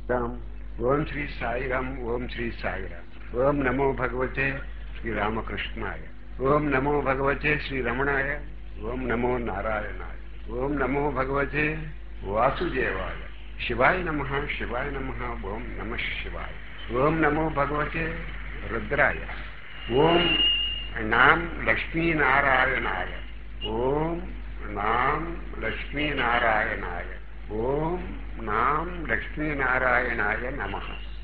రామ్ ఓం శ్రీ సాయిరామ్ ఓం శ్రీ సాయిరామ్ ఓం నమో భగవతే శ్రీ రామకృష్ణాయ ఓం నమో భగవతే శ్రీ రమణాయ ఓం నమో నారాయణాయ ఓం నమో భగవతే వాసుదేవాయ శివాయ నమ శివాయ నమ ఓం నమ శివాయ ఓం నమో భగవతే రుద్రాయ ఓం నాం లక్ష్మీనారాయణాయ ఓం నాం లక్ష్మీనారాయణాయ ఓం నాం లక్ష్మీనారాయణాయ నమ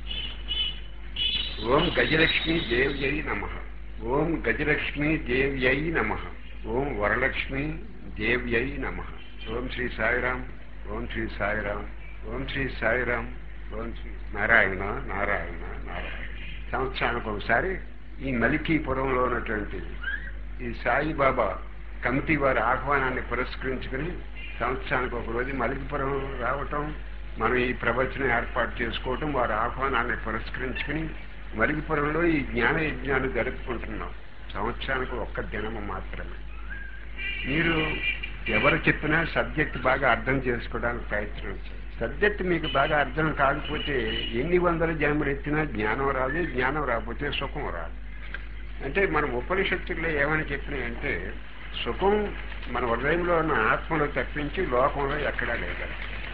ఓం గజలక్ష్మీ దేవ్యై నమ ఓం గజలక్ష్మీ దేవ్యై నమ ఓం వరలక్ష్మీ దేవ్యై నమ ఓం శ్రీ సాయిరాం ఓం శ్రీ సాయిరాం ఓం శ్రీ సాయిరాం ఓం శ్రీ నారాయణ నారాయణ నారాయణ సంవత్సరానికి ఒకసారి ఈ మలికీపురంలో ఉన్నటువంటి ఈ సాయిబాబా కమిటీ వారి ఆహ్వానాన్ని పురస్కరించుకుని సంవత్సరానికి ఒక రోజు మలికిపురం రావటం మనం ఈ ప్రవచనం ఏర్పాటు చేసుకోవటం వారి ఆహ్వానాన్ని పురస్కరించుకుని మలికిపురంలో ఈ జ్ఞాన యజ్ఞాన్ని జరుపుకుంటున్నాం సంవత్సరానికి ఒక్క దినము మాత్రమే మీరు ఎవరు చెప్పినా సబ్జెక్ట్ బాగా అర్థం చేసుకోవడానికి ప్రయత్నం చేయండి సబ్జెక్ట్ మీకు బాగా అర్థం కాకపోతే ఎన్ని వందల జన్మలు ఎత్తినా జ్ఞానం రాదు జ్ఞానం రాకపోతే సుఖం రాదు అంటే మనం ఉపనిషత్తుల్లో ఏమని చెప్పినాయంటే సుఖం మన హృదయంలో ఉన్న ఆత్మలో తప్పించి లోకంలో ఎక్కడా లేదు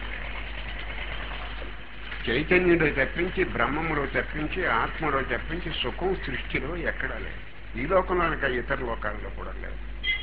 చైతన్యంలో తప్పించి బ్రహ్మములో తప్పించి ఆత్మలో తప్పించి సుఖం సృష్టిలో ఎక్కడా లేదు ఈ లోకంలో అనక ఇతర లోకాల్లో కూడా లేదు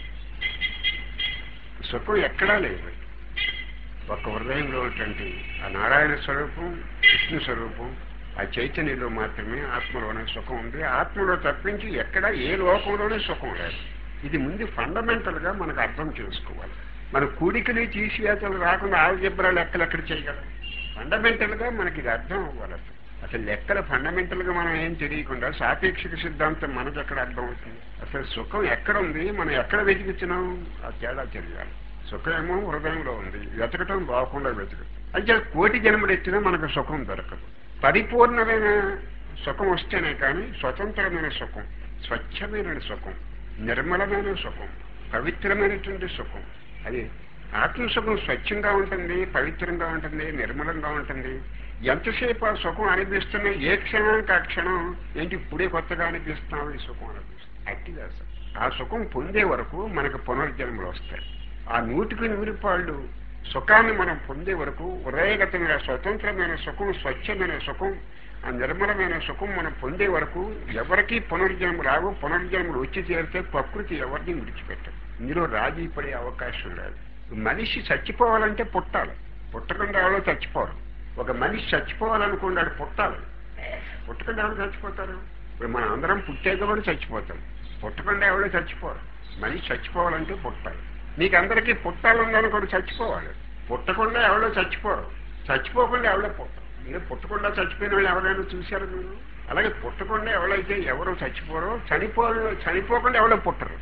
సుఖం ఎక్కడా లేదు ఒక హృదయంలో ఉన్నటువంటి ఆ నారాయణ స్వరూపం విష్ణు స్వరూపం ఆ చైతన్యంలో మాత్రమే ఆత్మలోనే సుఖం ఉంది ఆత్మలో తప్పించి ఎక్కడ ఏ లోకంలోనే సుఖం లేదు ఇది ముందు ఫండమెంటల్ గా మనకు అర్థం చేసుకోవాలి మన కూడికలు తీసివేతలు రాకుండా ఆల్జబ్రా లెక్కలు ఎక్కడ చేయగలం ఫండమెంటల్ గా మనకి ఇది అర్థం అవ్వాలి అసలు అసలు లెక్కలు ఫండమెంటల్ గా మనం ఏం తెలియకుండా సాపేక్షిక సిద్ధాంతం మనకు ఎక్కడ అర్థం అవుతుంది అసలు సుఖం ఎక్కడ ఉంది మనం ఎక్కడ వెతికిచ్చినాం ఆ తేడా తెలియాలి సుఖమేమో హృదయంలో ఉంది వెతకటం బాకుండా వెతకటం అయితే కోటి జన్మలు ఎత్తినా మనకు సుఖం దొరకదు పరిపూర్ణమైన సుఖం వస్తేనే కానీ స్వతంత్రమైన సుఖం స్వచ్ఛమైన సుఖం నిర్మలమైన సుఖం పవిత్రమైనటువంటి సుఖం అది ఆత్మసుఖం స్వచ్ఛంగా ఉంటుంది పవిత్రంగా ఉంటుంది నిర్మలంగా ఉంటుంది ఎంతసేపు ఆ సుఖం అనిపిస్తున్నా ఏ క్షణానికి ఆ క్షణం ఏంటి ఇప్పుడే కొత్తగా అనిపిస్తున్నావు ఈ సుఖం అనిపిస్తుంది అట్టిగా అసలు ఆ సుఖం పొందే వరకు మనకు పునర్జన్మలు వస్తాయి ఆ నూటికి నూరు పాళ్ళు సుఖాన్ని మనం పొందే వరకు హృదయగతంగా స్వతంత్రమైన సుఖం స్వచ్ఛమైన సుఖం ఆ నిర్మలమైన సుఖం మనం పొందే వరకు ఎవరికి పునర్జన్మ రావు పునర్జన్మలు వచ్చి చేరితే ప్రకృతి ఎవరిని విడిచిపెట్టదు ఇందులో రాజీ పడే అవకాశం లేదు మనిషి చచ్చిపోవాలంటే పుట్టాలి పుట్టకుండా ఎవరో చచ్చిపోరు ఒక మనిషి చచ్చిపోవాలనుకున్నాడు పుట్టాలి పుట్టకుండా ఎవరు చచ్చిపోతారు ఇప్పుడు మనం అందరం పుట్టాక కూడా చచ్చిపోతాం పుట్టకుండా ఎవరో చచ్చిపోరు మనిషి చచ్చిపోవాలంటే పుట్టాలి మీకు అందరికీ పుట్టాలని కూడా చచ్చిపోవాలి పుట్టకుండా ఎవరో చచ్చిపోరు చచ్చిపోకుండా ఎవరో పుట్టారు మీరు పుట్టకుండా చచ్చిపోయిన వాళ్ళు ఎవరైనా చూశారు మీరు అలాగే పుట్టకుండా ఎవరైతే ఎవరో చచ్చిపోరో చనిపో చనిపోకుండా ఎవరో పుట్టరు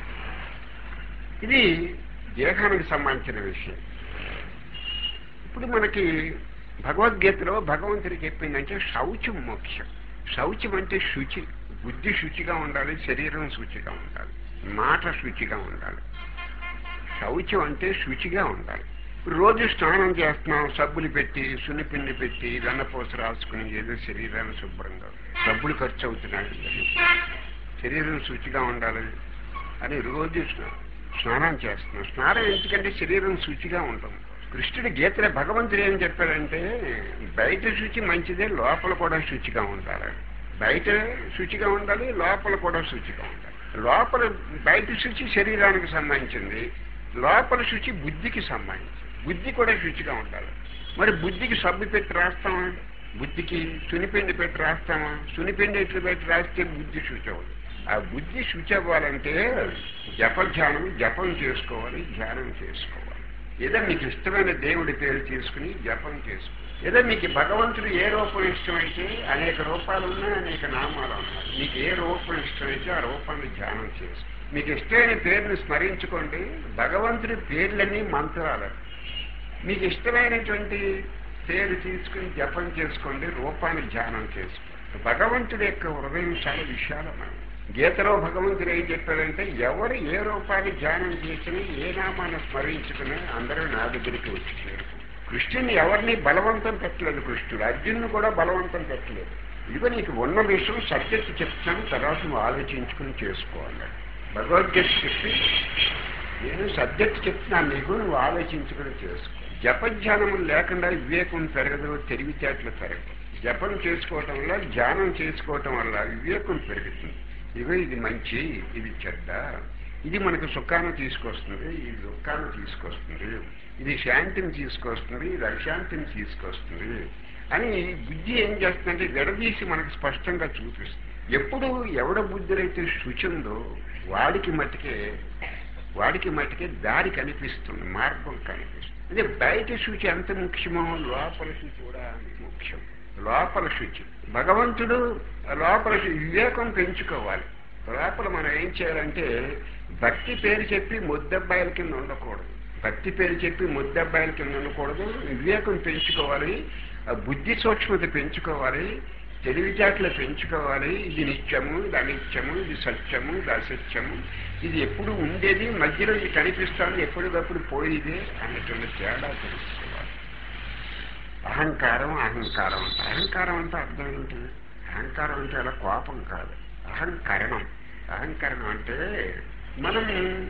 ఇది దేహానికి సంబంధించిన విషయం ఇప్పుడు మనకి భగవద్గీతలో భగవంతుడు చెప్పిందంటే శౌచం ముఖ్యం శౌచం అంటే శుచి బుద్ధి శుచిగా ఉండాలి శరీరం శుచిగా ఉండాలి మాట శుచిగా ఉండాలి శౌచం అంటే శుచిగా ఉండాలి రోజు స్నానం చేస్తున్నాం సబ్బులు పెట్టి సున్నిపిండి పెట్టి వెన్నపూస రాసుకుని ఏదో శరీరాన్ని శుభ్రంగా సబ్బులు ఖర్చు అవుతున్నాయి శరీరం శుచిగా ఉండాలి అని రోజు స్నానం చేస్తున్నాం స్నానం ఎందుకంటే శరీరం శుచిగా ఉంటుంది కృష్ణుడి గీతలో భగవంతుడు ఏం చెప్పాడంటే బయట శుచి మంచిదే లోపల కూడా శుచిగా ఉండాలి బయట శుచిగా ఉండాలి లోపల కూడా శుచిగా ఉండాలి లోపల బయట శుచి శరీరానికి సంబంధించింది లోపల శుచి బుద్ధికి సంబంధించింది బుద్ధి కూడా శుచిగా ఉండాలి మరి బుద్ధికి సబ్బు పెట్టి రాస్తామా బుద్ధికి సునిపిండి పెట్టి రాస్తామా సునిపిండి ఎట్లు పెట్టి రాస్తే బుద్ధి శుచి అవ్వదు ఆ బుద్ధి శుచి అవ్వాలంటే జపధ్యానం జపం చేసుకోవాలి ధ్యానం చేసుకోవాలి ఏదో మీకు ఇష్టమైన దేవుడి పేరు తీసుకుని జపం చేసుకో ఏదో మీకు భగవంతుడు ఏ రూపం ఇష్టమైతే అనేక రూపాలు ఉన్నాయి అనేక నామాలు ఉన్నాయి మీకు ఏ రూపం ఇష్టమైతే ఆ రూపాన్ని ధ్యానం చేసుకో మీకు ఇష్టమైన పేరుని స్మరించుకోండి భగవంతుడి పేర్లన్నీ మంత్రాలు మీకు ఇష్టమైనటువంటి పేరు తీసుకుని జపం చేసుకోండి రూపాన్ని ధ్యానం చేసుకోండి భగవంతుడి యొక్క హృదయం చాలా విశాలమైనది గీతలో భగవంతుడు ఏం చెప్పాడంటే ఎవరు ఏ రూపాన్ని ధ్యానం చేసినా ఏ నామాన్ని స్మరించుకుని అందరూ నా దగ్గరికి వచ్చి చేరుకు కృష్ణుని ఎవరిని బలవంతం పెట్టలేదు కృష్ణుడు అర్జునుని కూడా బలవంతం పెట్టలేదు ఇదిగో నీకు ఉన్న విషయం సబ్జెక్ట్ చెప్తాను తర్వాత నువ్వు ఆలోచించుకుని చేసుకోవాలి భగవద్గీత చెప్పి నేను సబ్జెక్ట్ చెప్తున్నాను నీకు నువ్వు ఆలోచించుకుని చేసుకో జపధ్యానములు లేకుండా వివేకం పెరగదు తెలివితేటలు పెరగదు జపం చేసుకోవటం వల్ల ధ్యానం చేసుకోవటం వల్ల వివేకం పెరుగుతుంది ఇదిగో ఇది మంచి ఇది చెడ్డ ఇది మనకు సుఖాన్ని తీసుకొస్తుంది ఇది దుఃఖాన్ని తీసుకొస్తుంది ఇది శాంతిని తీసుకొస్తుంది ఇది అశాంతిని తీసుకొస్తుంది అని బుద్ధి ఏం చేస్తుందంటే విడదీసి మనకు స్పష్టంగా చూపిస్తుంది ఎప్పుడు ఎవడ బుద్ధులైతే శుచి ఉందో వాడికి మట్టుకే వాడికి మట్టుకే దారి కనిపిస్తుంది మార్గం కనిపిస్తుంది అంటే బయట శుచి ఎంత ముఖ్యమో లోపల శుచి కూడా అంత ముఖ్యం లోపల శుచి భగవంతుడు లోపల శుచి వివేకం పెంచుకోవాలి లోపల మనం ఏం చేయాలంటే భక్తి పేరు చెప్పి ముద్దబ్బాయిల కింద ఉండకూడదు భక్తి పేరు చెప్పి ముద్దబ్బాయిల కింద ఉండకూడదు వివేకం పెంచుకోవాలి ఆ బుద్ధి సూక్ష్మత పెంచుకోవాలి తెలివితేటలు పెంచుకోవాలి ఇది నిత్యము ఇది అనిత్యము ఇది సత్యము ఇది అసత్యము ఇది ఎప్పుడు ఉండేది మధ్యలో ఇది కనిపిస్తుంది ఎప్పటికప్పుడు పోయేది అన్నటువంటి తేడా తెలుసుకోవాలి అహంకారం అహంకారం అంటే అహంకారం అంటే అర్థం ఏంటి అహంకారం అంటే అలా కోపం కాదు అహంకరణం అహంకరణం అంటే మనం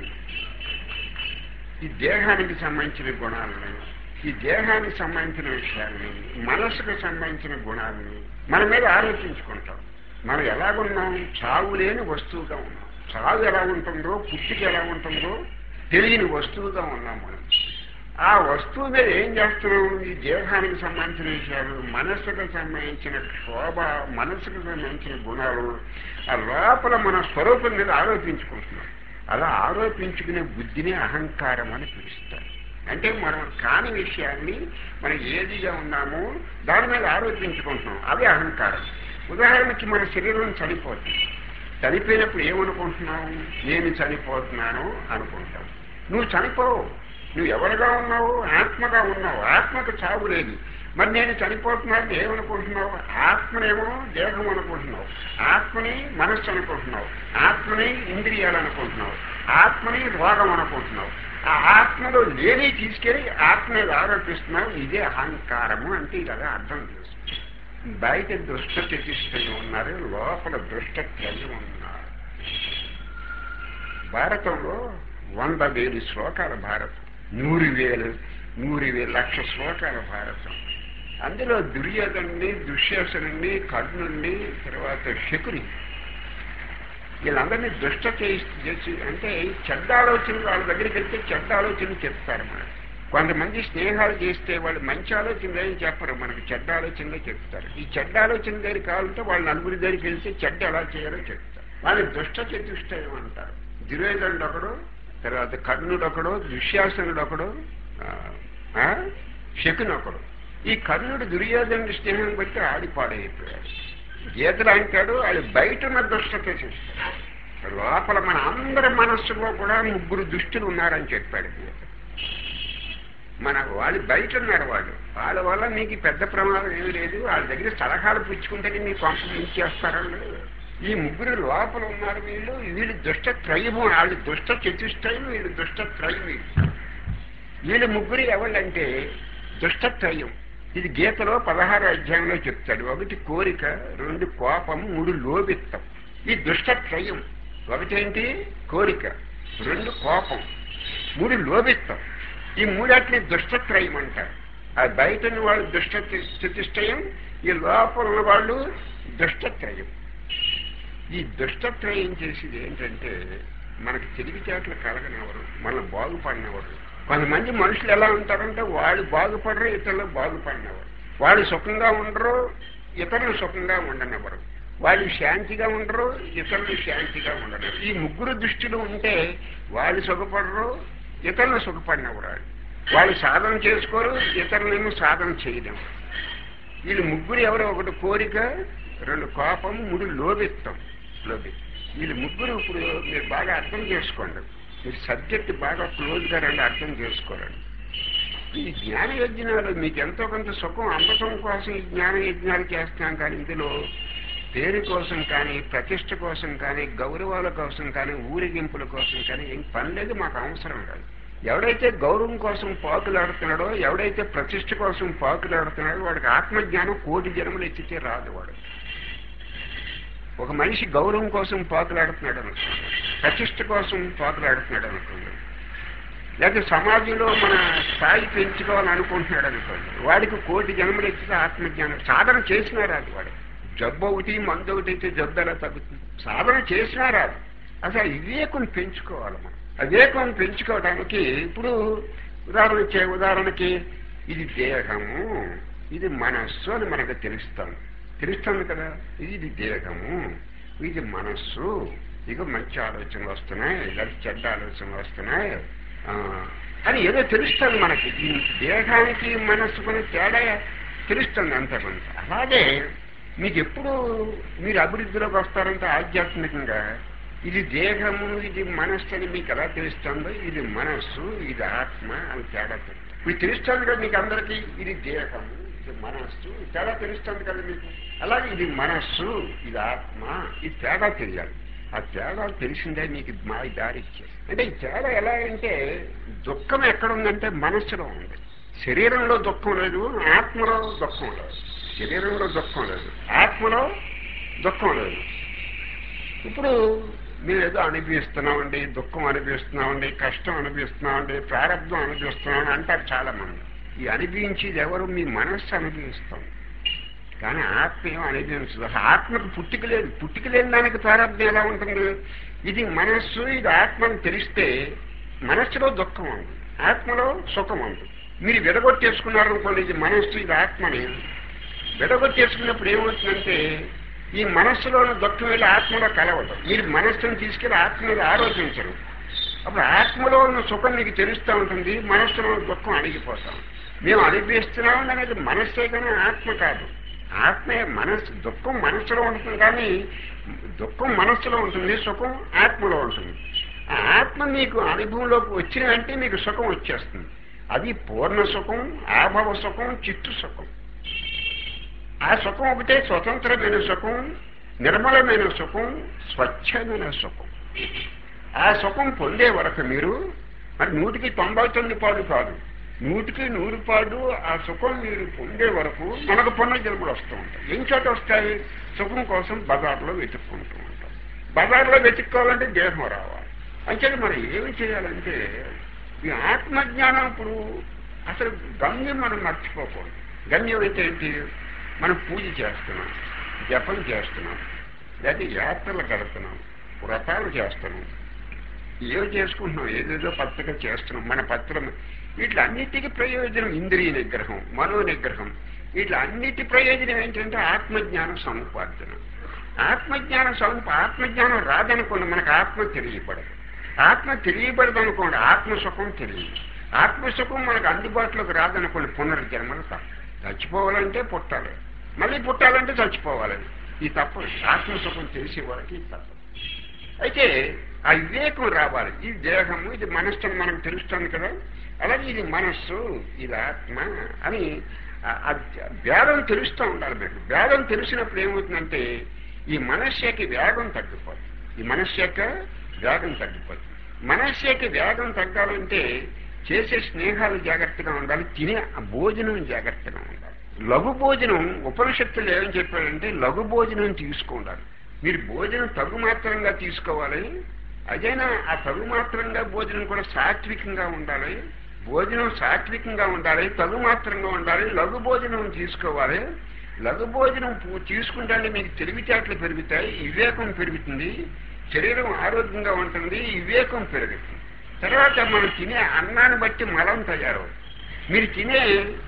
ఈ దేహానికి సంబంధించిన గుణాలని ఈ దేహానికి సంబంధించిన విషయాల్ని మనసుకు సంబంధించిన గుణాలని మన మీద ఆలోచించుకుంటాం మనం ఎలాగున్నాం చావు లేని వస్తువుగా ఉన్నాం చావు ఎలా ఉంటుందో పుట్టికి ఎలా ఉంటుందో తెలియని వస్తువుగా ఉన్నాం మనం ఆ వస్తువు మీద ఏం చేస్తున్నాం ఈ దేహానికి సంబంధించిన విషయాలు మనస్సుకు సంబంధించిన శోభ మనస్సుకు సంబంధించిన గుణాలు ఆ లోపల మన స్వరూపం మీద ఆరోపించుకుంటున్నాం అలా ఆరోపించుకునే బుద్ధిని అహంకారం అని పిలుస్తారు అంటే మనం కాని విషయాన్ని మనం ఏదిగా ఉన్నామో దాని మీద ఆరోపించుకుంటున్నాం అదే అహంకారం ఉదాహరణకి మన శరీరం చనిపోతుంది చనిపోయినప్పుడు ఏమనుకుంటున్నావు నేను చనిపోతున్నాను అనుకుంటావు నువ్వు చనిపోవు నువ్వు ఎవరుగా ఉన్నావు ఆత్మగా ఉన్నావు ఆత్మకు చావు లేదు మరి నేను చనిపోతున్నాను ఏమనుకుంటున్నావు ఆత్మనేమో దేహం అనుకుంటున్నావు ఆత్మని మనస్సు అనుకుంటున్నావు ఆత్మని ఇంద్రియాలు అనుకుంటున్నావు ఆత్మని రోగం అనుకుంటున్నావు ఆ ఆత్మలో లేని తీసుకెళ్లి ఆత్మ మీద ఆరోపిస్తున్నావు ఇదే అహంకారము అంటే ఇది అదే అర్థం చేసుకో బయట దుష్ట చతిష్టలు ఉన్నారు లోపల దుష్ట త్రయం ఉన్నారు భారతంలో వంద వేలు శ్లోకాల భారతం నూరు వేలు నూరు వేలు లక్ష శ్లోకాల భారతం అందులో దుర్యోధనుని దుశ్శాసనుని కర్ణుని తర్వాత శకుని వీళ్ళందరినీ దుష్ట చేసి అంటే చెడ్డ ఆలోచనలు వాళ్ళ దగ్గరికి వెళ్తే చెడ్డ ఆలోచనలు చెప్తారు మనకి కొంతమంది స్నేహాలు చేస్తే వాళ్ళు మంచి ఆలోచనలు ఏం చెప్పరు మనకి చెడ్డ ఆలోచనలే చెప్తారు ఈ చెడ్డ ఆలోచన దగ్గరికి కావాలంటే వాళ్ళు నలుగురి దగ్గరికి వెళ్తే చెడ్డ ఎలా చేయాలో చెప్తారు వాళ్ళు దుష్ట చతుష్టయం అంటారు దుర్యోధనుడు ఒకడు తర్వాత కర్ణుడు ఒకడు దుశ్శాసనుడు ఒకడు శకుని ఒకడు ఈ కర్ణుడు దుర్యోధనుడి స్నేహం బట్టి ఆడిపాడైపోయాడు గీతలు అంటాడు అది బయట ఉన్న దుష్టత చేస్తాడు లోపల మన అందరి మనస్సులో కూడా ముగ్గురు దుష్టులు ఉన్నారని చెప్పాడు గీత మన వాళ్ళు బయట ఉన్నారు వాళ్ళు వాళ్ళ వల్ల నీకు పెద్ద ప్రమాదం ఏమీ లేదు వాళ్ళ దగ్గర సలహాలు పుచ్చుకుంటేనే మీ పంపం ఇచ్చేస్తారండి ఈ ముగ్గురు లోపల ఉన్నారు వీళ్ళు వీళ్ళు దుష్ట త్రయము వాళ్ళు దుష్ట చతుష్టయం వీళ్ళు దుష్ట త్రయం వీళ్ళు ముగ్గురు ఎవళ్ళంటే దుష్టత్రయం ఇది గీతలో పదహారు అధ్యాయంలో చెప్తాడు ఒకటి కోరిక రెండు కోపం మూడు లోబిత్తం ఈ దుష్టత్రయం ఒకటేంటి కోరిక రెండు కోపం మూడు లోబిత్తం ఈ మూడాటిని దుష్టత్రయం అంటారు ఆ బయట ఉన్న వాళ్ళు దుష్ట చతుష్టయం ఈ లోపల ఉన్న వాళ్ళు దుష్టత్రయం ఈ దుష్టత్రయం చేసేది ఏంటంటే మనకి తెలివితేటలు కలగనివ్వరు మనం బాగుపడినవారు కొంతమంది మనుషులు ఎలా ఉంటారంటే వాళ్ళు బాగుపడరు ఇతరులు బాగుపడినవారు వాళ్ళు సుఖంగా ఉండరు ఇతరులు సుఖంగా ఉండనివ్వరు వాళ్ళు శాంతిగా ఉండరు ఇతరులు శాంతిగా ఉండరు ఈ ముగ్గురు దృష్టిలో ఉంటే వాళ్ళు సుఖపడరు ఇతరులు సుఖపడినవారు వాళ్ళు సాధన చేసుకోరు ఇతరులను సాధన చేయడం వీళ్ళు ముగ్గురు ఎవరో ఒకటి కోరిక రెండు కోపం మూడు లోబిత్తం లోబి వీళ్ళు ముగ్గురు ఇప్పుడు మీరు బాగా అర్థం చేసుకోండి మీరు సబ్జెక్ట్ బాగా క్లోజ్గా రండి అర్థం చేసుకోరండి ఈ జ్ఞాన యజ్ఞాలు మీకు ఎంతో కొంత సుఖం అమృతం కోసం ఈ జ్ఞాన యజ్ఞాలు చేస్తున్నాం కానీ ఇందులో పేరు కోసం కానీ ప్రతిష్ట కోసం కానీ గౌరవాల కోసం కానీ ఊరేగింపుల కోసం కానీ ఏం పని లేదు మాకు అవసరం కాదు ఎవడైతే గౌరవం కోసం పాకులాడుతున్నాడో ఎవడైతే ప్రతిష్ట కోసం పాకులాడుతున్నాడో వాడికి ఆత్మజ్ఞానం కోటి జన్మలు ఎత్తితే రాదు వాడు ఒక మనిషి గౌరవం కోసం పాకులాడుతున్నాడు అనుకోండి ప్రతిష్ట కోసం పాకులాడుతున్నాడు అనుకోండి లేకపోతే సమాజంలో మన స్థాయి పెంచుకోవాలని అనుకుంటున్నాడు అనుకోండి వాడికి కోటి జన్మలు ఎత్తితే ఆత్మజ్ఞానం సాధన చేసినా రాదు వాడు జబ్బు ఒకటి మందు ఒకటి అయితే జబ్బు ఎలా తగ్గుతుంది సాధన చేసినా రాదు అసలు వివేకం పెంచుకోవాలి మనం ఆ వివేకం పెంచుకోవడానికి ఇప్పుడు ఉదాహరణ చే ఉదాహరణకి ఇది దేహము ఇది మనస్సు అని మనకు తెలుస్తాను తెలుస్తుంది కదా ఇది దేహము ఇది మనస్సు ఇక మంచి ఆలోచనలు వస్తున్నాయి లేదా చెడ్డ ఆలోచనలు వస్తున్నాయి ఆ, అని ఏదో తెలుస్తుంది మనకి ఈ దేహానికి మనస్సుకుని తేడా తెలుస్తుంది అంత కొంత అలాగే మీకు ఎప్పుడు మీరు అభివృద్ధిలోకి వస్తారంటే ఆధ్యాత్మికంగా ఇది దేహము ఇది మనస్సు అని మీకు ఎలా తెలుస్తుందో ఇది మనస్సు ఇది ఆత్మ అని తేడా తెలుస్తుంది ఇప్పుడు తెలుస్తుంది కదా మీకు అందరికీ ఇది దేహము ఇది మనస్సు ఈ తేడా తెలుస్తుంది కదా మీకు అలాగే ఇది మనస్సు ఇది ఆత్మ ఈ తేడా తెలియాలి ఆ తేడా తెలిసిందే మీకు మా దారి ఇచ్చేది అంటే ఈ తేడా ఎలా అంటే దుఃఖం ఎక్కడ ఉందంటే మనస్సులో ఉంది శరీరంలో దుఃఖం లేదు ఆత్మలో దుఃఖం లేదు శరీరంలో దుఃఖం లేదు ఆత్మలో దుఃఖం లేదు ఇప్పుడు మీరు ఏదో అనిపిస్తున్నామండి దుఃఖం అనిపిస్తున్నామండి కష్టం అనిపిస్తున్నామండి ప్రారంభం అనిపిస్తున్నామని అంటారు చాలా మంది ఈ అనిపించేది ఎవరు మీ మనస్సు అనుభవిస్తాం కానీ ఆత్మ ఏం అనుభవించదు అసలు ఆత్మకు పుట్టుక లేదు పుట్టుక లేని దానికి ప్రారంభం ఎలా ఉంటుంది ఇది మనస్సు ఇది ఆత్మని తెలిస్తే మనస్సులో దుఃఖం ఉంది ఆత్మలో సుఖం ఉంది మీరు విడగొట్టేసుకున్నారనుకోండి ఇది మనస్సు ఇది ఆత్మని విడగొట్టేసుకున్నప్పుడు ఏమవుతుందంటే ఈ మనస్సులోని దుఃఖం వెళ్ళి ఆత్మలో కలవదు మీరు మనస్సును తీసుకెళ్లి ఆత్మ మీద ఆలోచించరు అప్పుడు ఆత్మలో ఉన్న సుఖం నీకు తెలుస్తూ ఉంటుంది మనస్సులో ఉన్న దుఃఖం అణిగిపోతాం మేము అనిపిస్తున్నాం అనేది మనస్సే కానీ ఆత్మ కాదు ఆత్మే మనస్సు దుఃఖం మనస్సులో ఉంటుంది కానీ దుఃఖం మనస్సులో ఉంటుంది సుఖం ఆత్మలో ఉంటుంది ఆ ఆత్మ మీకు అనుభవంలోకి వచ్చినంటే మీకు సుఖం వచ్చేస్తుంది అది పూర్ణ సుఖం ఆభవ సుఖం చిత్తు సుఖం ఆ సుఖం ఒకటే స్వతంత్రమైన సుఖం నిర్మలమైన సుఖం స్వచ్ఛమైన సుఖం ఆ సుఖం పొందే వరకు మీరు మరి నూటికి తొంభై తొమ్మిది పాడు కాదు నూటికి నూరు పాడు ఆ సుఖం మీరు పొందే వరకు మనకు పునర్జన్మలు వస్తూ ఉంటాయి ఏం చోట వస్తాయి సుఖం కోసం బజార్లో వెతుక్కుంటూ ఉంటాం బజార్లో వెతుక్కోవాలంటే దేహం రావాలి అంచేది మనం ఏమి చేయాలంటే ఈ ఆత్మజ్ఞానం ఇప్పుడు అసలు గమ్యం మనం మర్చిపోకూడదు గమ్యం అయితే ఏంటి మనం పూజ చేస్తున్నాం జపం చేస్తున్నాం లేదా యాత్రలు కడుతున్నాం వ్రతాలు చేస్తున్నాం ఏం చేసుకుంటున్నాం ఏదేదో పత్రిక చేస్తున్నాం మన పత్రం వీటిలన్నిటికీ ప్రయోజనం ఇంద్రియ నిగ్రహం మనో నిగ్రహం వీటిలన్నిటి ప్రయోజనం ఏంటంటే ఆత్మజ్ఞానం సముపార్జన ఆత్మజ్ఞానం సముప ఆత్మజ్ఞానం రాదనుకోండి మనకు ఆత్మ తెలియబడదు ఆత్మ తెలియబడదు అనుకోండి ఆత్మసుఖం తెలియదు ఆత్మసుఖం మనకు అందుబాటులోకి రాదనుకోండి పునర్జన్మలు తప్ప చచ్చిపోవాలంటే పుట్టాలి మళ్ళీ పుట్టాలంటే చచ్చిపోవాలి ఈ తప్ప ఆత్మసుఖం తెలిసే వరకు ఈ తప్ప అయితే ఆ వివేకం రావాలి ఇది దేహము ఇది మనస్సు అని మనకు తెలుస్తుంది కదా అలాగే ఇది మనస్సు ఇది ఆత్మ అని ఆ- ఆ భేదం తెలుస్తూ ఉండాలి మీకు భేదం తెలిసినప్పుడు ఏమవుతుందంటే ఈ మనస్సు యొక్క వేగం తగ్గిపోతుంది ఈ మనస్సు యొక్క వేగం తగ్గిపోతుంది మనస్సు యొక్క వేగం తగ్గాలంటే చేసే స్నేహాలు జాగ్రత్తగా ఉండాలి తినే ఆ భోజనం జాగ్రత్తగా ఉండాలి లఘు భోజనం ఉపనిషత్తులు ఏమని చెప్పాడంటే లఘు భోజనం తీసుకుండాలి మీరు భోజనం తగు మాత్రంగా తీసుకోవాలి అదైనా ఆ తగు మాత్రంగా భోజనం కూడా సాత్వికంగా ఉండాలి భోజనం సాత్వికంగా ఉండాలి తగు మాత్రంగా ఉండాలి లఘు భోజనం తీసుకోవాలి లఘు భోజనం పూ- తీసుకుంటే మీకు తెలివితేటలు పెరుగుతాయి వివేకం పెరుగుతుంది శరీరం ఆరోగ్యంగా ఉంటుంది వివేకం పెరుగుతుంది తర్వాత మనం తినే అన్నాన్ని బట్టి మలం తయారవుతుంది మీరు తినే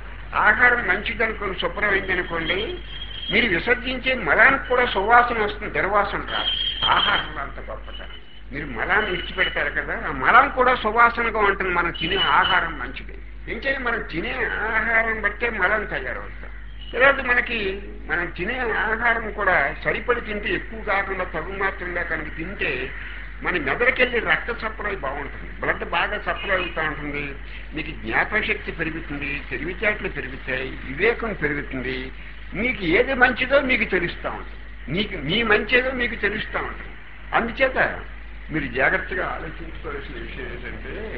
ఆహారం మంచిదనుకోండి శుభ్రమైందనుకోండి మీరు విసర్జించే మలానికి కూడా సువాసన వస్తుంది దుర్వాసన రాదు ఆహారంలో అంత గొప్పతనం మీరు మలాన్ని విడిచిపెడతారు కదా ఆ మలం కూడా సువాసనగా ఉంటుంది మనం తినే ఆహారం మంచిది ఇంకే మనం తినే ఆహారం బట్టే మలం తయారవుతాం తర్వాత మనకి మనం తినే ఆహారం కూడా సరిపడి తింటే ఎక్కువ కాకుండా తగు మాత్రంగా కనుక తింటే మన మెదడుకెళ్ళి రక్త సప్లై బాగుంటుంది బ్లడ్ బాగా సప్లై అవుతూ ఉంటుంది మీకు జ్ఞాపకశక్తి పెరుగుతుంది తెలివితేటలు పెరుగుతాయి వివేకం పెరుగుతుంది మీకు ఏది మంచిదో మీకు తెలుస్తూ ఉంటుంది మీకు మీ మంచిదో మీకు తెలుస్తూ ఉంటుంది అందుచేత మీరు జాగ్రత్తగా ఆలోచించుకోవాల్సిన విషయం ఏంటంటే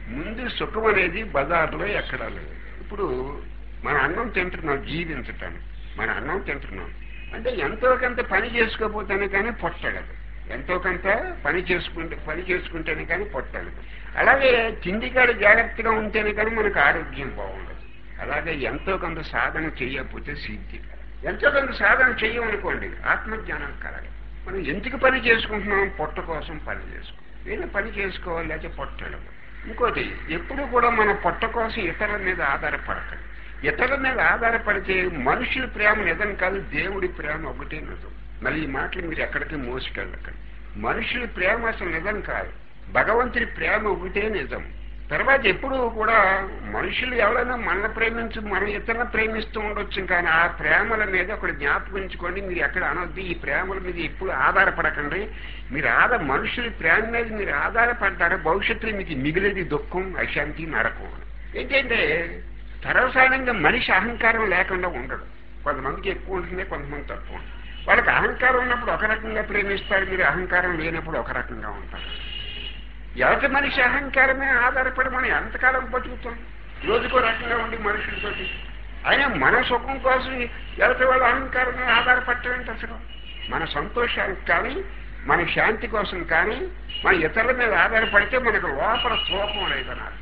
ముందు సుఖం అనేది బజార్లో ఎక్కడా లేదు ఇప్పుడు మన అన్నం తింటున్నాం జీవించటానికి మన అన్నం తింటున్నాం అంటే ఎంతో కొంత పని చేసుకోపోతానే కానీ పొట్టడదు ఎంతో కొంత పని చేసుకుంటే పని చేసుకుంటేనే కానీ పొట్టడదు అలాగే తిండికాడ జాగ్రత్తగా ఉంటేనే కానీ మనకు ఆరోగ్యం బాగుండదు అలాగే ఎంతో కొంత సాధన చేయకపోతే సిద్ధి ఎంతో కొంత సాధన చేయమనుకోండి ఆత్మజ్ఞానం కలగదు మనం ఎందుకు పని చేసుకుంటున్నాం పొట్ట కోసం పని చేసుకో ఏదో పని చేసుకోవాలి లేకపోతే పొట్టడం ఇంకోటి ఎప్పుడు కూడా మన పొట్ట కోసం ఇతరుల మీద ఆధారపడకండి ఇతరుల మీద ఆధారపడితే మనుషుల ప్రేమ నిజం కాదు దేవుడి ప్రేమ ఒకటే నిజం మళ్ళీ ఈ మాటలు మీరు ఎక్కడికి మోసుకెళ్ళకండి మనుషుల ప్రేమ అసలు నిజం కాదు భగవంతుడి ప్రేమ ఒకటే నిజం తర్వాత ఎప్పుడు కూడా మనుషులు ఎవరైనా మనల్ని ప్రేమించు మనం ఇతరులను ప్రేమిస్తూ ఉండొచ్చు కానీ ఆ ప్రేమల మీద ఒకటి జ్ఞాపకించుకోండి మీరు ఎక్కడ అనొద్దు ఈ ప్రేమల మీద ఎప్పుడు ఆధారపడకండి మీరు ఆధార మనుషుల ప్రేమ మీద మీరు ఆధారపడ్డారు భవిష్యత్తులో మీకు మిగిలేది దుఃఖం అశాంతి నరకం ఏంటంటే సర్వసాధారణంగా మనిషి అహంకారం లేకుండా ఉండడు కొంతమందికి ఎక్కువ ఉంటుంది కొంతమంది తక్కువ ఉంటుంది వాళ్ళకి అహంకారం ఉన్నప్పుడు ఒక రకంగా ప్రేమిస్తారు మీరు అహంకారం లేనప్పుడు ఒక రకంగా ఉంటారు ఎవరి మనిషి అహంకారమే ఆధారపడి మనం ఎంతకాలం బతుకుతాం రోజుకో రకంగా ఉండి మనుషులతోటి అయినా మన సుఖం కోసం ఎవరి వాళ్ళ అహంకారం మీద ఆధారపడటం ఏంటి అసలు మన సంతోషానికి కానీ మన శాంతి కోసం కానీ మన ఇతరుల మీద ఆధారపడితే మనకు లోపల శోకం లేదన్నారు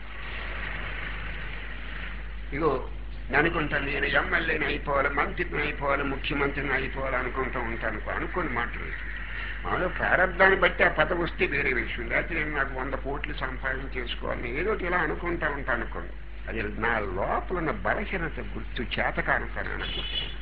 ఇగో నేను అనుకుంటాను నేను ఎమ్మెల్యేని అయిపోవాలి మంత్రిని అయిపోవాలి ముఖ్యమంత్రిని అయిపోవాలి అనుకుంటూ ఉంటాను అనుకోని మాటలు మామూలుగా ప్రారంభాన్ని బట్టి ఆ పదవి వస్తే వేరే విషయం లేకపోతే నేను నాకు వంద కోట్లు సంపాదించేసుకోవాలి ఏదో ఒకటి ఇలా అనుకుంటా ఉంటాను అనుకోండి అది నా లోపల ఉన్న బలహీనత గుర్తు చేతకానుతాను అనుకుంటాను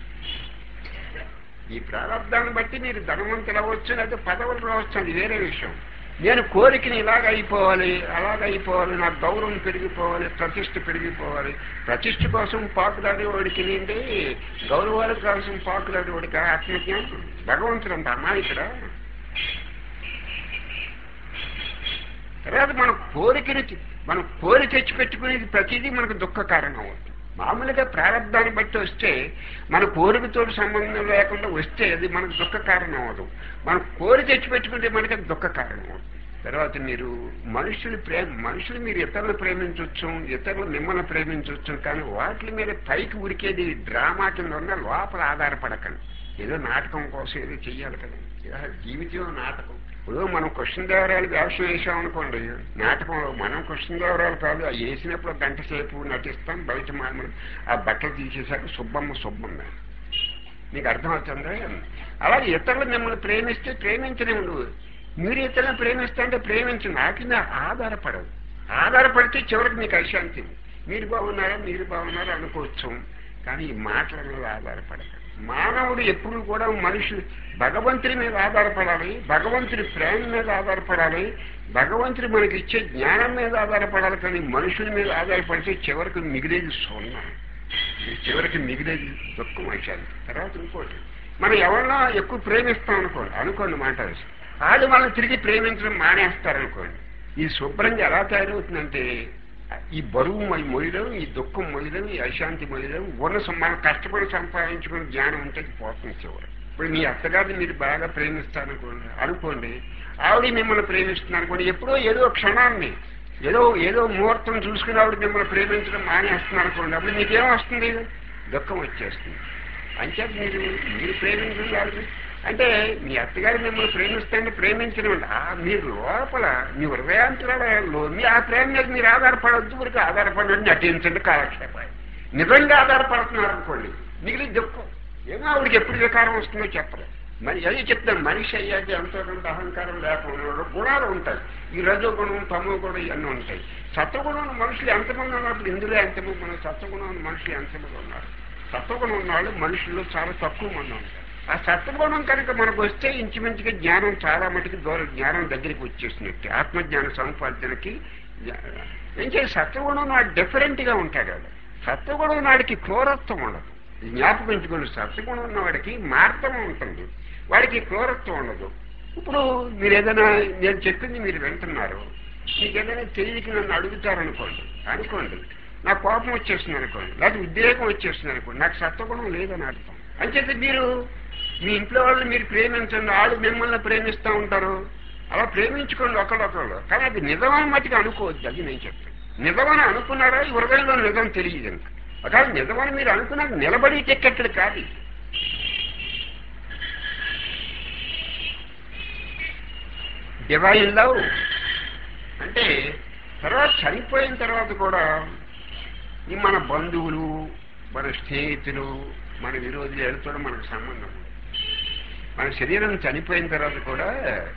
ఈ ప్రారంభాన్ని బట్టి మీరు ధనవంతులు అవ్వచ్చు లేకపోతే పదవులు రావచ్చు అది వేరే విషయం నేను కోరికని ఇలాగ అయిపోవాలి అలాగ అయిపోవాలి నాకు గౌరవం పెరిగిపోవాలి ప్రతిష్ట పెరిగిపోవాలి ప్రతిష్ట కోసం పాకులాడే వాడికి నిండి గౌరవాల కోసం పాకులాడే వాడికి ఆత్మజ్ఞానం భగవంతుడు అంత అమాయకుడా తర్వాత మన కోరికని మనం కోరి తెచ్చిపెట్టుకునేది ప్రతిదీ మనకు దుఃఖ కారణం అవుతుంది మామూలుగా ప్రారంభాన్ని బట్టి వస్తే మన కోరికతో సంబంధం లేకుండా వస్తే అది మనకు దుఃఖ కారణం అవదు మనం కోరి తెచ్చిపెట్టుకుంటే మనకి అది దుఃఖ కారణం అవుతుంది తర్వాత మీరు మనుషులు ప్రేమ మనుషులు మీరు ఇతరులు ప్రేమించవచ్చు ఇతరులు మిమ్మల్ని ప్రేమించవచ్చు కానీ వాటి మీద పైకి ఉరికేది డ్రామా కింద ఉన్న లోపల ఆధారపడకండి ఏదో నాటకం కోసం ఏదో చెయ్యాలి కదా ఇలా జీవితం నాటకం ఇప్పుడు మనం కృష్ణదేవరాయలు వేషం వేసామనుకోండి నాటకంలో మనం కృష్ణదేవరాయలు కాదు ఆ వేసినప్పుడు గంట సేపు నటిస్తాం బయట మామూలు ఆ బట్టలు తీసేశాక సుబ్బమ్మ సుబ్బమ్మ మీకు అర్థమవుతుందా అలాగే ఇతరులు మిమ్మల్ని ప్రేమిస్తే ప్రేమించనే ఉండవు మీరు ఇతరులను ప్రేమిస్తా అంటే ప్రేమించండి నాకు మీద ఆధారపడదు ఆధారపడితే చివరికి మీకు అశాంతి మీరు బాగున్నారా మీరు బాగున్నారా అనుకోవచ్చు కానీ ఈ మాటల మీద ఆధారపడదు మానవుడు ఎప్పుడు కూడా మనుషులు భగవంతుడి మీద ఆధారపడాలి భగవంతుడి ప్రేమ మీద ఆధారపడాలి భగవంతుడు మనకి ఇచ్చే జ్ఞానం మీద ఆధారపడాలి కానీ మనుషుల మీద ఆధారపడితే చివరికి మిగిలేది సున్నా చివరికి మిగిలేది దుఃఖం అశాంతి తర్వాత ఇంకోటి మనం ఎవరన్నా ఎక్కువ ప్రేమిస్తాం అనుకోండి అనుకోండి మాట వాళ్ళు మనం తిరిగి ప్రేమించడం మానేస్తారనుకోండి ఈ శుభ్రంగా ఎలా తయారవుతుందంటే ఈ బరువు మరి మొయ్యడం ఈ దుఃఖం మొయ్యడం ఈ అశాంతి మొయ్యడం ఉన్న సం- మనం కష్టపడి సంపాదించుకుని జ్ఞానం ఉంటే అది పోతుంది చివరి ఇప్పుడు మీ అత్తగారిని మీరు బాగా ప్రేమిస్తారనుకోండి అనుకోండి ఆవిడ మిమ్మల్ని ప్రేమిస్తున్నారు అనుకోండి ఎప్పుడో ఏదో క్షణాన్ని ఏదో ఏదో ముహూర్తం చూసుకుని ఆవిడ మిమ్మల్ని ప్రేమించడం మానేస్తున్నారు అనుకోండి అప్పుడు మీకేం వస్తుంది దుఃఖం వచ్చేస్తుంది అంటే మీరు మీరు ప్రేమించడం కాదు అంటే మీ అత్తగారు మిమ్మల్ని ప్రేమిస్తాన్ని ప్రేమించడం ఆ మీరు లోపల మీ హృదయాంతరాలలో మీ ఆ ప్రేమ మీద మీరు ఆధారపడద్దు ఊరికి ఆధారపడండి నటించండి కాలక్షేపాలు నిజంగా ఆధారపడుతున్నారు అనుకోండి మిగిలి దుఃఖం ఏమో ఆవిడకి ఎప్పుడు వికారం వస్తుందో చెప్పలేదు మరి అది చెప్తాను మనిషి అయ్యాక ఎంతో కొంత అహంకారం లేకుండా గుణాలు ఉంటాయి ఈ రజో గుణం తమో గుణం ఇవన్నీ ఉంటాయి సత్వగుణం ఉన్న మనుషులు ఎంతమంది ఉన్నప్పుడు ఇందులో ఎంతమంది మన సత్వగుణం ఉన్న మనుషులు ఎంతమంది ఉన్నారు సత్వగుణం ఉన్న వాళ్ళు మనుషుల్లో చాలా తక్కువ మంది ఉంటారు ఆ సత్వగుణం కనుక మనకు వస్తే ఇంచుమించుగా జ్ఞానం చాలా మటుకు దూరం జ్ఞానం దగ్గరికి వచ్చేసినట్టు ఆత్మజ్ఞాన సముపార్జనకి ఏం చేసి సత్వగుణం నాడు డిఫరెంట్ గా ఉంటాడు వాడు సత్వగుణం నాడికి క్రూరత్వం ఉండదు జ్ఞాపకించుకోండి సత్వగుణం ఉన్నవాడికి మార్తం ఉంటుంది వాడికి క్రూరత్వం ఉండదు ఇప్పుడు మీరు ఏదైనా నేను చెప్పింది మీరు వింటున్నారు మీకు ఏదైనా తెలియక నన్ను అడుగుతారనుకోండి అనుకోండి నాకు కోపం వచ్చేస్తుంది అనుకోండి లేకపోతే ఉద్రేకం వచ్చేస్తుంది అనుకోండి నాకు సత్వగుణం లేదని అర్థం అంచేత మీరు మీ ఇంట్లో వాళ్ళు మీరు ప్రేమించండి వాళ్ళు మిమ్మల్ని ప్రేమిస్తూ ఉంటారు అలా ప్రేమించుకోండి ఒకళ్ళొకళ్ళు కానీ అది నిజమైన మట్టుకు అనుకోవద్దు అది నేను చెప్తాను నిజమని అనుకున్నారా ఈ హృదయంలో నిజం తెలియదు ఇంకా ఒకవేళ నిజమని మీరు అనుకున్నారు నిలబడి టిక్కెట్లు కాదు ఇది. డివైన్ లవ్ అంటే తర్వాత చనిపోయిన తర్వాత కూడా ఈ మన బంధువులు మన స్నేహితులు మన విరోధులు ఎవరితో మనకు సంబంధం ఉంది. మన శరీరం చనిపోయిన తర్వాత కూడా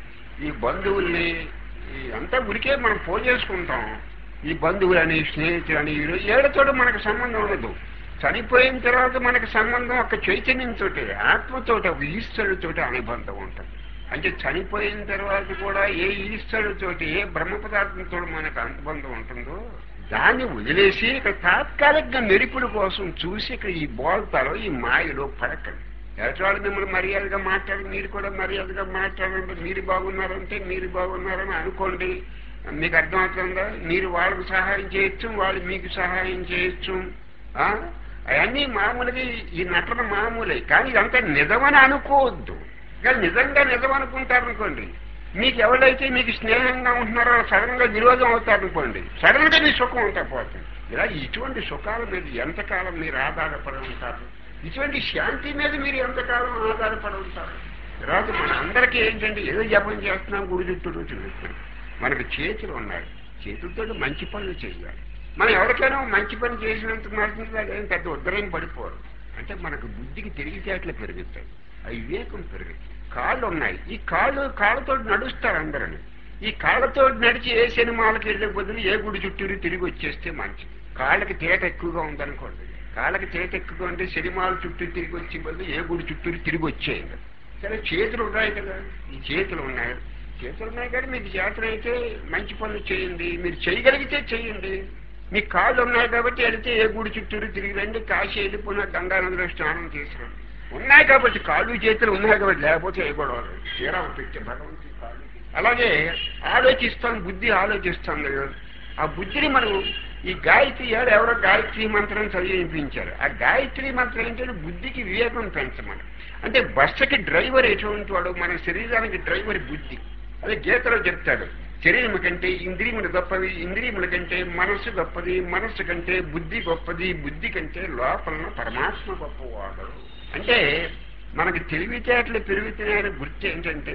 ఈ బంధువుల్ని ఈ అంతా ఉరికే మనం పోజేసుకుంటాం ఈ బంధువులని స్నేహితులని ఏడతో మనకు సంబంధం ఉండదు చనిపోయిన తర్వాత మనకు సంబంధం ఒక చైతన్యంతో ఆత్మతోటి ఒక ఈశ్వరుడితోటి అనుబంధం ఉంటుంది అంటే చనిపోయిన తర్వాత కూడా ఏ ఈశ్వరుడితోటి ఏ బ్రహ్మ పదార్థంతో మనకు అనుబంధం ఉంటుందో దాన్ని వదిలేసి ఇక్కడ తాత్కాలికంగా మెరుపుల కోసం చూసి ఇక్కడ ఈ బోల్తాలో ఈ మాయలో పడకండి ఎలక్ట్రాలు మిమ్మల్ని మర్యాదగా మాట్లాడి మీరు కూడా మర్యాదగా మాట్లాడండి మీరు బాగున్నారంటే మీరు బాగున్నారని అనుకోండి మీకు అర్థమవుతుందా మీరు వాళ్ళకు సహాయం చేయొచ్చు వాళ్ళు మీకు సహాయం చేయొచ్చు ఆ? అవన్నీ మామూలుగా ఈ నటన మామూలే కానీ ఇదంతా నిజమని అనుకోవద్దు కానీ నిజంగా నిజం అనుకుంటారనుకోండి మీకు ఎవరైతే మీకు స్నేహంగా ఉంటున్నారో సడన్ గా విరోధం అవుతారనుకోండి సడన్ గా మీ సుఖం ఉంటా పోతుంది ఇలా ఇటువంటి సుఖాల మీద ఎంతకాలం మీరు ఆధారపడి ఉంటారు ఇటువంటి శాంతి మీద మీరు ఎంతకాలం ఆధారపడి ఉంటారు తర్వాత మన అందరికీ ఏంటంటే ఏదో జపం చేస్తున్నాం గుడి చుట్టూ తిరుగుతున్నాం మనకు చేతులు ఉన్నాయి చేతులతో మంచి పనులు చేయాలి మనం ఎవరికైనా మంచి పని చేసినంత మాత్రం ఏం పెద్ద ఉద్దరం పడిపోరు అంటే మనకు బుద్ధికి తెలివితేటలు పెరుగుతాయి ఆ వివేకం పెరుగుతుంది కాళ్ళు ఉన్నాయి ఈ కాళ్ళు కాళ్ళతో నడుస్తారు అందరూ ఈ కాళ్ళతో నడిచి ఏ సినిమాలకు వెళ్ళే బదులు ఏ గుడి చుట్టూరు తిరిగి వచ్చేస్తే మంచిది కాళ్ళకి తేట ఎక్కువగా ఉందనుకోండి కాళ్ళకి తేట ఎక్కువగా ఉంటే సినిమాల చుట్టూ తిరిగి వచ్చే బదులు ఏ గుడి చుట్టూరు తిరిగి వచ్చేయండి సరే చేతులు ఉన్నాయి కదా ఈ చేతులు ఉన్నాయి చేతులు ఉన్నాయి కానీ మీకు చేతులు అయితే మంచి పనులు చేయండి మీరు చేయగలిగితే చేయండి మీ కాళ్ళు ఉన్నాయి కాబట్టి వెళితే ఏ గుడి చుట్టూరు తిరిగి రండి కాశీ వెళ్ళిపోయిన గంగానదిలో స్నానం చేసిరండి ఉన్నాయి కాబట్టి కాళ్ళు చేతులు ఉన్నాయి కాబట్టి లేకపోతే ఏ గొడవ లేదు. తీరా పెట్టే భగవంతుడి కాళ్ళు అలాగే ఆలోచిస్తాం బుద్ధి ఆలోచిస్తాం కదా ఆ బుద్ధిని మనం ఈ గాయత్రి ఏడు ఎవరో గాయత్రి మంత్రం చదివించారు ఆ గాయత్రి మంత్రం ఏంటంటే బుద్ధికి వివేకం పెంచమని అంటే బస్సుకి డ్రైవర్ ఎటువంటి వాడు మన శరీరానికి డ్రైవర్ బుద్ధి అదే గీతలో చెప్తాడు శరీరం కంటే ఇంద్రియములు గొప్పవి ఇంద్రియముల కంటే మనస్సు గొప్పది మనస్సు కంటే బుద్ధి గొప్పది బుద్ధి కంటే లోపల పరమాత్మ గొప్పవాడు అంటే మనకి తెలివితేటలు పెరుగుతున్నాయని గుర్తు ఏంటంటే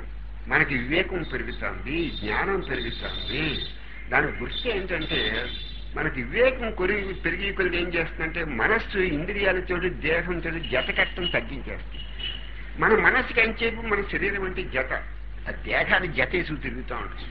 మనకి వివేకం పెరుగుతుంది జ్ఞానం పెరుగుతుంది దాని గుర్తు ఏంటంటే మనకి వివేకం కొరిగి పెరిగి కొరిగి ఏం చేస్తుందంటే మనస్సు ఇంద్రియాలతో దేహంతో జతకట్టం తగ్గించేస్తుంది మన మనస్సుకి అంచేపు మన శరీరం అంటే జత ఆ దేహాన్ని జతేసి తిరుగుతూ ఉంటుంది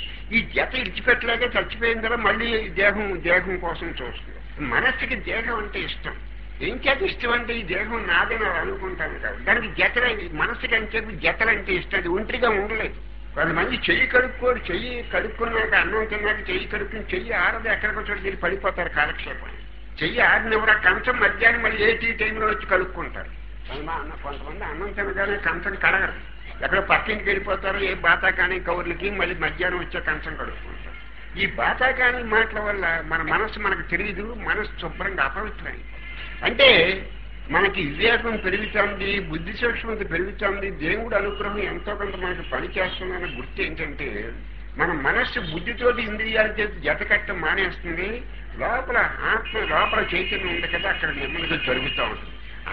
ఈ జత ఇడిచిపెట్టలేక చచ్చిపోయిన తర్వాత మళ్ళీ ఈ దేహం దేహం కోసం చూస్తుంది మనస్సుకి దేహం అంటే ఇష్టం ఏం చేత ఇష్టం అంటే ఈ దేహం నాదని అలా అనుకుంటాను కాదు దానికి జతల మనస్సుకి అని చెప్పి జతలంటే ఇష్టం అది ఒంటరిగా ఉండలేదు కొంతమంది చెయ్యి కడుక్కోడు చెయ్యి కడుక్కున్నాక అన్నం తిన్నాక చెయ్యి కడుక్కుని చెయ్యి ఆరదు ఎక్కడికో చోట తిరిగి పడిపోతారు కాలక్షేపం చెయ్యి ఆరినవరా కంచం మధ్యాహ్నం మళ్ళీ ఏ టీ టైంలో వచ్చి కడుక్కుంటారు కొంతమంది అన్న- కొంతమంది అన్నం తినగానే కంచం కడగరు ఎక్కడో పక్కింటికి వెళ్ళిపోతారు ఏ బాతాకాని కౌర్లకి మళ్ళీ మధ్యాహ్నం వచ్చే కంచం కడుక్కుంటారు ఈ బాతాకాని మాటల వల్ల మన మనస్సు మనకు తెలియదు మనస్సు శుభ్రంగా అపవిత్రమైంది అంటే మనకి వివేకం పెరుగుతుంది బుద్ధి సూక్ష్మత పెరుగుతుంది దేవుడు అనుగ్రహం ఎంతో కొంత మనకి పని చేస్తుందన్న గుర్తు ఏంటంటే మన మనస్సు బుద్ధితోటి ఇంద్రియాల చేతి జతకట్టం మానేస్తుంది లోపల ఆత్మ లోపల చైతన్యం ఉంది కదా అక్కడ నెమ్మదిగా జరుగుతూ ఉంటుంది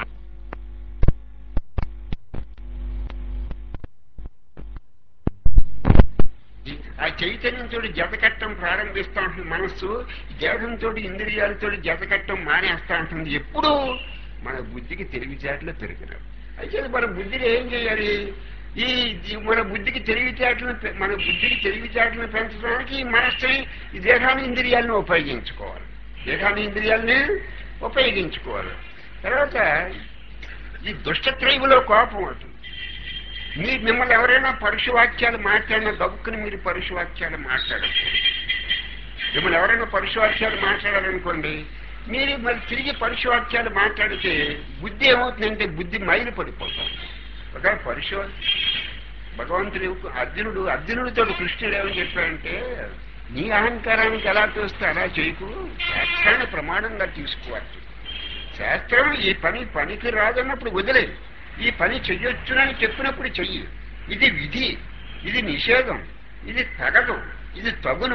ఆ చైతన్యంతో జతకట్టం ప్రారంభిస్తూ ఉంటుంది మనస్సు దేహంతో ఇంద్రియాలతో జతకట్టం మానేస్తా ఉంటుంది ఎప్పుడు మన బుద్ధికి తెలివితేటలు పెరిగినారు అయితే మన బుద్ధిని ఏం చేయాలి ఈ ఈ మన బుద్ధికి తెలివితేటలను పె- మన బుద్ధికి తెలివితేటలను పెంచడానికి ఈ మనస్సుని ఈ దేహాన్ని ఇంద్రియాలను ఉపయోగించుకోవాలి దేహాన్ని ఇంద్రియాలని ఉపయోగించుకోవాలి తర్వాత ఈ దుష్టత్రయములో కోపం అవుతుంది మీరు మిమ్మల్ని ఎవరైనా పరుషవాక్యాలు మాట్లాడినా గబుక్కుని మీరు పరుషవాక్యాలు మాట్లాడకూడదు మిమ్మల్ని ఎవరైనా పరుషవాక్యాలు మాట్లాడాలనుకోండి మీరు మరి తిరిగి పరుషవాక్యాలు మాట్లాడితే బుద్ధి ఏమవుతుందంటే బుద్ధి మైలు పడిపోతాం ఒక పరుష భగవంతుడు అర్జునుడు అర్జునుడితో కృష్ణుడు ఏమని చెప్పాడంటే నీ అహంకారానికి ఎలా తోస్తే అలా చేయకు శాస్త్రాన్ని ప్రమాణంగా తీసుకోవాలి శాస్త్రం ఈ పని పనికి రాదన్నప్పుడు వదిలేదు ఈ పని చెయ్యొచ్చునని చెప్పినప్పుడు చెయ్యి ఇది విధి ఇది నిషేధం ఇది తగదు ఇది తగును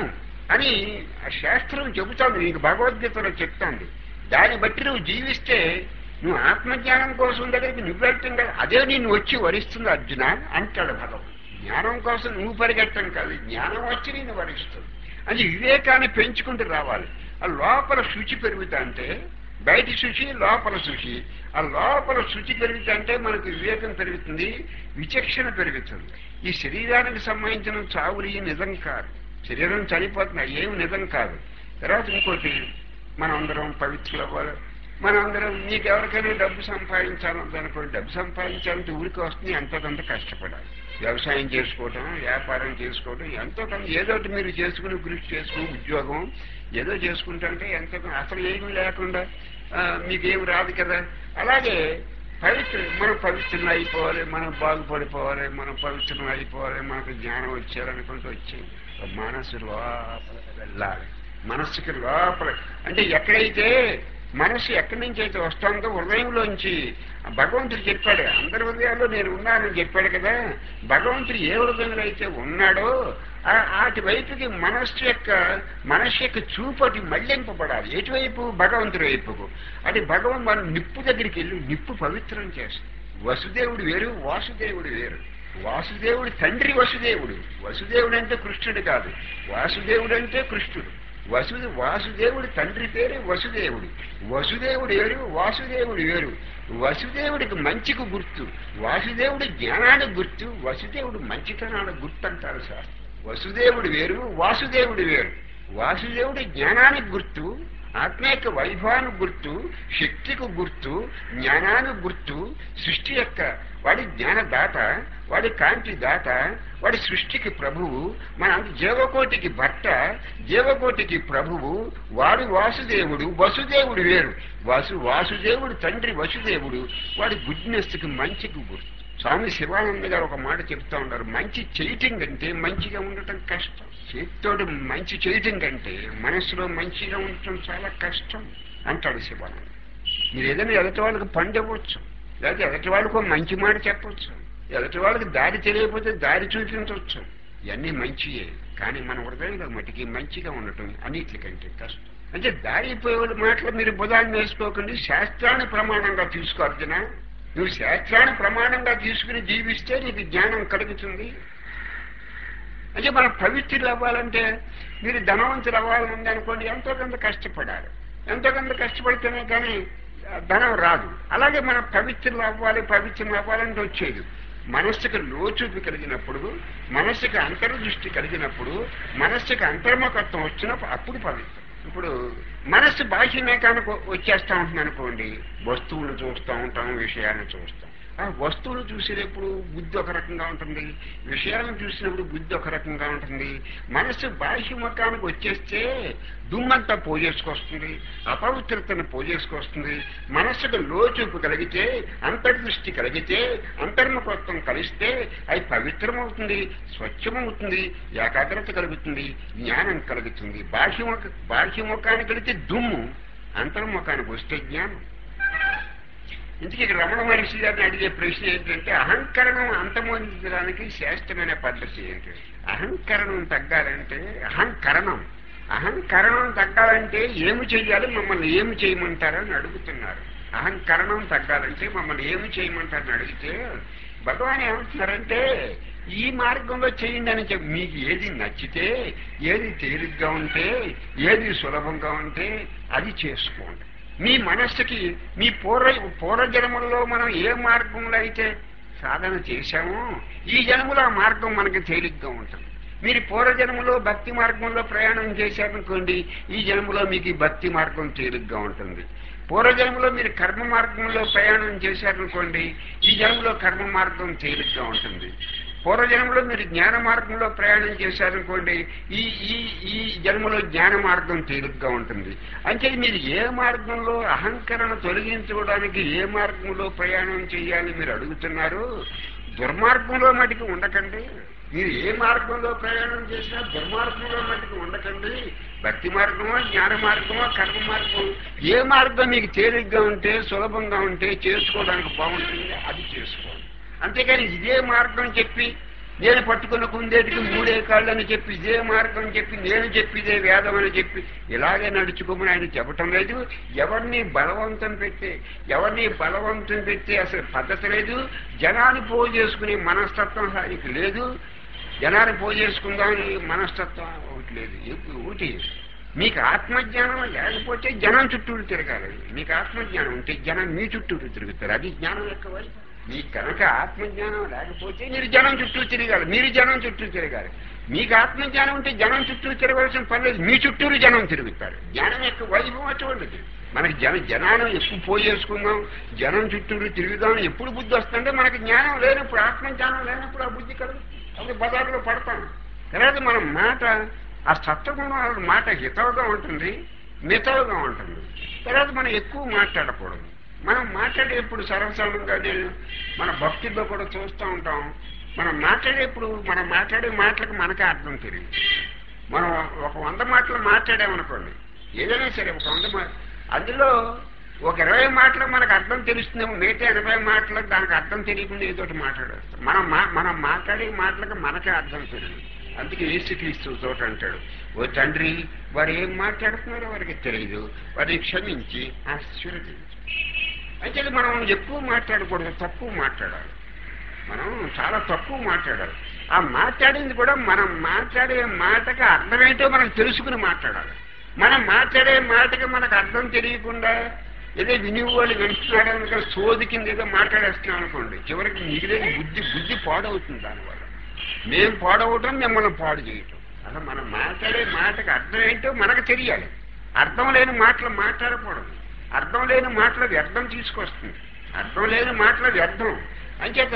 అని ఆ శాస్త్రం చెబుతోంది నీకు భగవద్గీతలో చెప్తోంది దాన్ని బట్టి నువ్వు జీవిస్తే నువ్వు ఆత్మజ్ఞానం కోసం దగ్గరికి నువ్వు వెళ్తాం కదా అదే నిన్ను వచ్చి వరిస్తుంది అర్జున అంటాడు భగవాన్ జ్ఞానం కోసం నువ్వు పరిగెట్టం కాదు జ్ఞానం వచ్చి నిన్ను వరిస్తుంది అది వివేకాన్ని పెంచుకుంటూ రావాలి ఆ లోపల శుచి పెరుగుతా అంటే బయటి శుచి లోపల శుచి ఆ లోపల శుచి పెరుగుతా అంటే మనకు వివేకం పెరుగుతుంది విచక్షణ పెరుగుతుంది ఈ శరీరానికి సంబంధించిన చావులు ఈ నిజం కాదు శరీరం చనిపోతుంది ఏమి నిజం కాదు తర్వాత ఇంకోటి మనందరం పవిత్రులు అవ్వాలి మనందరం నీకెవరికైనా డబ్బు సంపాదించాలనుకోండి డబ్బు సంపాదించాలంటే ఊరికి వస్తుంది ఎంతో కొంత కష్టపడాలి వ్యవసాయం చేసుకోవటం వ్యాపారం చేసుకోవటం ఎంతో కొంత ఏదో ఒకటి మీరు చేసుకుని కృషి చేసుకుని ఉద్యోగం ఏదో చేసుకుంటుంటే ఎంతో కొంత అసలు ఏమీ లేకుండా ఆ, మీకేం రాదు కదా అలాగే పవిత్ర మనం పవిత్రం అయిపోవాలి మనం బాగుపడిపోవాలి మనం పవిత్రం అయిపోవాలి మనకు జ్ఞానం వచ్చేయాలనుకుంటూ వచ్చేది మనసు లోపల వెళ్ళాలి మనస్సుకి లోపల అంటే ఎక్కడైతే మనసు ఎక్కడి నుంచి అయితే వస్తుందో హృదయంలోంచి భగవంతుడు చెప్పాడు అందరి హృదయాల్లో నేను ఉన్నానని చెప్పాడు కదా భగవంతుడు ఏ హృదయంలో అయితే ఉన్నాడో ఆ- వాటి వైపుకి మనస్సు యొక్క మనస్సు యొక్క చూపటి మళ్లింపబడాలి ఎటువైపు భగవంతుడి వైపుకు అది భగవన్ మనం నిప్పు దగ్గరికి వెళ్ళి నిప్పు పవిత్రం చేస్తుంది వసుదేవుడు వేరు వాసుదేవుడు వేరు వాసుదేవుడు తండ్రి వసుదేవుడు వసుదేవుడు అంటే కృష్ణుడు కాదు వాసుదేవుడు అంటే కృష్ణుడు వసు వాసుదేవుడి తండ్రి పేరే వసుదేవుడు వసుదేవుడు వేరు వాసుదేవుడు వేరు వసుదేవుడికి మంచికి గుర్తు వాసుదేవుడి జ్ఞానానికి గుర్తు వసుదేవుడు మంచితనానికి గుర్తు అంటారు సార్ వసుదేవుడు వేరు వాసుదేవుడు వేరు వాసుదేవుడి జ్ఞానానికి గుర్తు ఆత్మ యొక్క వైభవానికి గుర్తు శక్తికి గుర్తు జ్ఞానానికి గుర్తు సృష్టి యొక్క వాడి జ్ఞానదాత వాడి కాంతి దాత వాడి సృష్టికి ప్రభువు మన జీవకోటికి భర్త జీవకోటికి ప్రభువు వాడు వాసుదేవుడు వసుదేవుడు వేరు వాసు వాసుదేవుడు తండ్రి వసుదేవుడు వాడి గుడ్నెస్కి మంచికి గుర్తు స్వామి శివానంద గారు ఒక మాట చెప్తా ఉన్నారు మంచి చేయటం కంటే మంచిగా ఉండటం కష్టం చేతితోటి మంచి చేయటం కంటే మనసులో మంచిగా ఉండటం చాలా కష్టం అంటాడు శివానంద మీరు ఏదైనా ఎదుటి వాళ్ళకి పండివ్వచ్చు లేకపోతే ఎదుటి వాళ్ళకు ఒక మంచి మాట చెప్పవచ్చు ఎదుటి వాళ్ళకి దారి తెలియకపోతే దారి చూపించవచ్చు ఇవన్నీ మంచియే కానీ మన హృదయంలో మటుకి మంచిగా ఉండటం అన్నిటికంటే కష్టం అంటే దారిపోయే వాళ్ళ మాటలు మీరు బుధాన్ని వేసుకోకండి శాస్త్రాన్ని ప్రమాణంగా తీసుకో అర్జున నువ్వు శాస్త్రాన్ని ప్రమాణంగా తీసుకుని జీవిస్తే నీకు జ్ఞానం కలుగుతుంది అంటే మనం పవిత్రులు అవ్వాలంటే మీరు ధనవంతులు అవ్వాలని అనుకోండి ఎంతో కొంత కష్టపడాలి ఎంతో కొంత కష్టపడితేనే కానీ ఆ, ధనం రాదు అలాగే మనం పవిత్రులు అవ్వాలి పవిత్రం అవ్వాలంటే వచ్చేది మనస్సుకి లోచూపు కలిగినప్పుడు మనస్సుకి అంతర్దృష్టి కలిగినప్పుడు మనస్సుకి అంతర్ముఖత్వం వచ్చినప్పుడు అప్పుడు పవిత్రం ఇప్పుడు మనస్సు బాహ్యమేకానికి వచ్చేస్తా ఉంటుంది అనుకోండి వస్తువులు చూస్తూ ఉంటాం విషయాలను చూస్తాం ఆ వస్తువులు చూసేటప్పుడు బుద్ధి ఒక రకంగా ఉంటుంది విషయాలను చూసినప్పుడు బుద్ధి ఒక రకంగా ఉంటుంది మనస్సు బాహ్యముఖానికి వచ్చేస్తే దుమ్మంతా పోజేసుకొస్తుంది అపవిత్రతను పోజేసుకొస్తుంది మనస్సుకు లోచూపు కలిగితే అంతర్దృష్టి కలిగితే అంతర్ముఖత్వం కలిస్తే అది పవిత్రమవుతుంది స్వచ్ఛమవుతుంది ఏకాగ్రత కలుగుతుంది జ్ఞానం కలుగుతుంది బాహ్యముఖ బాహ్యముఖానికి వెళితే దుమ్ము అంతర్ముఖానికి వస్తే జ్ఞానం ఇందుకే ఇక్కడ రమణ మహర్షి గారిని అడిగే ప్రశ్న ఏంటంటే అహంకరణం అంతమొందించడానికి శ్రేష్టమైన పద్ధతి ఏంటి అహంకరణం తగ్గాలంటే అహంకరణం అహంకరణం తగ్గాలంటే ఏమి చెయ్యాలి మమ్మల్ని ఏమి చేయమంటారని అడుగుతున్నారు అహంకరణం తగ్గాలంటే మమ్మల్ని ఏమి చేయమంటారని అడిగితే భగవాన్ ఏమంటున్నారంటే ఈ మార్గంలో చేయండి అని చెప్పి మీకు ఏది నచ్చితే ఏది తేలిగ్గా ఉంటే ఏది సులభంగా ఉంటే అది చేసుకోండి మీ మనస్సుకి మీ పూర్వ పూర్వజన్మల్లో మనం ఏ మార్గంలో అయితే సాధన చేశామో ఈ జన్మలో ఆ మార్గం మనకి తేలిగ్గా ఉంటుంది మీరు పూర్వజన్మలో భక్తి మార్గంలో ప్రయాణం చేశారనుకోండి ఈ జన్మలో మీకు ఈ భక్తి మార్గం తేలిగ్గా ఉంటుంది పూర్వజన్మలో మీరు కర్మ మార్గంలో ప్రయాణం చేశారనుకోండి ఈ జన్మలో కర్మ మార్గం తేలిగ్గా ఉంటుంది పూర్వజన్మలో మీరు జ్ఞాన మార్గంలో ప్రయాణం చేశారనుకోండి ఈ ఈ ఈ జన్మలో జ్ఞాన మార్గం తేలిగ్గా ఉంటుంది అంటే మీరు ఏ మార్గంలో అహంకరణ తొలగించుకోవడానికి ఏ మార్గంలో ప్రయాణం చేయాలని మీరు అడుగుతున్నారు దుర్మార్గంలో మటుకు ఉండకండి మీరు ఏ మార్గంలో ప్రయాణం చేసినా దుర్మార్గంలో మటుకు ఉండకండి భక్తి మార్గమో జ్ఞాన మార్గమో కర్మ మార్గం ఏ మార్గం మీకు తేలిగ్గా ఉంటే సులభంగా ఉంటే చేసుకోవడానికి బాగుంటుంది అది చేసుకోండి అంతేగాని ఇదే మార్గం చెప్పి నేను పట్టుకున్న కుందేటికి మూడే కాళ్ళు అని చెప్పి ఇదే మార్గం అని చెప్పి నేను చెప్పి ఇదే వేదం అని చెప్పి ఇలాగే నడుచుకోమని ఆయన చెప్పటం లేదు ఎవరిని బలవంతం పెట్టి ఎవరిని బలవంతం పెట్టి అసలు పద్ధతి లేదు జనాన్ని పోగు చేసుకునే మనస్తత్వం ఆయనకి లేదు జనాన్ని పోగు చేసుకుందామని మనస్తత్వం ఒకటి లేదు ఎప్పుడు ఒకటి మీకు ఆత్మజ్ఞానం లేకపోతే జనం చుట్టూరు తిరగాలి మీకు ఆత్మజ్ఞానం ఉంటే జనం మీ చుట్టూరు తిరుగుతారు అది జ్ఞానం యొక్క వరి మీకు కనుక ఆత్మజ్ఞానం లేకపోతే మీరు జనం చుట్టూ తిరగాలి మీరు జనం చుట్టూ తిరగాలి మీకు ఆత్మజ్ఞానం ఉంటే జనం చుట్టూ తిరగవలసిన పని లేదు మీ చుట్టూరు జనం తిరుగుతారు జ్ఞానం యొక్క వైభవం అటువంటిది మనకి జన జనాన్ని ఎక్కువ పోయేసుకుందాం జనం చుట్టూరు తిరుగుదాం ఎప్పుడు బుద్ధి వస్తుంటే మనకి జ్ఞానం లేనప్పుడు ఆత్మజ్ఞానం లేనప్పుడు ఆ బుద్ధి కలదు అది బజార్లో పడతాం తర్వాత మనం మాట ఆ సత్వగుణం మాట హితవుగా ఉంటుంది మితవుగా ఉంటుంది తర్వాత మనం ఎక్కువ మాట్లాడకూడదు మనం మాట్లాడేప్పుడు సర్వసాధారణంగా నేను మన భక్తుల్లో కూడా చూస్తూ ఉంటాం మనం మాట్లాడేప్పుడు మనం మాట్లాడే మాటలకు మనకే అర్థం తెలియదు మనం ఒక వంద మాటలు మాట్లాడామనుకోండి ఏదైనా సరే ఒక వంద మా అందులో ఒక ఇరవై మాటలు మనకు అర్థం తెలుస్తుందేమో మిగతా ఎనభై మాటలకు దానికి అర్థం తెలియకుండా ఏదో ఒకటి మాట్లాడేస్తాం మనం మా- మనం మాట్లాడే మాటలకు మనకే అర్థం తెలియదు అందుకే ఏసుక్రీస్తు చోట అంటాడు ఓ తండ్రి వారు ఏం మాట్లాడుతున్నారో వారికి తెలియదు వారిని క్షమించి ఆశీర్వదించు అయితే మనం ఎక్కువ మాట్లాడకూడదు తక్కువ మాట్లాడాలి మనం చాలా తక్కువ మాట్లాడాలి ఆ మాట్లాడింది కూడా మనం మాట్లాడే మాటకి అర్థమేంటో మనకు తెలుసుకుని మాట్లాడాలి మనం మాట్లాడే మాటకి మనకు అర్థం తెలియకుండా ఏదో వినియోగాలు వింటున్నాడు అనుకో సోది కింద ఏదో మాట్లాడేస్తున్నాం అనుకోండి చివరికి మిగిలేని బుద్ధి బుద్ధి పాడవుతుంది దానివల్ల మేము పాడవటం మిమ్మల్ని పాడు చేయటం అసలు మనం మాట్లాడే మాటకి అర్థం ఏంటో మనకు తెలియాలి అర్థం లేని మాటలు మాట్లాడకూడదు అర్థం లేని మాటలు వ్యర్థం తీసుకొస్తుంది అర్థం లేని మాటలు వ్యర్థం అంచేత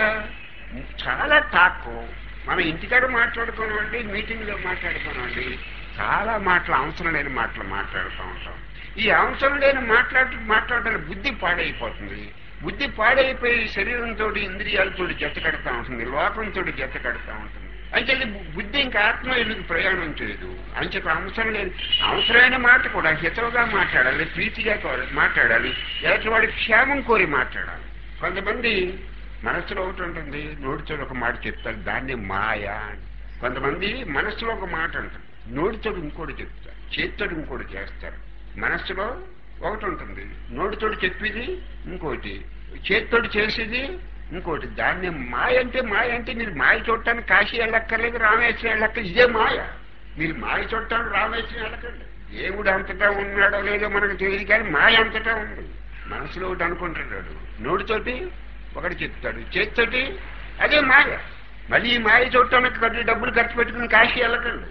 చాలా టాక్ మనం ఇంటికాడ మాట్లాడుకోనివ్వండి మీటింగ్లో మాట్లాడుకోనివ్వండి చాలా మాటలు అవసరం లేని మాటలు మాట్లాడుతూ ఉంటాం ఈ అవసరం లేని మాట్లాడు మాట్లాడటం బుద్ధి పాడైపోతుంది బుద్ధి పాడైపోయి శరీరంతో ఇంద్రియాలతో జత కడతా ఉంటుంది లోకంతో జత కడతా ఉంటుంది అంటే బుద్ధి ఇంకా ఆత్మ ఎందుకు ప్రయాణం చేయదు అంచేత అవసరం లేదు అవసరమైన మాట కూడా హితవుగా మాట్లాడాలి ప్రీతిగా కో- మాట్లాడాలి ఎలాంటి వాడి క్షేమం కోరి మాట్లాడాలి కొంతమంది మనసులో ఒకటి ఉంటుంది నోటితో ఒక మాట చెప్తారు దాన్ని మాయ అని కొంతమంది మనసులో ఒక మాట అంటారు నోటితో ఇంకోటి చెప్తారు చేతితో ఇంకోటి చేస్తారు మనస్సులో ఒకటి ఉంటుంది నోటితోటి చెప్పేది ఇంకోటి చేతితోటి చేసేది ఇంకోటి దాన్ని మాయ అంటే మాయ అంటే మీరు మాయ చూడటానికి కాశీ వెళ్ళక్కర్లేదు రామేశ్వరం వెళ్ళక్కర్లేదు ఇదే మాయ మీరు మాయ చూడటానికి రామేశ్వరం వెళ్ళకండి దేవుడు అంతటా ఉన్నాడో లేదో మనకు తెలియదు కానీ మాయ అంతటా ఉంది మనసులో ఒకటి అనుకుంటున్నాడు నోటితోటి ఒకటి చెప్తాడు చేతితోటి అదే మాయ మళ్ళీ ఈ మాయ చూడటానికి కొద్ది డబ్బులు ఖర్చు పెట్టుకుని కాశీ వెళ్ళకండి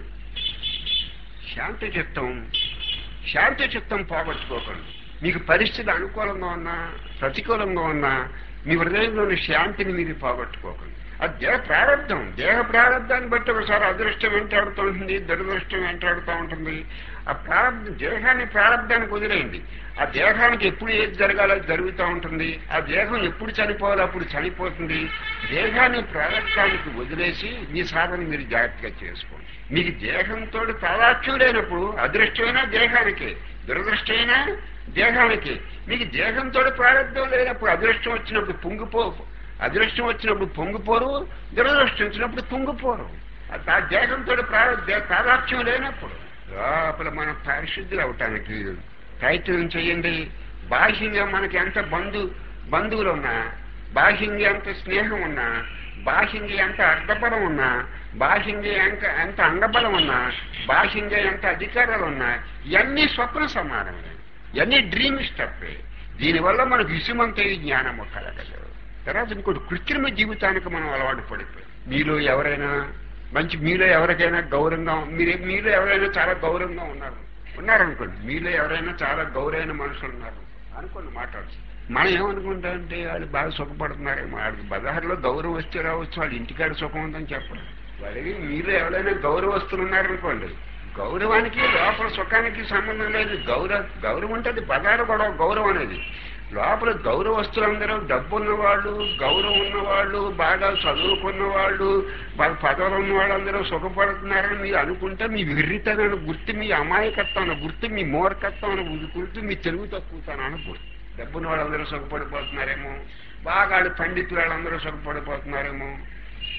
శాంతి చిత్తం శాంతి చిత్తం పోగొట్టుకోకండి మీకు పరిస్థితి అనుకూలంగా ఉన్నా ప్రతికూలంగా ఉన్నా మీ హృదయంలోని శాంతిని మీరు పోగొట్టుకోకండి అది దేహ ప్రారంధం దేహ ప్రారంధాన్ని బట్టి ఒకసారి అదృష్టం వెంటాడుతూ ఉంటుంది దురదృష్టం వెంటాడుతూ ఉంటుంది ఆ ప్రారంభం దేహాన్ని ప్రారంధానికి వదిలేయండి ఆ దేహానికి ఎప్పుడు ఏది జరగాలో అది జరుగుతూ ఉంటుంది ఆ దేహం ఎప్పుడు చనిపోవాలో అప్పుడు చనిపోతుంది దేహాన్ని ప్రారంభానికి వదిలేసి మీ సాధన మీరు జాగ్రత్తగా చేసుకోండి మీకు దేహంతో తాదాత్యం లేనప్పుడు అదృష్టమైనా దేహానికి దురదృష్టమైనా దేహానికి మీకు దేహంతో ప్రారంభం లేనప్పుడు అదృష్టం వచ్చినప్పుడు పొంగిపో అదృష్టం వచ్చినప్పుడు పొంగిపోరు దురదృష్టం వచ్చినప్పుడు తుంగిపోరు ఆ దేహంతో ప్రారంభ తాదాత్యం లేనప్పుడు లోపల మనం పరిశుద్ధులు అవటానికి ప్రయత్నం చేయండి బాహ్యంగా మనకి ఎంత బంధు బంధువులు ఉన్నా బాహ్యంగా ఎంత స్నేహం ఉన్నా బాహ్యంగా ఎంత అర్ధబలం ఉన్నా బాహ్యంగా ఎంత ఎంత అంగబలం ఉన్నా బాహ్యంగా ఎంత అధికారాలు ఉన్నా ఇవన్నీ స్వప్న సమానమే ఇవన్నీ డ్రీమ్ స్టెప్పే దీనివల్ల మనకు ఇసుమంతే జ్ఞానము కలగదు తర్వాత ఇంకోటి కృత్రిమ జీవితానికి మనం అలవాటు పడిపోయి మీలో ఎవరైనా మంచి మీలో ఎవరికైనా గౌరవంగా మీరే మీలో ఎవరైనా చాలా గౌరవంగా ఉన్నారు ఉన్నారనుకోండి మీలో ఎవరైనా చాలా గౌరవైన మనుషులు ఉన్నారు అనుకోండి మాట్లాడు మనం ఏమనుకుంటామంటే వాళ్ళు బాగా సుఖపడుతున్నారేమో వాళ్ళకి బజార్లో గౌరవం వస్తే రావచ్చు వాళ్ళ ఇంటికాడ సుఖం ఉందని చెప్పడం వాళ్ళకి మీలో ఎవరైనా గౌరవస్తులు ఉన్నారనుకోండి గౌరవానికి లోపల సుఖానికి సంబంధం లేదు గౌరవ గౌరవం అంటే అది బజారు కూడా గౌరవం అనేది లోపల గౌరవస్తులందరూ డబ్బు ఉన్నవాళ్ళు గౌరవం ఉన్నవాళ్ళు బాగా చదువుకున్న వాళ్ళు బాగా పదవులు ఉన్న వాళ్ళందరూ సుఖపడుతున్నారని మీరు అనుకుంటే మీ విర్రితనాన్ని గుర్తు మీ అమాయకత్వాన్ని గుర్తు మీ మూర్ఖత్వాన్ని గుర్తు మీ తెలుగు తక్కువతానని గుర్తు డబ్బున్న వాళ్ళందరూ సుఖపడిపోతున్నారేమో బాగా వాళ్ళు పండితులు వాళ్ళందరూ సుఖపడిపోతున్నారేమో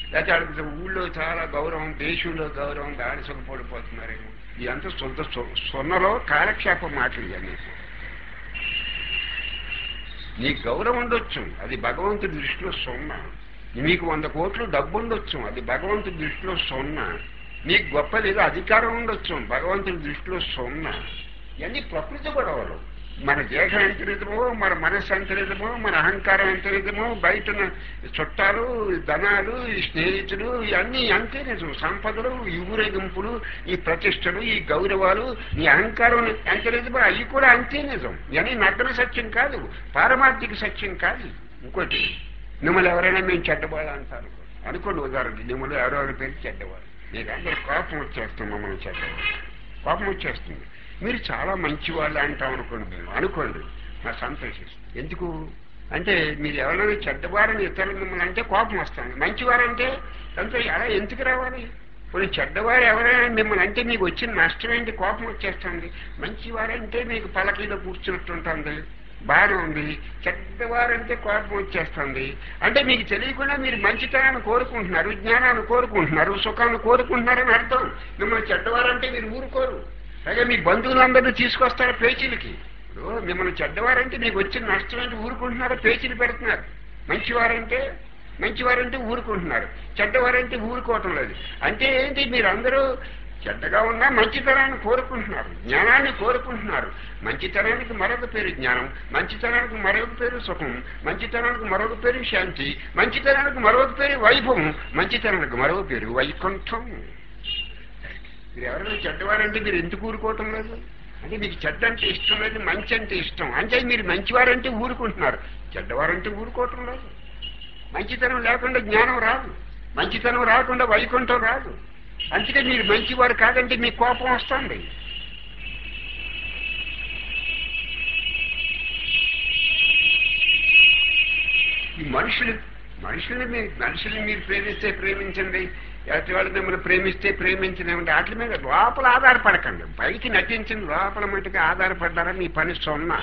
లేకపోతే వాళ్ళకి ఊళ్ళో చాలా గౌరవం దేశంలో గౌరవం దాడి సుఖపడిపోతున్నారేమో ఇదంతా సొంత సొ- సొన్నలో కాలక్షేప మాటలు ఇవన్నీ నీకు గౌరవం ఉండొచ్చు అది భగవంతుడి దృష్టిలో సున్నా మీకు వంద కోట్లు డబ్బు ఉండొచ్చు అది భగవంతుడి దృష్టిలో సున్నా నీకు గొప్ప లేదు అధికారం ఉండొచ్చు భగవంతుడి దృష్టిలో సున్నా ఇవన్నీ ప్రకృతి గొడవలు మన దేహం ఎంత నిజమో మన మనస్సు ఎంత నిజమో మన అహంకారం ఎంత నిజమో బయట ఉన్న చుట్టాలు ధనాలు ఈ స్నేహితులు ఇవన్నీ అంతే నిజం సంపదలు ఈ ఊరేగింపులు ఈ ప్రతిష్టలు ఈ గౌరవాలు ఈ అహంకారం ఎంత నిజమో అవి కూడా అంతే నిజం ఇవన్నీ నగ్న సత్యం కాదు పారమార్థిక సత్యం కాదు ఇంకోటి మిమ్మల్ని ఎవరైనా మేము చెడ్డవాళ్ళు అంటారు అనుకోండి ఉదాహరణ మిమ్మల్ని ఎవరో ఎవరి పేరు చెడ్డవాళ్ళు మీకు అందరు కోపం వచ్చేస్తుంది మమ్మల్ని చెడ్డవాళ్ళు కోపం వచ్చేస్తుంది మీరు చాలా మంచి వాళ్ళు అంటాం అనుకోండి మేము అనుకోండి నా సంతోషిస్తుంది ఎందుకు అంటే మీరు ఎవరైనా చెడ్డవారని ఇతరులు మిమ్మల్ని అంటే కోపం వస్తుంది మంచివారంటే అంతే అలా ఎందుకు రావాలి ఇప్పుడు చెడ్డవారు ఎవరైనా మిమ్మల్ని అంటే మీకు వచ్చిన నష్టం ఏంటి కోపం వచ్చేస్తుంది మంచివారంటే మీకు పలకీలో కూర్చున్నట్టు ఉంటుంది బాగానే ఉంది చెడ్డవారంటే కోపం వచ్చేస్తుంది అంటే మీకు తెలియకుండా మీరు మంచితనాన్ని కోరుకుంటున్నారు జ్ఞానాన్ని కోరుకుంటున్నారు సుఖాన్ని కోరుకుంటున్నారని అర్థం మిమ్మల్ని చెడ్డవారంటే మీరు ఊరుకోరు అలాగే మీ బంధువులందరినీ తీసుకొస్తారు పేచీలకి ఇప్పుడు మిమ్మల్ని చెడ్డవారంటే మీకు వచ్చిన నష్టం ఏంటి ఊరుకుంటున్నారో పేచీలు పెడుతున్నారు మంచివారంటే మంచివారంటే ఊరుకుంటున్నారు చెడ్డవారంటే ఊరుకోవటం లేదు అంటే ఏంటి మీరందరూ చెడ్డగా ఉన్నా మంచితనాన్ని కోరుకుంటున్నారు జ్ఞానాన్ని కోరుకుంటున్నారు మంచితనానికి మరొక పేరు జ్ఞానం మంచితనానికి మరొక పేరు సుఖం మంచితనానికి మరొక పేరు శాంతి మంచితనానికి మరొక పేరు వైభవం మంచితనానికి మరొక పేరు వైకుంఠం మీరు ఎవరైనా చెడ్డవారంటే మీరు ఎందుకు ఊరుకోవటం లేదు అంటే మీకు చెడ్డ అంటే ఇష్టం లేదు మంచి అంటే ఇష్టం అంటే మీరు మంచివారంటే ఊరుకుంటున్నారు చెడ్డవారంటే ఊరుకోవటం లేదు మంచితనం లేకుండా జ్ఞానం రాదు మంచితనం రాకుండా వైకుంఠం రాదు అందుకే మీరు మంచివారు కాదంటే మీకు కోపం వస్తుంది ఈ మనుషులు మనుషుల్ని మీరు మనుషుల్ని మీరు ప్రేమిస్తే ప్రేమించండి ఎదుటి వాళ్ళు మిమ్మల్ని ప్రేమిస్తే ప్రేమించనివ్వండి వాటి మీద లోపల ఆధారపడకండి పైకి నటించండి లోపల మటుకు ఆధారపడ్డారా మీ పని సొన్నా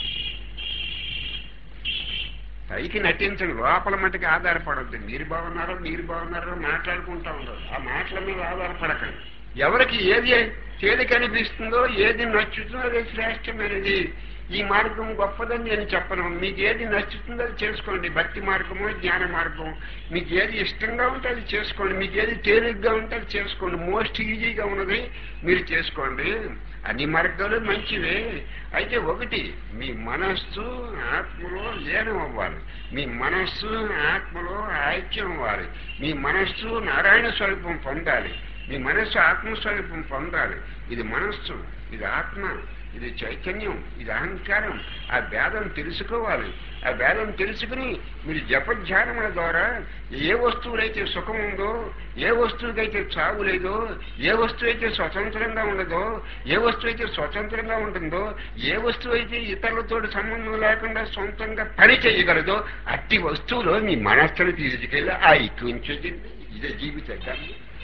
పైకి నటించండి లోపల మటుకు ఆధారపడద్దు మీరు బాగున్నారో మీరు బాగున్నారో మాట్లాడుకుంటా ఉండదు ఆ మాటల మీద ఆధారపడకండి ఎవరికి ఏది చేది కనిపిస్తుందో ఏది నచ్చుతుందో అదే శ్రేష్టమైనది ఈ మార్గం గొప్పదని నేను చెప్పను మీకు ఏది నచ్చుతుందో అది చేసుకోండి భక్తి మార్గము జ్ఞాన మార్గం మీకు ఏది ఇష్టంగా ఉంటే అది చేసుకోండి మీకు ఏది తేలిగ్గా ఉంటే అది చేసుకోండి మోస్ట్ ఈజీగా ఉన్నది మీరు చేసుకోండి అన్ని మార్గాలు మంచివే అయితే ఒకటి మీ మనస్సు ఆత్మలో లీనం అవ్వాలి మీ మనస్సు ఆత్మలో ఐక్యం అవ్వాలి మీ మనస్సు నారాయణ స్వరూపం పొందాలి మీ మనస్సు ఆత్మస్వరూపం పొందాలి ఇది మనస్సు ఇది ఆత్మ ఇది చైతన్యం ఇది అహంకారం ఆ భేదం తెలుసుకోవాలి ఆ భేదం తెలుసుకుని మీరు జపధ్యానముల ద్వారా ఏ వస్తువులైతే సుఖం ఉందో ఏ వస్తువుకైతే చావు లేదో ఏ వస్తువు అయితే స్వతంత్రంగా ఉండదో ఏ వస్తువు అయితే స్వతంత్రంగా ఉంటుందో ఏ వస్తువు అయితే ఇతరులతో సంబంధం లేకుండా సొంతంగా పని చేయగలదో అట్టి వస్తువులో మీ మనస్సును తీసుకెళ్ళి ఆ ఇక్కించేది ఇదే జీవితం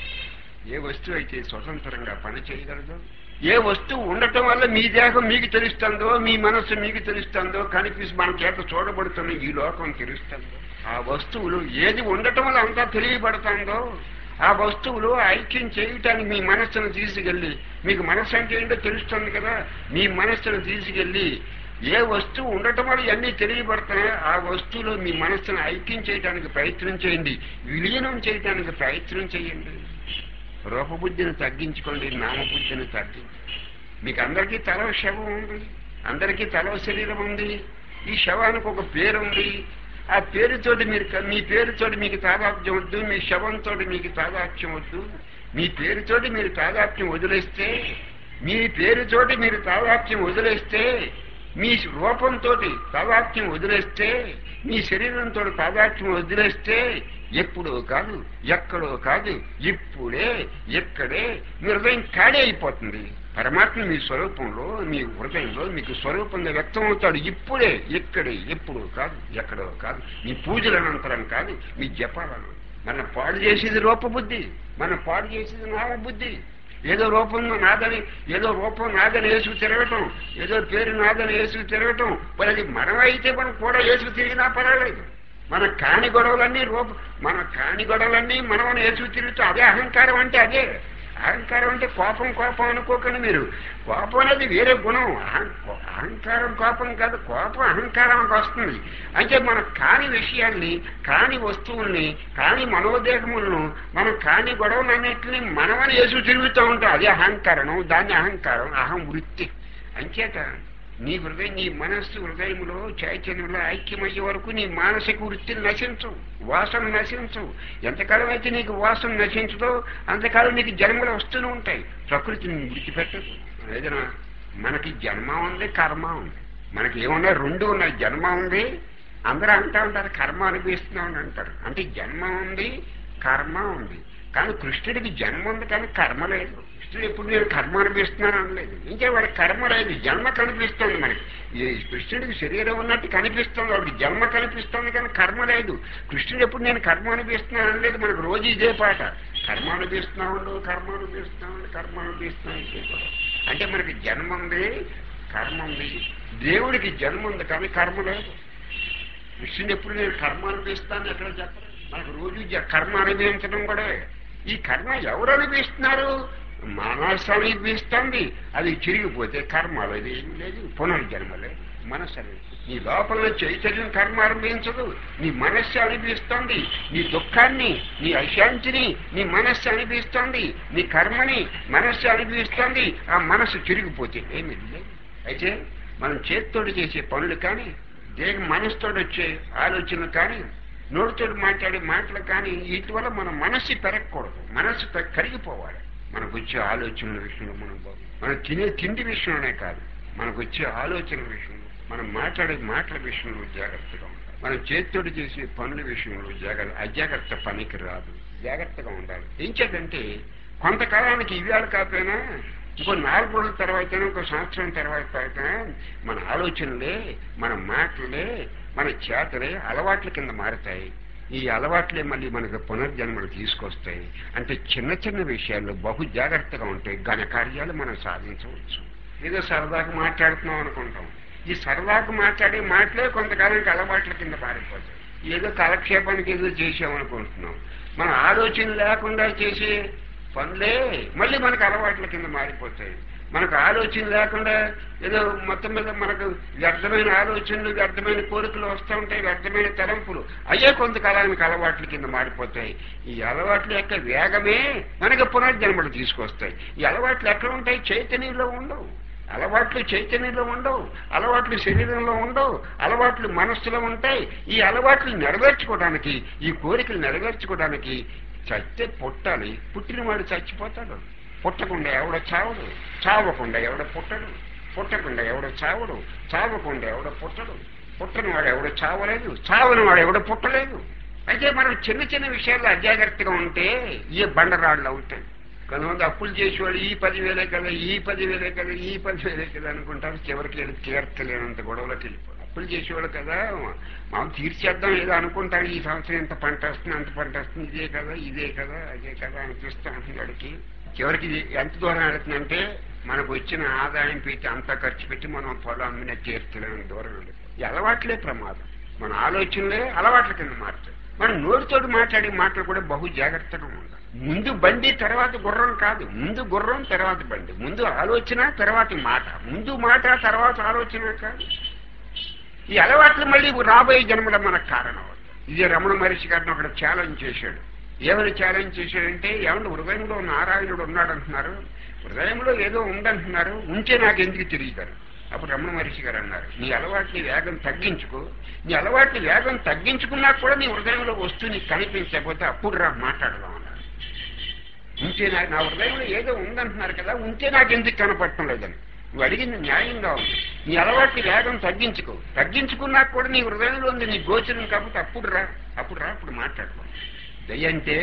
ఏ వస్తువు అయితే స్వతంత్రంగా పని చేయగలదో ఏ వస్తువు ఉండటం వల్ల మీ దేహం మీకు తెలుస్తుందో మీ మనస్సు మీకు తెలుస్తుందో కనిపిసి మన చేత చూడబడుతున్న ఈ లోకం తెలుస్తుందో ఆ వస్తువులు ఏది ఉండటం వల్ల అంతా తెలియబడుతుందో ఆ వస్తువులు ఐక్యం చేయటానికి మీ మనస్సును తీసుకెళ్ళి మీకు మనస్సు అంటే ఏంటో తెలుస్తుంది కదా మీ మనస్సును తీసుకెళ్ళి ఏ వస్తువు ఉండటం వల్ల ఇవన్నీ తెలియబడతాయో ఆ వస్తువులో మీ మనస్సును ఐక్యం చేయడానికి ప్రయత్నం చేయండి విలీనం చేయడానికి ప్రయత్నం చేయండి రూపబుద్ధిని తగ్గించుకోండి నామబుద్ధిని తగ్గించండి మీకు అందరికీ తల శవం ఉంది అందరికీ తల శరీరం ఉంది ఈ శవానికి ఒక పేరు ఉంది ఆ పేరుతోటి మీరు మీ పేరుతోటి మీకు తాదాప్యం వద్దు మీ శవంతో మీకు తాదాప్యం వద్దు మీ పేరుతోటి మీరు తాదాప్యం వదిలేస్తే మీ పేరుతోటి మీరు తాదాప్యం వదిలేస్తే మీ రూపంతో తాదాత్మ్యం వదిలేస్తే మీ శరీరంతో తాదాత్మ్యం వదిలేస్తే ఎప్పుడో కాదు ఎక్కడో కాదు ఇప్పుడే ఎక్కడే మీ హృదయం ఖాళీ అయిపోతుంది పరమాత్మ మీ స్వరూపంలో మీ హృదయంలో మీకు స్వరూపంగా వ్యక్తం అవుతాడు ఇప్పుడే ఇక్కడే ఎప్పుడో కాదు ఎక్కడో కాదు మీ పూజల అనంతరం కాదు మీ జపాలను మన పాడు చేసేది రూపబుద్ధి మనం పాడు చేసేది నామబుద్ధి ఏదో రూపంలో నాదని ఏదో రూపం నాదని వేసుకు తిరగటం ఏదో పేరు నాదని వేసుకు తిరగటం మరి అది మనం అయితే మనం కూడా వేసుకు తిరిగినా పర్వాలేదు మన కాని గొడవలన్నీ రూప మన కాని గొడవలన్నీ మనం వేసు తిరుగుతూ అదే అహంకారం అంటే అదే అహంకారం అంటే కోపం కోపం అనుకోకండి మీరు కోపం అనేది వేరే గుణం అహం- అహంకారం కోపం కాదు కోపం అహంకారానికి వస్తుంది అంటే మన కాని విషయాల్ని కాని వస్తువుల్ని కాని మనోదేహములను మనం కాని గొడవలన్నింటినీ మనమని వేసు తిరుగుతూ ఉంటాం అదే అహంకారం దాన్ని అహంకారం అహం వృత్తి అంచేత నీ హృదయం నీ మనస్సు హృదయంలో చైతన్యంలో ఐక్యమయ్యే వరకు నీ మానసిక వృత్తిని నశించవు వాసన నశించవు ఎంతకాలం అయితే నీకు వాసన నశించదో అంతకాలం నీకు జన్మలు వస్తూనే ఉంటాయి ప్రకృతిని విడిచిపెట్టదు ఏదైనా మనకి జన్మ ఉంది కర్మ ఉంది మనకి ఏమన్నా రెండు ఉన్నాయి జన్మ ఉంది అందరూ అంటా ఉంటారు కర్మ అనిపిస్తున్నాం అని అంటారు అంటే జన్మ ఉంది కర్మ ఉంది కానీ కృష్ణుడికి జన్మ ఉంది కానీ కర్మ లేదు కృష్ణుడు ఎప్పుడు నేను కర్మ అనిపిస్తున్నాను అనలేదు ఇంకా వాడి కర్మ లేదు జన్మ కనిపిస్తుంది మనకి ఈ కృష్ణుడికి శరీరం ఉన్నట్టు కనిపిస్తుంది వాడికి జన్మ కనిపిస్తుంది కానీ కర్మ లేదు కృష్ణుడు ఎప్పుడు నేను కర్మ అనిపిస్తున్నాను అనలేదు మనకు రోజు ఇదే పాట కర్మ అనిపిస్తున్నాడు కర్మ అనిపిస్తున్నాడు కర్మ అనిపిస్తున్నాడు ఇదే గొడవ. అంటే మనకి జన్మ ఉంది కర్మ ఉంది దేవుడికి జన్మ ఉంది కానీ కర్మ లేదు కృష్ణుడు ఎప్పుడు నేను కర్మ అనిపిస్తాను ఎక్కడ చెప్పరు మనకు రోజు జ- కర్మ అనుభవించడం కూడా ఈ కర్మ ఎవరు అనిపిస్తున్నారు మనస్సు అనిపిస్తుంది అది చిరిగిపోతే కర్మ లేదు ఏం లేదు పునర్జన్మ లేదు మనస్సు అనేది నీ లోపల చైతన్యం కర్మ అనిపించదు నీ మనస్సు అనిపిస్తుంది నీ దుఃఖాన్ని నీ అశాంతిని నీ మనస్సు అనిపిస్తుంది నీ కర్మని మనస్సు అనిపిస్తుంది ఆ మనస్సు చిరిగిపోతే ఏమి లేదు అయితే మనం చేతితోటి చేసే పనులు కానీ దేహం మనసుతోటి వచ్చే ఆలోచనలు కానీ నోటితోటి మాట్లాడే మాటలు కానీ వీటి వల్ల మన మనస్సు పెరగకూడదు మనస్సు పె- కరిగిపోవాలి మనకు వచ్చే ఆలోచనల విషయంలో మనం బాగు మనం తినే తిండి విషయంలోనే కాదు మనకు వచ్చే ఆలోచనల విషయంలో మనం మాట్లాడే మాటల విషయంలో జాగ్రత్తగా ఉండాలి మనం చేతితోటి చేసే పనుల విషయంలో జాగ్రత్త అజాగ్రత్త పనికి రాదు జాగ్రత్తగా ఉండాలి ఏం చేద్దంటే కొంతకాలానికి ఇవాళ కాకపోయినా ఇంకో నాలుగు రోజుల తర్వాత ఇంకో సంవత్సరం తర్వాత మన ఆలోచనలే మన మాటలే మన చేతలే అలవాట్ల కింద మారుతాయి ఈ అలవాట్లే మళ్ళీ మనకు పునర్జన్మలు తీసుకొస్తాయి అంటే చిన్న చిన్న విషయాల్లో బహు జాగ్రత్తగా ఉంటాయి ఘన కార్యాలు మనం సాధించవచ్చు ఏదో సరదాగా మాట్లాడుతున్నాం అనుకుంటాం ఈ సరదాగా మాట్లాడే మాటలే కొంతకాలానికి అలవాట్ల కింద మారిపోతాయి ఏదో కాలక్షేపానికి ఏదో చేసామనుకుంటున్నాం మన ఆలోచన లేకుండా చేసే పనులే మళ్ళీ మనకు అలవాట్ల కింద మారిపోతాయి మనకు ఆలోచన లేకుండా ఏదో మొత్తం మీద మనకు వ్యర్థమైన ఆలోచనలు వ్యర్థమైన కోరికలు వస్తూ ఉంటాయి వ్యర్థమైన తలంపులు అయ్యే కొంతకాలానికి అలవాట్ల కింద మారిపోతాయి ఈ అలవాట్ల యొక్క వేగమే మనకి పునర్జన్మలు తీసుకొస్తాయి ఈ అలవాట్లు ఎక్కడ ఉంటాయి చైతన్యంలో ఉండవు అలవాట్లు చైతన్యంలో ఉండవు అలవాట్లు శరీరంలో ఉండవు అలవాట్లు మనస్సులో ఉంటాయి ఈ అలవాట్లు నెరవేర్చుకోవడానికి ఈ కోరికలు నెరవేర్చుకోవడానికి చస్తే పుట్టాలి పుట్టినవాడు చచ్చిపోతాడు పుట్టకుండా ఎవడ చావడు చావకుండా ఎవడ పుట్టడు పుట్టకుండా ఎవడ చావడు చావకుండా ఎవడ పుట్టడు పుట్టని వాడు ఎవడ చావలేదు చావని వాడు ఎవడ పుట్టలేదు అయితే మనం చిన్న చిన్న విషయాల్లో అజాగ్రత్తగా ఉంటే ఈ బండరాళ్ళు అవుతాయి కొంతమంది అప్పులు చేసేవాడు ఈ పదివేలే కదా ఈ పదివేలే కదా ఈ పదివేలే కదా అనుకుంటారు చివరికి వెళ్ళి తీర్చలేనంత గొడవలోకి వెళ్ళిపోయి అప్పులు చేసేవాడు కదా మనం తీర్చేద్దాం ఏదో అనుకుంటారు ఈ సంవత్సరం ఇంత పంట వస్తుంది అంత పంట వస్తుంది ఇదే కదా ఇదే కదా అదే కదా అనిపిస్తా ఉంటుంది వాడికి చివరికి ఇది ఎంత దూరం వెళుతుందంటే మనకు వచ్చిన ఆదాయం పెట్టి అంతా ఖర్చు పెట్టి మనం పొలం అమ్మిన తీర్చలేని దూరం వెళ్ళిపోయి ఈ అలవాట్లే ప్రమాదం మన ఆలోచనలే అలవాట్ల కింద మారుతాయి మనం నోటితోటి మాట్లాడే మాటలు కూడా బహు జాగ్రత్తగా ఉండాలి ముందు బండి తర్వాత గుర్రం కాదు ముందు గుర్రం తర్వాత బండి ముందు ఆలోచన తర్వాత మాట ముందు మాట తర్వాత ఆలోచన కాదు ఈ అలవాట్లు మళ్ళీ రాబోయే జన్మలో మనకు కారణం అవుతాయి. ఇదే రమణ మహర్షి గారిని ఒకటి ఛాలెంజ్ చేశాడు ఏమని ఛాలెంజ్ చేశాడంటే ఏమన్నా హృదయంలో నారాయణుడు ఉన్నాడు అంటున్నారు హృదయంలో ఏదో ఉందంటున్నారు ఉంటే నాకు ఎందుకు తెలియదు అప్పుడు రమణ మహర్షి గారు అన్నారు నీ అలవాట్ని వేగం తగ్గించుకో నీ అలవాట్ని వేగం తగ్గించుకున్నా కూడా నీ హృదయంలో వస్తువు నీకు కనిపించకపోతే అప్పుడు రా మాట్లాడదాం అన్నారు ఉంటే నాకు నా హృదయంలో ఏదో ఉందంటున్నారు కదా ఉంటే నాకు ఎందుకు కనపడటం లేదని నువ్వు అడిగింది న్యాయంగా ఉంది నీ అలవాట్ని వేగం తగ్గించుకో తగ్గించుకున్నా కూడా నీ హృదయంలో ఉంది నీ గోచరం కాబట్టి అప్పుడు రా అప్పుడు రా అప్పుడు మాట్లాడదాం దయ అంటే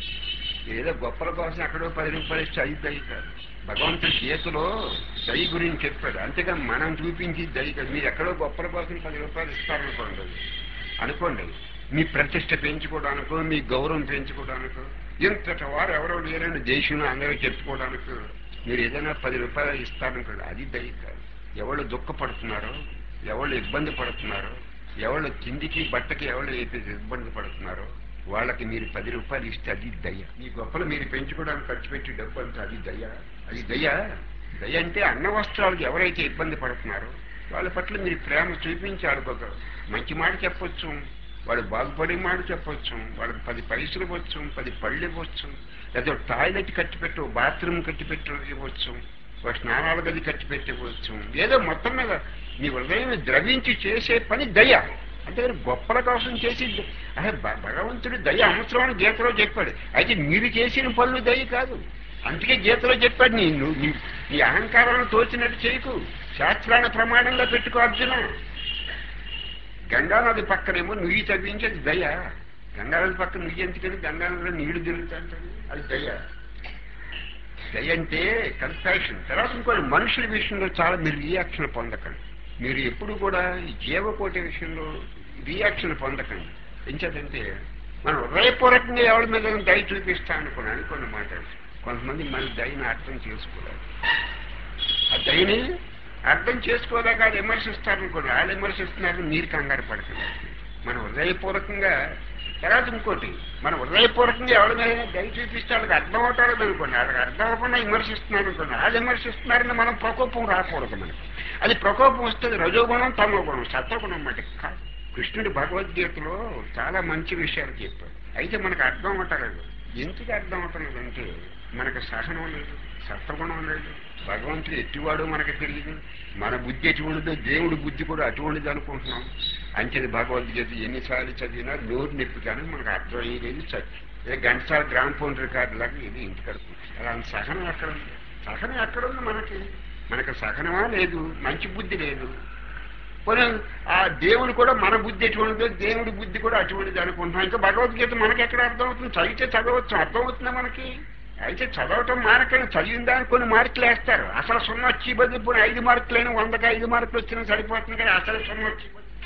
ఏదో గొప్పల కోసం ఎక్కడో పది రూపాయలు ఇస్తే ఐదు దయ కాదు భగవంతుడి చేతిలో దయ గురించి చెప్పాడు అంతేగా మనం చూపించి దయ కాదు మీరు ఎక్కడో గొప్పల కోసం పది రూపాయలు ఇస్తారనుకోండి అనుకోండి మీ ప్రతిష్ట పెంచుకోవడానికో మీ గౌరవం పెంచుకోవడానికో ఇంతటి వారు ఎవరో లేరని దేశంలో అందరూ చెప్పుకోవడానికి మీరు ఏదైనా పది రూపాయలు ఇస్తారనుకోండి అది దయ కాదు ఎవరు దుఃఖపడుతున్నారో ఎవరు ఇబ్బంది పడుతున్నారో ఎవరు తిండికి బట్టకి ఎవరు అయితే ఇబ్బంది పడుతున్నారో వాళ్ళకి మీరు పది రూపాయలు ఇస్తే అది దయ మీ గొప్పలు మీరు పెంచుకోవడానికి ఖర్చు పెట్టి డబ్బు అంతా అది దయ అది దయ దయ అంటే అన్న వస్త్రాలకు ఎవరైతే ఇబ్బంది పడుతున్నారో వాళ్ళ పట్ల మీరు ప్రేమ చూపించి ఆడుకోక మంచి మాట చెప్పొచ్చు వాడు బాగుపడే మాట చెప్పొచ్చు వాళ్ళకి పది పైసలు ఇవ్వచ్చు పది పళ్ళు ఇవ్వచ్చు లేదా టాయిలెట్ కట్టి పెట్టు బాత్రూమ్ కట్టి పెట్టు ఇవ్వచ్చు ఒక స్నానాల గది కట్టి పెట్టి ఇవ్వచ్చు ఏదో మొత్తం మీద మీ హృదయం ద్రవించి చేసే పని దయ అంటే గొప్పల కోసం చేసి అదే భ- భగవంతుడు దయ అవసరం అని గీతలో చెప్పాడు అయితే మీరు చేసిన పనులు దయ కాదు అందుకే గీతలో చెప్పాడు నీ నువ్వు నీ నీ అహంకారాలను తోచినట్టు చేయకు శాస్త్రాన్ని ప్రమాణంగా పెట్టుకో అర్జున గంగానది పక్కనేమో నుయ్యి తగ్గించేది దయ గంగానది పక్కన నుయ్యి ఎందుకని గంగానదిలో నీళ్లు తిరుగుతాంటాడు అది దయ దయ అంటే కంపాషన్ తర్వాత ఇంకోటి మనుషుల విషయంలో చాలా మీరు రియాక్షన్ పొందకండి మీరు ఎప్పుడు కూడా ఈ జీవకోటి విషయంలో రియాక్షన్ పొందకండి ఎంచేతంటే మనం హృదయపూర్వకంగా ఎవరి మీద దయ చూపిస్తా అనుకున్నాను అనుకున్న మాట కొంతమంది మన దయని అర్థం చేసుకోలేదు ఆ దయని అర్థం చేసుకోలేక అది విమర్శిస్తారనుకోండి వాళ్ళు విమర్శిస్తున్నారని మీరు కంగారు పడుతున్నారు మన హృదయపూర్వకంగా తర్వాత ఇంకోటి మన హృదయపూర్వకంగా ఎవరి మీద దయ చూపిస్తే వాళ్ళకి అర్థం అవుతారని అనుకోండి వాళ్ళకి అర్థం అవ్వకుండా విమర్శిస్తున్నారు అనుకోండి వాళ్ళు విమర్శిస్తున్నారని మనం ప్రకోపం రాకూడదు మనకి అది ప్రకోపం వస్తుంది రజోగుణం తమో గుణం సత్వగుణం మటుకు కాదు కృష్ణుడు భగవద్గీతలో చాలా మంచి విషయాలు చెప్పాడు అయితే మనకు అర్థం అవటలేదు ఎందుకు అర్థం అవుతున్నదంటే మనకు సహనం లేదు సత్వగుణం లేదు భగవంతుడు ఎట్టివాడో మనకు తెలియదు మన బుద్ధి ఎటువంటిదో దేవుడి బుద్ధి కూడా అటువంటిది అనుకుంటున్నాం అంచెది భగవద్గీత ఎన్నిసార్లు చదివినా నోరు నొప్పి కానీ మనకు అర్థం అయ్యేది చచ్చి ఏ గంటసాల గ్రామ్ ఫోన్ రికార్డు లాగా ఇది ఇంటి కడుపు అలా సహనం ఎక్కడ ఉంది సహనం ఎక్కడ ఉంది మనకి మనకు సహనమా లేదు మంచి బుద్ధి లేదు పోనీ ఆ దేవుడు కూడా మన బుద్ధి ఎటువంటిదో దేవుడి బుద్ధి కూడా అటువంటిది అనుకుంటున్నాం ఇంకా భగవద్గీత మనకి ఎక్కడ అర్థం అవుతుంది చదివితే చదవచ్చు అర్థం అవుతుందా మనకి అయితే చదవటం మానకండి చదివిన దానికి కొన్ని మార్కులు వేస్తారు అసలు సున్నా వచ్చి బదులు ఇప్పుడు ఐదు మార్కులైనా వందకి ఐదు మార్కులు వచ్చినా సరిపోతుంది కానీ అసలు సున్నా వచ్చి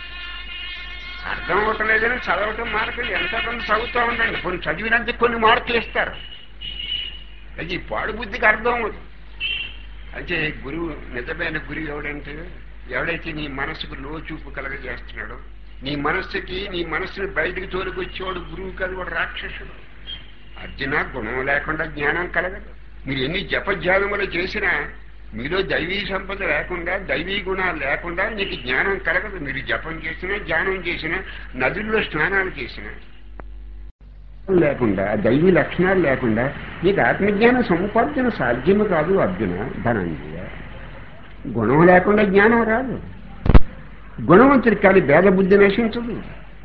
అర్థం అవ్వటం లేదని చదవటం మానకండి ఎంత కొంత చదువుతూ ఉండండి కొన్ని చదివినందుకు కొన్ని మార్కులు ఇస్తారు అది ఈ పాడు బుద్ధికి అర్థం అవ్వదు అయితే గురువు నిజమైన గురువు ఎవడంటే ఎవడైతే నీ మనసుకు లోచూపు కలగజేస్తున్నాడో నీ మనస్సుకి నీ మనస్సుని బయటికి తోలుకొచ్చేవాడు గురువు కాదు వాడు రాక్షసుడు అర్జున గుణం లేకుండా జ్ఞానం కలగదు మీరు ఎన్ని జపధ్యానములు చేసినా మీలో దైవీ సంపద లేకుండా దైవీ గుణాలు లేకుండా నీకు జ్ఞానం కలగదు మీరు జపం చేసినా ధ్యానం చేసినా నదుల్లో స్నానాలు చేసినా లేకుండా దైవీ లక్షణాలు లేకుండా నీకు ఆత్మజ్ఞాన సముపార్జన సాధ్యము కాదు అర్జున ధనంజయ గుణం లేకుండా జ్ఞానం రాదు గుణవంతుడికి కానీ భేద బుద్ధి నశించదు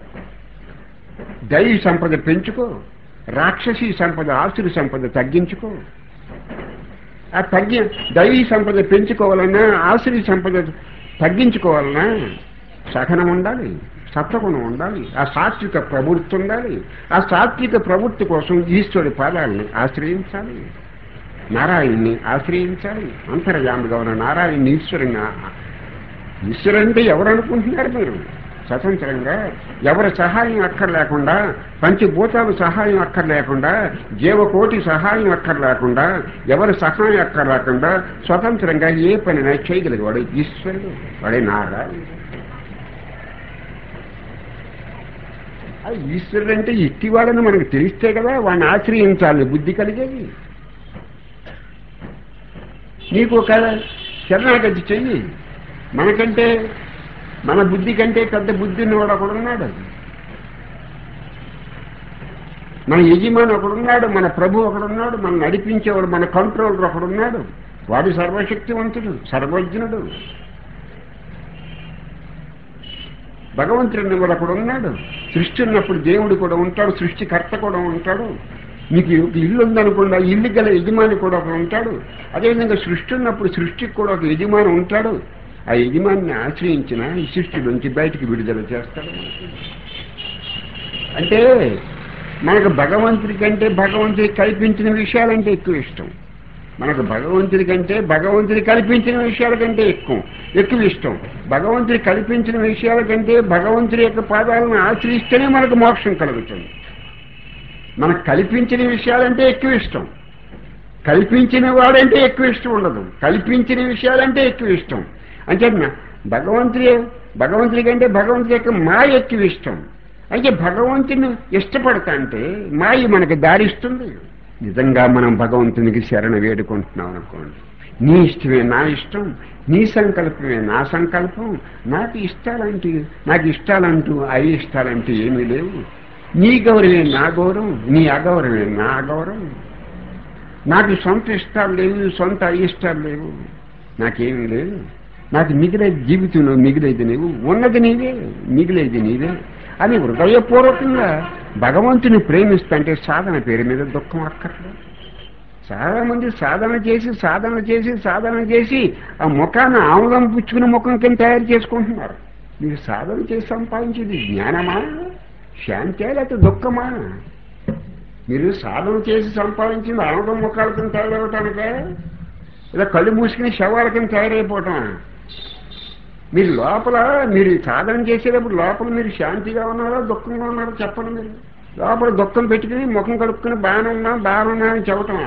దైవీ సంపద పెంచుకో రాక్షసీ సంపద ఆసురి సంపద తగ్గించుకో ఆ తగ్గి దైవీ సంపద పెంచుకోవాలన్నా ఆసురి సంపద తగ్గించుకోవాలన్నా సహనం ఉండాలి సత్వగుణం ఉండాలి ఆ సాత్విక ప్రవృత్తి ఉండాలి ఆ సాత్విక ప్రవృత్తి కోసం ఈశ్వరుడి పాదాలని ఆశ్రయించాలి నారాయణ్ణి ఆశ్రయించాలి అంతర్యామిగా ఉన్న నారాయణ్ణి ఈశ్వరుని ఈశ్వరుడంటే ఎవరు అనుకుంటున్నారు మీరు స్వతంత్రంగా ఎవరి సహాయం అక్కర్లేకుండా పంచభూతాలు సహాయం అక్కర్లేకుండా జీవకోటి సహాయం అక్కర్లేకుండా ఎవరి సహాయం అక్కర్లేకుండా స్వతంత్రంగా ఏ పనినా చేయగలిగే వాడు ఈశ్వరుడు వాడే నారాయణ అది ఈశ్వరుడు అంటే ఇట్టివాడని మనకు తెలిస్తే కదా వాడిని ఆశ్రయించాలని బుద్ధి కలిగేది నీకు ఒక శరణాగతి చెయ్యి మనకంటే మన బుద్ధి కంటే పెద్ద బుద్ధి ఉన్నవాడు ఒకడున్నాడు మన యజమాని ఒకడున్నాడు మన ప్రభు ఒకడున్నాడు మన నడిపించేవాడు మన కంట్రోలర్ ఒకడున్నాడు వాడు సర్వశక్తివంతుడు సర్వజ్ఞుడు భగవంతుడిని కూడా ఒకడు ఉన్నాడు సృష్టి ఉన్నప్పుడు దేవుడు కూడా ఉంటాడు సృష్టికర్త కూడా ఉంటాడు మీకు ఒక ఇల్లు ఉందనుకోండి ఆ ఇల్లు గల యజమాని కూడా ఒకడు ఉంటాడు అదేవిధంగా సృష్టి ఉన్నప్పుడు సృష్టికి కూడా ఒక యజమాని ఉంటాడు ఆ యజమానిని ఆశ్రయించిన ఈ సృష్టి నుంచి బయటికి విడుదల చేస్తాడు అంటే మనకు భగవంతుడి కంటే భగవంతుడి కల్పించిన విషయాలంటే ఎక్కువ ఇష్టం మనకు భగవంతుడి కంటే భగవంతుడి కల్పించిన విషయాల కంటే ఎక్కువ ఎక్కువ ఇష్టం భగవంతుడి కల్పించిన విషయాల కంటే భగవంతుడి యొక్క పాదాలను ఆశ్రయిస్తేనే మనకు మోక్షం కలుగుతుంది మనకు కల్పించిన విషయాలంటే ఎక్కువ ఇష్టం కల్పించిన వాడంటే ఎక్కువ ఇష్టం ఉండదు కల్పించిన విషయాలంటే ఎక్కువ ఇష్టం అంటే భగవంతుడి భగవంతుడి కంటే భగవంతుడి యొక్క మాయ ఎక్కువ ఇష్టం అయితే భగవంతుని ఇష్టపడతా అంటే మాయ మనకి దారిస్తుంది నిజంగా మనం భగవంతునికి శరణ వేడుకుంటున్నాం అనుకోండి నీ ఇష్టమే నా ఇష్టం నీ సంకల్పమే నా సంకల్పం నాకు ఇష్టాలంటూ నాకు ఇష్టాలంటూ అవి ఇష్టాలంటూ ఏమీ లేవు నీ గౌరవే నా గౌరవం నీ అగౌరవే నా అగౌరవం నాకు సొంత ఇష్టాలు లేవు సొంత అయిష్టాలు లేవు నాకేమీ లేవు నాకు మిగిలేది జీవితంలో మిగిలేది నీవు ఉన్నది నీవే మిగిలేది నీవే అని హృదయపూర్వకంగా భగవంతుని ప్రేమిస్తుంటే సాధన పేరు మీద దుఃఖం అక్కర్లేదు చాలా మంది సాధన చేసి సాధన చేసి సాధన చేసి ఆ ముఖాన్ని ఆముదం పుచ్చుకుని ముఖం కింద తయారు చేసుకుంటున్నారు మీరు సాధన చేసి సంపాదించేది జ్ఞానమా శాంతే లేకపోతే దుఃఖమా మీరు సాధన చేసి సంపాదించింది ఆముదం ముఖాల కింద తయారవటానికే ఇలా కళ్ళు మూసుకుని శవాల కింద తయారైపోవటం మీరు లోపల మీరు సాధన చేసేటప్పుడు లోపల మీరు శాంతిగా ఉన్నారో దుఃఖంగా ఉన్నారో చెప్పండి మీరు లోపల దుఃఖం పెట్టుకుని ముఖం కడుక్కుని బాగానే ఉన్నా బాగానే ఉన్నా అని చెప్పటం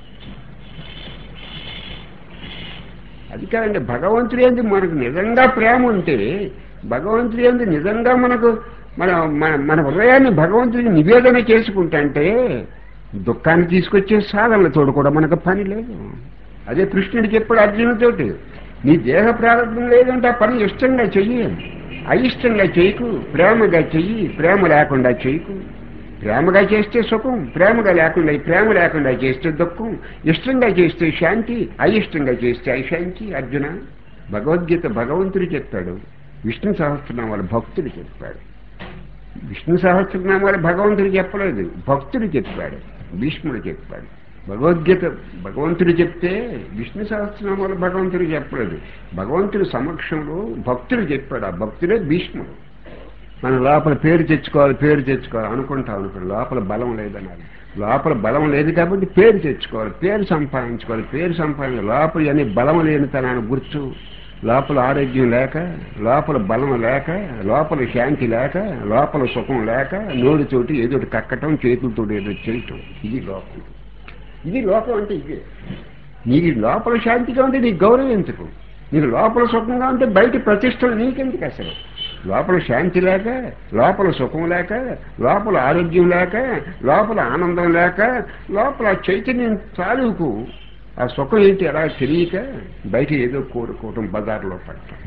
అది కాదండి భగవంతుడి ఏంది మనకు నిజంగా ప్రేమ ఉంటే భగవంతుడి ఏంది నిజంగా మనకు మన మన మన హృదయాన్ని భగవంతుడికి నివేదన చేసుకుంటే దుఃఖాన్ని తీసుకొచ్చే సాధనలతోడు కూడా మనకు పని లేదు అదే కృష్ణుడు చెప్పాడు అర్జునుడితోటి నీ దేహ ప్రారంభం లేదంటే ఆ పని ఇష్టంగా చెయ్యి అయిష్టంగా చేయకు ప్రేమగా చెయ్యి ప్రేమ లేకుండా చేయకు ప్రేమగా చేస్తే సుఖం ప్రేమగా లేకుండా ప్రేమ లేకుండా చేస్తే దుఃఖం ఇష్టంగా చేస్తే శాంతి అయిష్టంగా చేస్తే అశాంతి అర్జున భగవద్గీత భగవంతుడు చెప్పాడు విష్ణు సహస్రనామాలు భక్తుడు చెప్పాడు విష్ణు సహస్రనామాలు భగవంతుడు చెప్పలేదు భక్తుడు చెప్పాడు భీష్ముడు చెప్పాడు భగవద్గీత భగవంతుడు చెప్తే విష్ణు సహస్రనామాలు భగవంతుడు చెప్పలేదు భగవంతుడి సమక్షంలో భక్తుడు చెప్పాడు ఆ భక్తుడే భీష్ముడు మన లోపల పేరు తెచ్చుకోవాలి పేరు తెచ్చుకోవాలి అనుకుంటాం అనుకోండి లోపల బలం లేదన్నారు లోపల బలం లేదు కాబట్టి పేరు తెచ్చుకోవాలి పేరు సంపాదించుకోవాలి పేరు సంపాదించ లోపల అనే బలం లేని తనాన్ని గుర్తు లోపల ఆరోగ్యం లేక లోపల బలం లేక లోపల శాంతి లేక లోపల సుఖం లేక నోటితోటి ఏదో ఒకటి కక్కటం చేతులతో ఏదో చేయటం ఇది లోకం ఇది లోకం అంటే ఇదే నీకు లోపల శాంతిగా ఉంటే నీకు గౌరవం ఎందుకు నీకు లోపల సుఖంగా ఉంటే బయట ప్రతిష్టలు నీకెందుకు అసలు లోపల శాంతి లేక లోపల సుఖం లేక లోపల ఆరోగ్యం లేక లోపల ఆనందం లేక లోపల చైతన్యం తాలూకు ఆ సుఖం ఏంటి అలా తెలియక బయట ఏదో కోరుకోవటం బజార్లో పడటం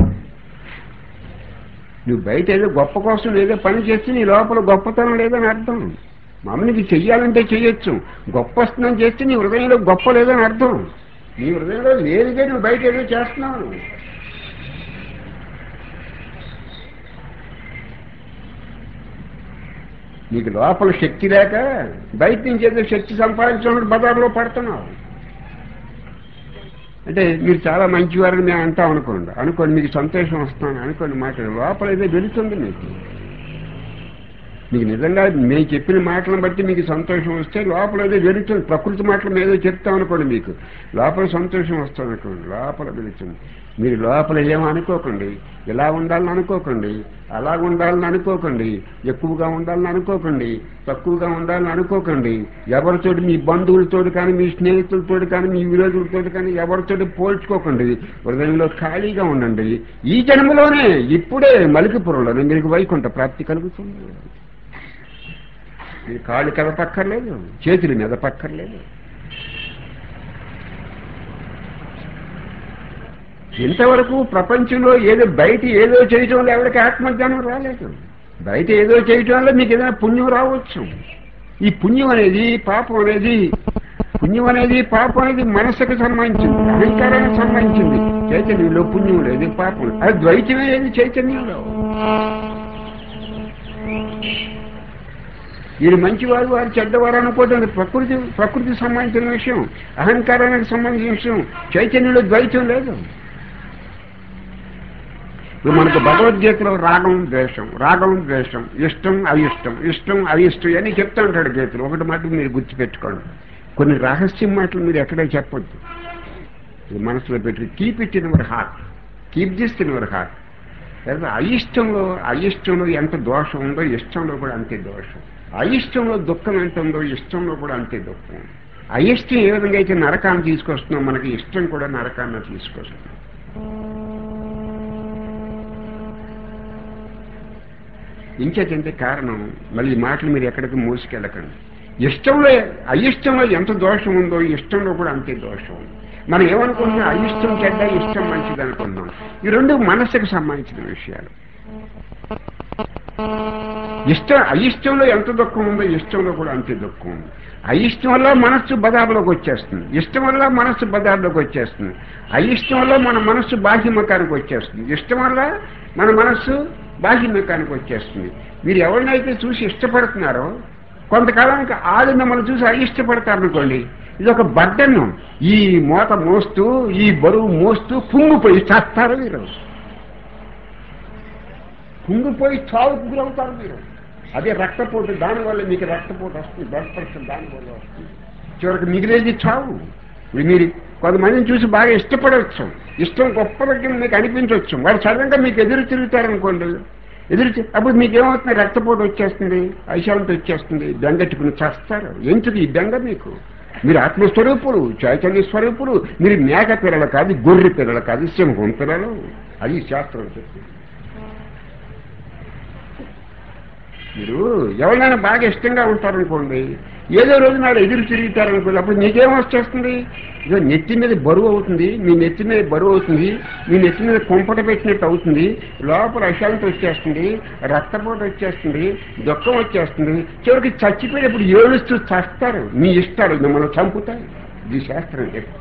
నువ్వు బయట ఏదో గొప్ప కోసం ఏదో పని చేస్తే నీ లోపల గొప్పతనం లేదని అర్థం మామూలుకి చెయ్యాలంటే చెయ్యొచ్చు గొప్ప వస్తుందని చేస్తే నీ హృదయంలో గొప్ప లేదని అర్థం నీ హృదయంలో లేదుగా నువ్వు బయట ఏదో చేస్తున్నావు నీకు లోపల శక్తి లేక బయట నుంచి ఏదో శక్తి సంపాదించినప్పుడు బజార్లో పడుతున్నావు అంటే మీరు చాలా మంచివారని మేము అంటాం అనుకోండి అనుకోండి మీకు సంతోషం వస్తాను అనుకోండి మాట లోపల ఏదో వెళుతుంది మీకు మీకు నిజంగా మేము చెప్పిన మాటలను బట్టి మీకు సంతోషం వస్తే లోపల ఏదో వెళుతుంది ప్రకృతి మాటలు ఏదో చెప్తాం అనుకోండి మీకు లోపల సంతోషం వస్తుంది అనుకోండి లోపల వెళుతుంది మీరు లోపల ఏమో అనుకోకండి ఇలా ఉండాలని అనుకోకండి అలా ఉండాలని అనుకోకండి ఎక్కువగా ఉండాలని అనుకోకండి తక్కువగా ఉండాలని అనుకోకండి ఎవరితోటి మీ బంధువులతోటి కానీ మీ స్నేహితులతోటి కానీ మీ విరోధులతోటి కానీ ఎవరితోటి పోల్చుకోకండి హృదయంలో ఖాళీగా ఉండండి ఈ జన్మలోనే ఇప్పుడే మలికిపురంలోనే మీకు వైకుంఠ ప్రాప్తి కలుగుతుంది మీరు కాళ్ళు కదపక్కర్లేదు చేతులు మెదపక్కర్లేదు ఇంతవరకు ప్రపంచంలో ఏదో బయట ఏదో చేయటం వల్ల ఎవరికి ఆత్మజ్ఞానం రాలేదు బయట ఏదో చేయటం వల్ల మీకు ఏదైనా పుణ్యం రావచ్చు ఈ పుణ్యం అనేది పాపం అనేది పుణ్యం అనేది పాపం అనేది మనసుకు సంబంధించింది అహంకారానికి సంబంధించింది చైతన్యంలో పుణ్యం లేదు పాపం అది ద్వైతమే లేదు చైతన్యంలో వీరు మంచివారు వారు చెడ్డవారు అనుకోవడం ప్రకృతి ప్రకృతికి సంబంధించిన విషయం అహంకారానికి సంబంధించిన విషయం చైతన్యంలో ద్వైతం లేదు ఇప్పుడు మనకు భగవద్గీతలో రాగం ద్వేషం రాగం ద్వేషం ఇష్టం అయిష్టం ఇష్టం అయిష్టం అని చెప్తా ఉంటాడు గీతలు ఒకటి మాట మీరు గుర్తుపెట్టుకోండి కొన్ని రహస్యం మాటలు మీరు ఎక్కడే చెప్పొద్దు ఇది మనసులో పెట్టి keep it in our heart keep this in our heart అయిష్టంలో అయిష్టంలో ఎంత దోషం ఉందో ఇష్టంలో కూడా అంతే దోషం అయిష్టంలో దుఃఖం ఎంత ఉందో ఇష్టంలో కూడా అంతే దుఃఖం అయిష్టం ఏ విధంగా అయితే నరకాన్ని తీసుకొస్తున్నాం మనకి ఇష్టం కూడా నరకాన్ని తీసుకొస్తున్నాం ఇంకేటంటే కారణం మళ్ళీ ఈ మాటలు మీరు ఎక్కడికి మోసుకెళ్ళకండి ఇష్టంలో అయిష్టంలో ఎంత దోషం ఉందో ఇష్టంలో కూడా అంతే దోషం ఉంది మనం ఏమనుకుంటున్నాం అయిష్టం చెడ్డ ఇష్టం మంచిది అనుకుంటున్నాం ఈ రెండు మనస్సుకు సంబంధించిన విషయాలు ఇష్టం అయిష్టంలో ఎంత దుఃఖం ఉందో ఇష్టంలో కూడా అంతే దుఃఖం ఉంది అయిష్టం వల్ల మనస్సు బదారులోకి వచ్చేస్తుంది ఇష్టం వల్ల మనస్సు బదారులోకి వచ్చేస్తుంది అయిష్టం వల్ల మన మనస్సు బాహ్యముఖానికి వచ్చేస్తుంది ఇష్టం వల్ల మన మనస్సు బాహ్యముఖానికి వచ్చేస్తుంది మీరు ఎవరినైతే చూసి ఇష్టపడుతున్నారో కొంతకాలానికి ఆడు మిమ్మల్ని చూసి అయిష్టపడతారనుకోండి ఇది ఒక బడ్డను ఈ మూత మోస్తూ ఈ బరువు మోస్తూ కుంగిపోయి చేస్తారు మీరు కుంగిపోయి చావుకు గురవుతారు మీరు అదే రక్తపోటు దానివల్ల మీకు రక్తపోటు వస్తుంది బ్లడ్ ప్రెషర్ దానివల్ల వస్తుంది చివరికి మిగిలేది చావు ఇప్పుడు మీరు కొంతమందిని చూసి బాగా ఇష్టపడవచ్చు ఇష్టం గొప్ప దగ్గర మీకు అనిపించవచ్చు వాడు సడన్గా మీకు ఎదురు తిరుగుతారనుకోండి ఎదురు తి- అప్పుడు మీకు ఏమవుతుంది రక్తపోటు వచ్చేస్తుంది ఐశాంతి వచ్చేస్తుంది బెంగెట్టుకుని చేస్తారు ఎందుకు ఈ బెంగ మీకు మీరు ఆత్మస్వరూపులు చైతన్య స్వరూపులు మీరు మేక పిల్లలు కాదు గొర్రె పిల్లలు కాదు సింహం పిల్లలు అది శాస్త్రం చెప్తుంది మీరు ఎవరైనా బాగా ఇష్టంగా ఉంటారనుకోండి ఏదో రోజు నాడు ఎదురు తిరుగుతారనుకోండి అప్పుడు మీకేం వచ్చేస్తుంది ఇదో నెత్తి మీద బరువు అవుతుంది మీ నెత్తి మీద బరువు అవుతుంది మీ నెత్తి మీద కుంపట పెట్టినట్టు అవుతుంది లోపల అశాంతి వచ్చేస్తుంది రక్తపోటు వచ్చేస్తుంది దుఃఖం వచ్చేస్తుంది చివరికి చచ్చిపోయినప్పుడు ఏడుస్తూ చస్తారు మీ ఇష్టాలు మిమ్మల్ని చంపుతాయి ఇది శాస్త్రం చెప్తారు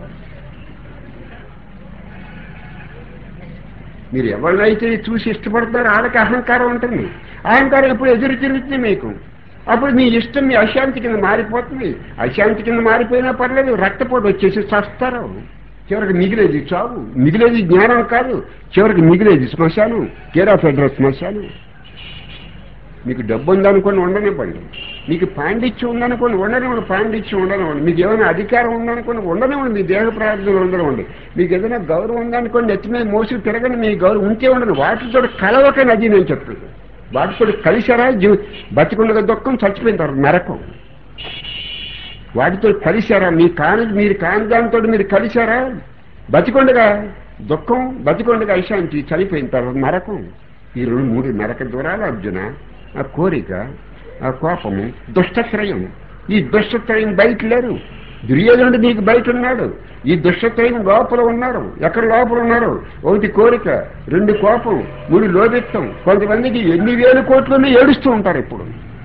మీరు ఎవరినైతే చూసి ఇష్టపడతారో వాళ్ళకి అహంకారం ఉంటుంది అహంకారం ఇప్పుడు ఎదురు తిరుగుతుంది మీకు అప్పుడు మీ ఇష్టం మీ అశాంతి కింద మారిపోతుంది అశాంతి కింద మారిపోయినా పర్లేదు రక్తపోటు వచ్చేసి చస్తారు చివరికి మిగిలేది చావు మిగిలేది జ్ఞానం కాదు చివరికి మిగిలేది శ్మశానం కేరా ఫెడరల్ శ్మశానం మీకు డబ్బు ఉందనుకోండి ఉండనివ్వండి మీకు పాండిత్యం ఉందనుకోండి ఉండనివ్వండి పాండిత్యం ఉండనివ్వండి మీకు ఏమైనా అధికారం ఉందనుకోండి ఉండనివ్వండి మీ దేహ ప్రార్థనలు ఉండనివ్వండి మీకు ఏదైనా గౌరవం ఉందనుకోండి ఎత్తి మీద మోసుకు తిరగని మీ గౌరవం ఉంటే ఉండదు వాటితో కలవకని అది నేను చెప్తుంది వాటితో కలిశారా జీ బతికుండగా దుఃఖం చచ్చిపోయిన తర్వాత నరకం వాటితో కలిశారా మీ కాని మీరు కాని దానితో మీరు కలిశారా బతికొండగా దుఃఖం బతికొండగా అశాంతి చనిపోయిన తర్వాత నరకం ఈ రెండు మూడు నరక దూరాలు అర్జున ఆ కోరిక ఆ కోపము దుష్టత్రయం ఈ దుష్టత్రయం బయట లేరు దుర్యోధనుడు నీకు బయట ఉన్నాడు ఈ దుష్టత్రయం లోపల ఉన్నారు ఎక్కడ లోపల ఉన్నారు ఒకటి కోరిక రెండు కోపం మూడు లోభిత్వం కొంతమందికి ఎన్ని వేల కోట్లను ఏడుస్తూ ఉంటారు ఇప్పుడు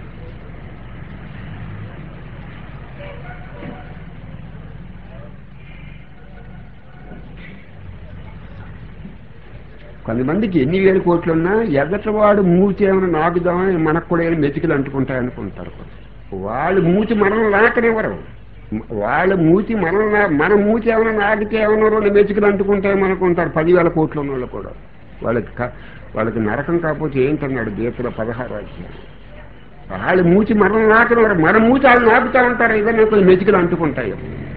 కొంతమందికి ఎన్ని వేల కోట్లున్నా ఎదటవాడు మూతి ఏమైనా నాకుదామని మనకు కూడా ఏమైనా మెతికలు అంటుకుంటాయి అనుకుంటారు వాళ్ళు మూతి మనం నాకనివ్వరు వాళ్ళ మూతి మనం నా- మన మూతి ఏమైనా నాకితే ఏమైనా రెండు మెతుకులు అంటుకుంటాయని అనుకుంటారు పదివేల కోట్లు ఉన్న వాళ్ళు కూడా వాళ్ళకి క- వాళ్ళకి నరకం కాకపోతే ఏంటన్నాడు గీతలో పదహారు అధ్యాయం వాళ్ళ మూతి మనం నాకనివ్వరు మన మూతి వాళ్ళు నాకుతా ఉంటారు ఏదైనా కొన్ని మెతుకులు అంటుకుంటాయి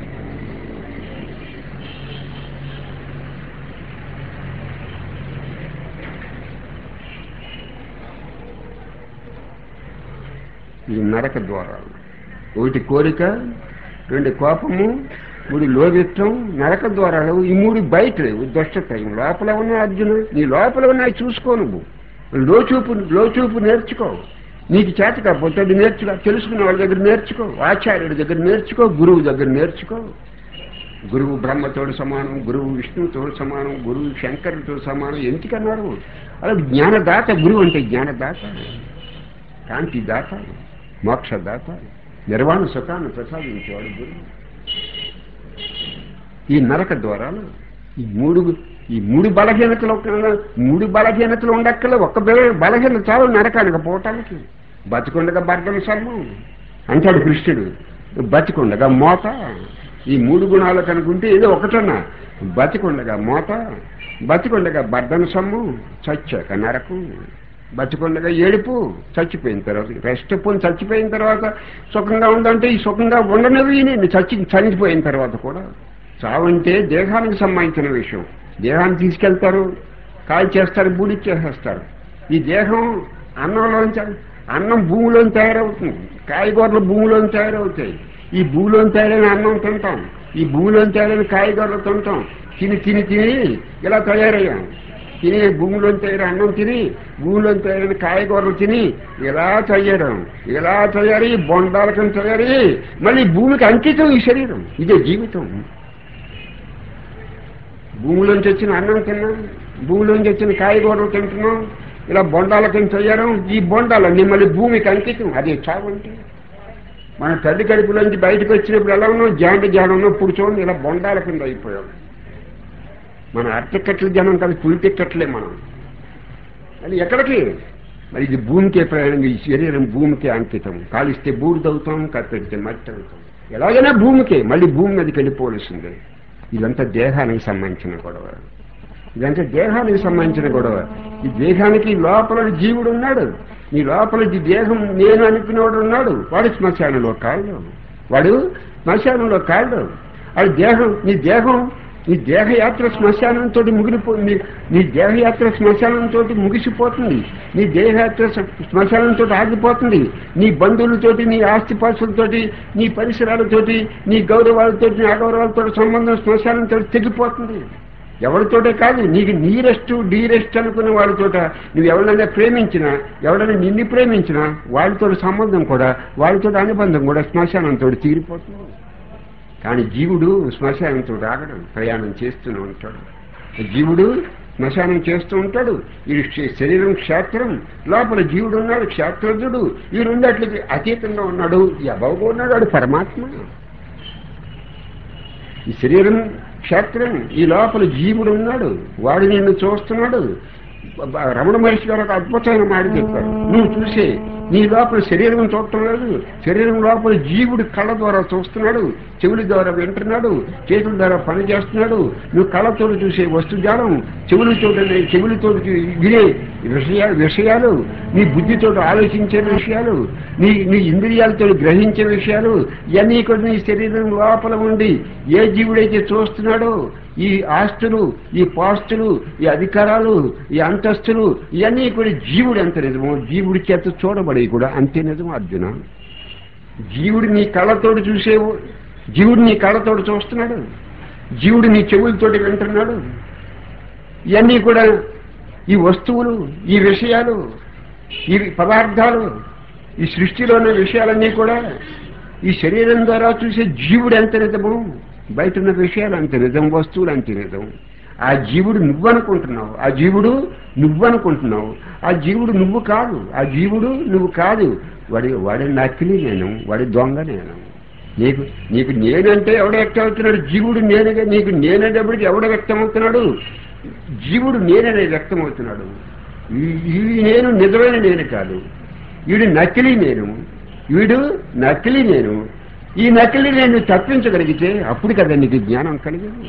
ఈ నరక ద్వారాలు ఒకటి కోరిక రెండు కోపము మూడు లోభిత్వం నరక ద్వారాలు ఈ మూడు బయట లేవు దుష్టత్రయం లోపల ఉన్న అర్జున నీ లోపల ఉన్నాయి చూసుకో నువ్వు లోచూపు లోచూపు నేర్చుకో నీకు చేత కాకపోతే అది నేర్చుకో తెలుసుకున్న వాళ్ళ దగ్గర నేర్చుకో ఆచార్యుడి దగ్గర నేర్చుకో గురువు దగ్గర నేర్చుకో గురువు బ్రహ్మతోడు సమానం గురువు విష్ణువుతో సమానం గురువు శంకరుడితో సమానం ఎందుకన్నారు అలా జ్ఞానదాత గురువు అంటే జ్ఞానదాత కాంతి దాత మోక్షదాత నిర్వాణ సుఖాన్ని ప్రసాదించేవాడు గురువు ఈ నరక ద్వారాలు ఈ మూడు ఈ మూడు బలహీనతలు ఒక- మూడు బలహీనతలు ఉండక్కల ఒక్క బల- బలహీనత చాలు నరకానికి పోవటానికి బతికొండగా బర్ధన సర్మం అంటాడు కృష్ణుడు బతికొండగా మోత ఈ మూడు గుణాలు కనుకుంటే ఏదో ఒకటన్నా బతికొండగా మోత బతికొండగా బర్ధన సమ్ము చచ్చాక నరకం బతికొండగా ఏడుపు చచ్చిపోయిన తర్వాత రెస్ట్ పోని చచ్చిపోయిన తర్వాత సుఖంగా ఉందంటే ఈ సుఖంగా ఉండనివి నేను చచ్చి చనిపోయిన తర్వాత కూడా చావంటే దేహానికి సంబంధించిన విషయం దేహాన్ని తీసుకెళ్తారు కాల్ చేస్తారు బూడి చేసేస్తారు ఈ దేహం అన్నంలోంచి అన్నం భూమిలోని తయారవుతుంది కాయగూరలు భూమిలోని తయారవుతాయి ఈ భూమిలోని తయారైన అన్నం తింటాం ఈ భూమిలోని తయారైన కాయగూరలు తింటాం తిని తిని తిని ఇలా తయారయ్యాం తిని భూమిలో తయారు అన్నం తిని భూమిలో తయారైన కాయగూరలు తిని ఇలా తయారం ఇలా తయారీ బొండాలకం తయారీ మళ్ళీ భూమికి అంకితం ఈ శరీరం ఇదే జీవితం భూమిలోంచి వచ్చిన అన్నం తిన్నాం భూమిలోంచి వచ్చిన కాయగూరలు తింటున్నాం ఇలా బొండాలకం తయారం ఈ బొండాలన్నీ మళ్ళీ భూమికి అంకితం అదే చావు అంటే మన తల్లి కడుపులోంచి బయటకు వచ్చినప్పుడు ఎలా ఉన్నాం జాండ జానంలో పుడుచోండి ఇలా బొండాల కింద అయిపోయాం మన అట్టెక్కట్ల జనం కాదు పులి టిక్కట్లే మనం అది ఎక్కడికి మరి ఇది భూమికే ప్రయాణం ఈ శరీరం భూమికే అంకితం కాలిస్తే బూడిద అవుతాం కప్పెడితే మట్టి అవుతాం ఎలాగైనా భూమికే మళ్ళీ భూమి మీదకి వెళ్ళిపోవలసిందే ఇదంతా దేహానికి సంబంధించిన గొడవ ఇదంతా దేహానికి సంబంధించిన గొడవ ఈ దేహానికి లోపల జీవుడు ఉన్నాడు నీ లోపల ఈ దేహం నేను అనుకునేవాడు ఉన్నాడు వాడు శ్మశానంలో కాళ్ళు వాడు శ్మశానంలో కాళ్ళు వాడి దేహం నీ దేహం నీ దేహయాత్ర శ్మశానంతో ముగిలిపో నీ- నీ దేహయాత్ర శ్మశానంతో ముగిసిపోతుంది నీ దేహయాత్ర శ్మశానంతో ఆగిపోతుంది నీ బంధువులతోటి నీ ఆస్తిపాస్తులతోటి నీ పరిసరాలతోటి నీ గౌరవాలతో నీ అగౌరవాలతో సంబంధం శ్మశానంతో తెగిపోతుంది ఎవరితోటే కాదు నీకు నీ రెస్ట్ డీ రెస్ట్ అనుకున్న వాళ్ళతోట నువ్వు ఎవరినైనా ప్రేమించినా ఎవరైనా నిన్ను ప్రేమించినా వాళ్ళతో సంబంధం కూడా వాళ్ళతో అనుబంధం కూడా శ్మశానంతో తీరిపోతుంది కానీ జీవుడు శ్మశానంతో ఆగడం ప్రయాణం చేస్తూనే ఉంటాడు జీవుడు శ్మశానం చేస్తూ ఉంటాడు ఈ శ- శరీరం క్షేత్రం లోపల జీవుడు ఉన్నాడు క్షేత్రజుడు ఈ రెండట్లకి అతీతంగా ఉన్నాడు ఈ అభవగా ఉన్నాడు వాడు పరమాత్మ ఈ శరీరం క్షేత్రం ఈ లోపల జీవుడు ఉన్నాడు వాడు నిన్ను చూస్తున్నాడు బ- బ- రమణ మహర్షి గారు ఒక అద్భుతమైన మాట చెప్పారు నువ్వు చూసే నీ లోపల శరీరం చూడటం లేదు శరీరం లోపల జీవుడు కళ్ళ ద్వారా చూస్తున్నాడు చెవుల ద్వారా వింటున్నాడు చేతుల ద్వారా పని చేస్తున్నాడు నువ్వు కళ్ళతో చూసే వస్తుజాలం చెవులతో చెవులతో వినే విషయాలు విషయాలు నీ బుద్ధితో ఆలోచించే విషయాలు నీ నీ ఇంద్రియాలతో గ్రహించే విషయాలు ఇవన్నీ కూడా నీ శరీరం లోపల ఉండి ఏ జీవుడైతే చూస్తున్నాడో ఈ ఆస్తులు ఈ పాస్తులు ఈ అధికారాలు ఈ అంతస్తులు ఇవన్నీ కూడా జీవుడు ఎంత నిజమో జీవుడి చేత చూడబడి కూడా అంతే నిజం అర్జున జీవుడు నీ కళ్ళతోటి చూసేవు జీవుడు నీ కళ్ళతోటి చూస్తున్నాడు జీవుడు నీ చెవులతోటి వింటున్నాడు ఇవన్నీ కూడా ఈ వస్తువులు ఈ విషయాలు ఈ పదార్థాలు ఈ సృష్టిలోని విషయాలన్నీ కూడా ఈ శరీరం ద్వారా చూసే జీవుడు ఎంత నిజము బయట ఉన్న విషయాలు అంత నిజం వస్తువులు అంత నిజం ఆ జీవుడు నువ్వు అనుకుంటున్నావు ఆ జీవుడు నువ్వు అనుకుంటున్నావు ఆ జీవుడు నువ్వు కాదు ఆ జీవుడు నువ్వు కాదు వాడి వాడి నకిలీ నేను వాడి దొంగ నేను నీకు నీకు నేనంటే ఎవడ వ్యక్తం అవుతున్నాడు జీవుడు నేనుగా నీకు నేనేటప్పటికి ఎవడ వ్యక్తం అవుతున్నాడు జీవుడు నేననే వ్యక్తం అవుతున్నాడు ఈ- ఈ నేను నిజమైన నేను కాదు వీడు నకిలీ నేను వీడు నకిలీ నేను ఈ నకిలీ నేను తప్పించగలిగితే అప్పుడు కదా నీకు జ్ఞానం కలిగేది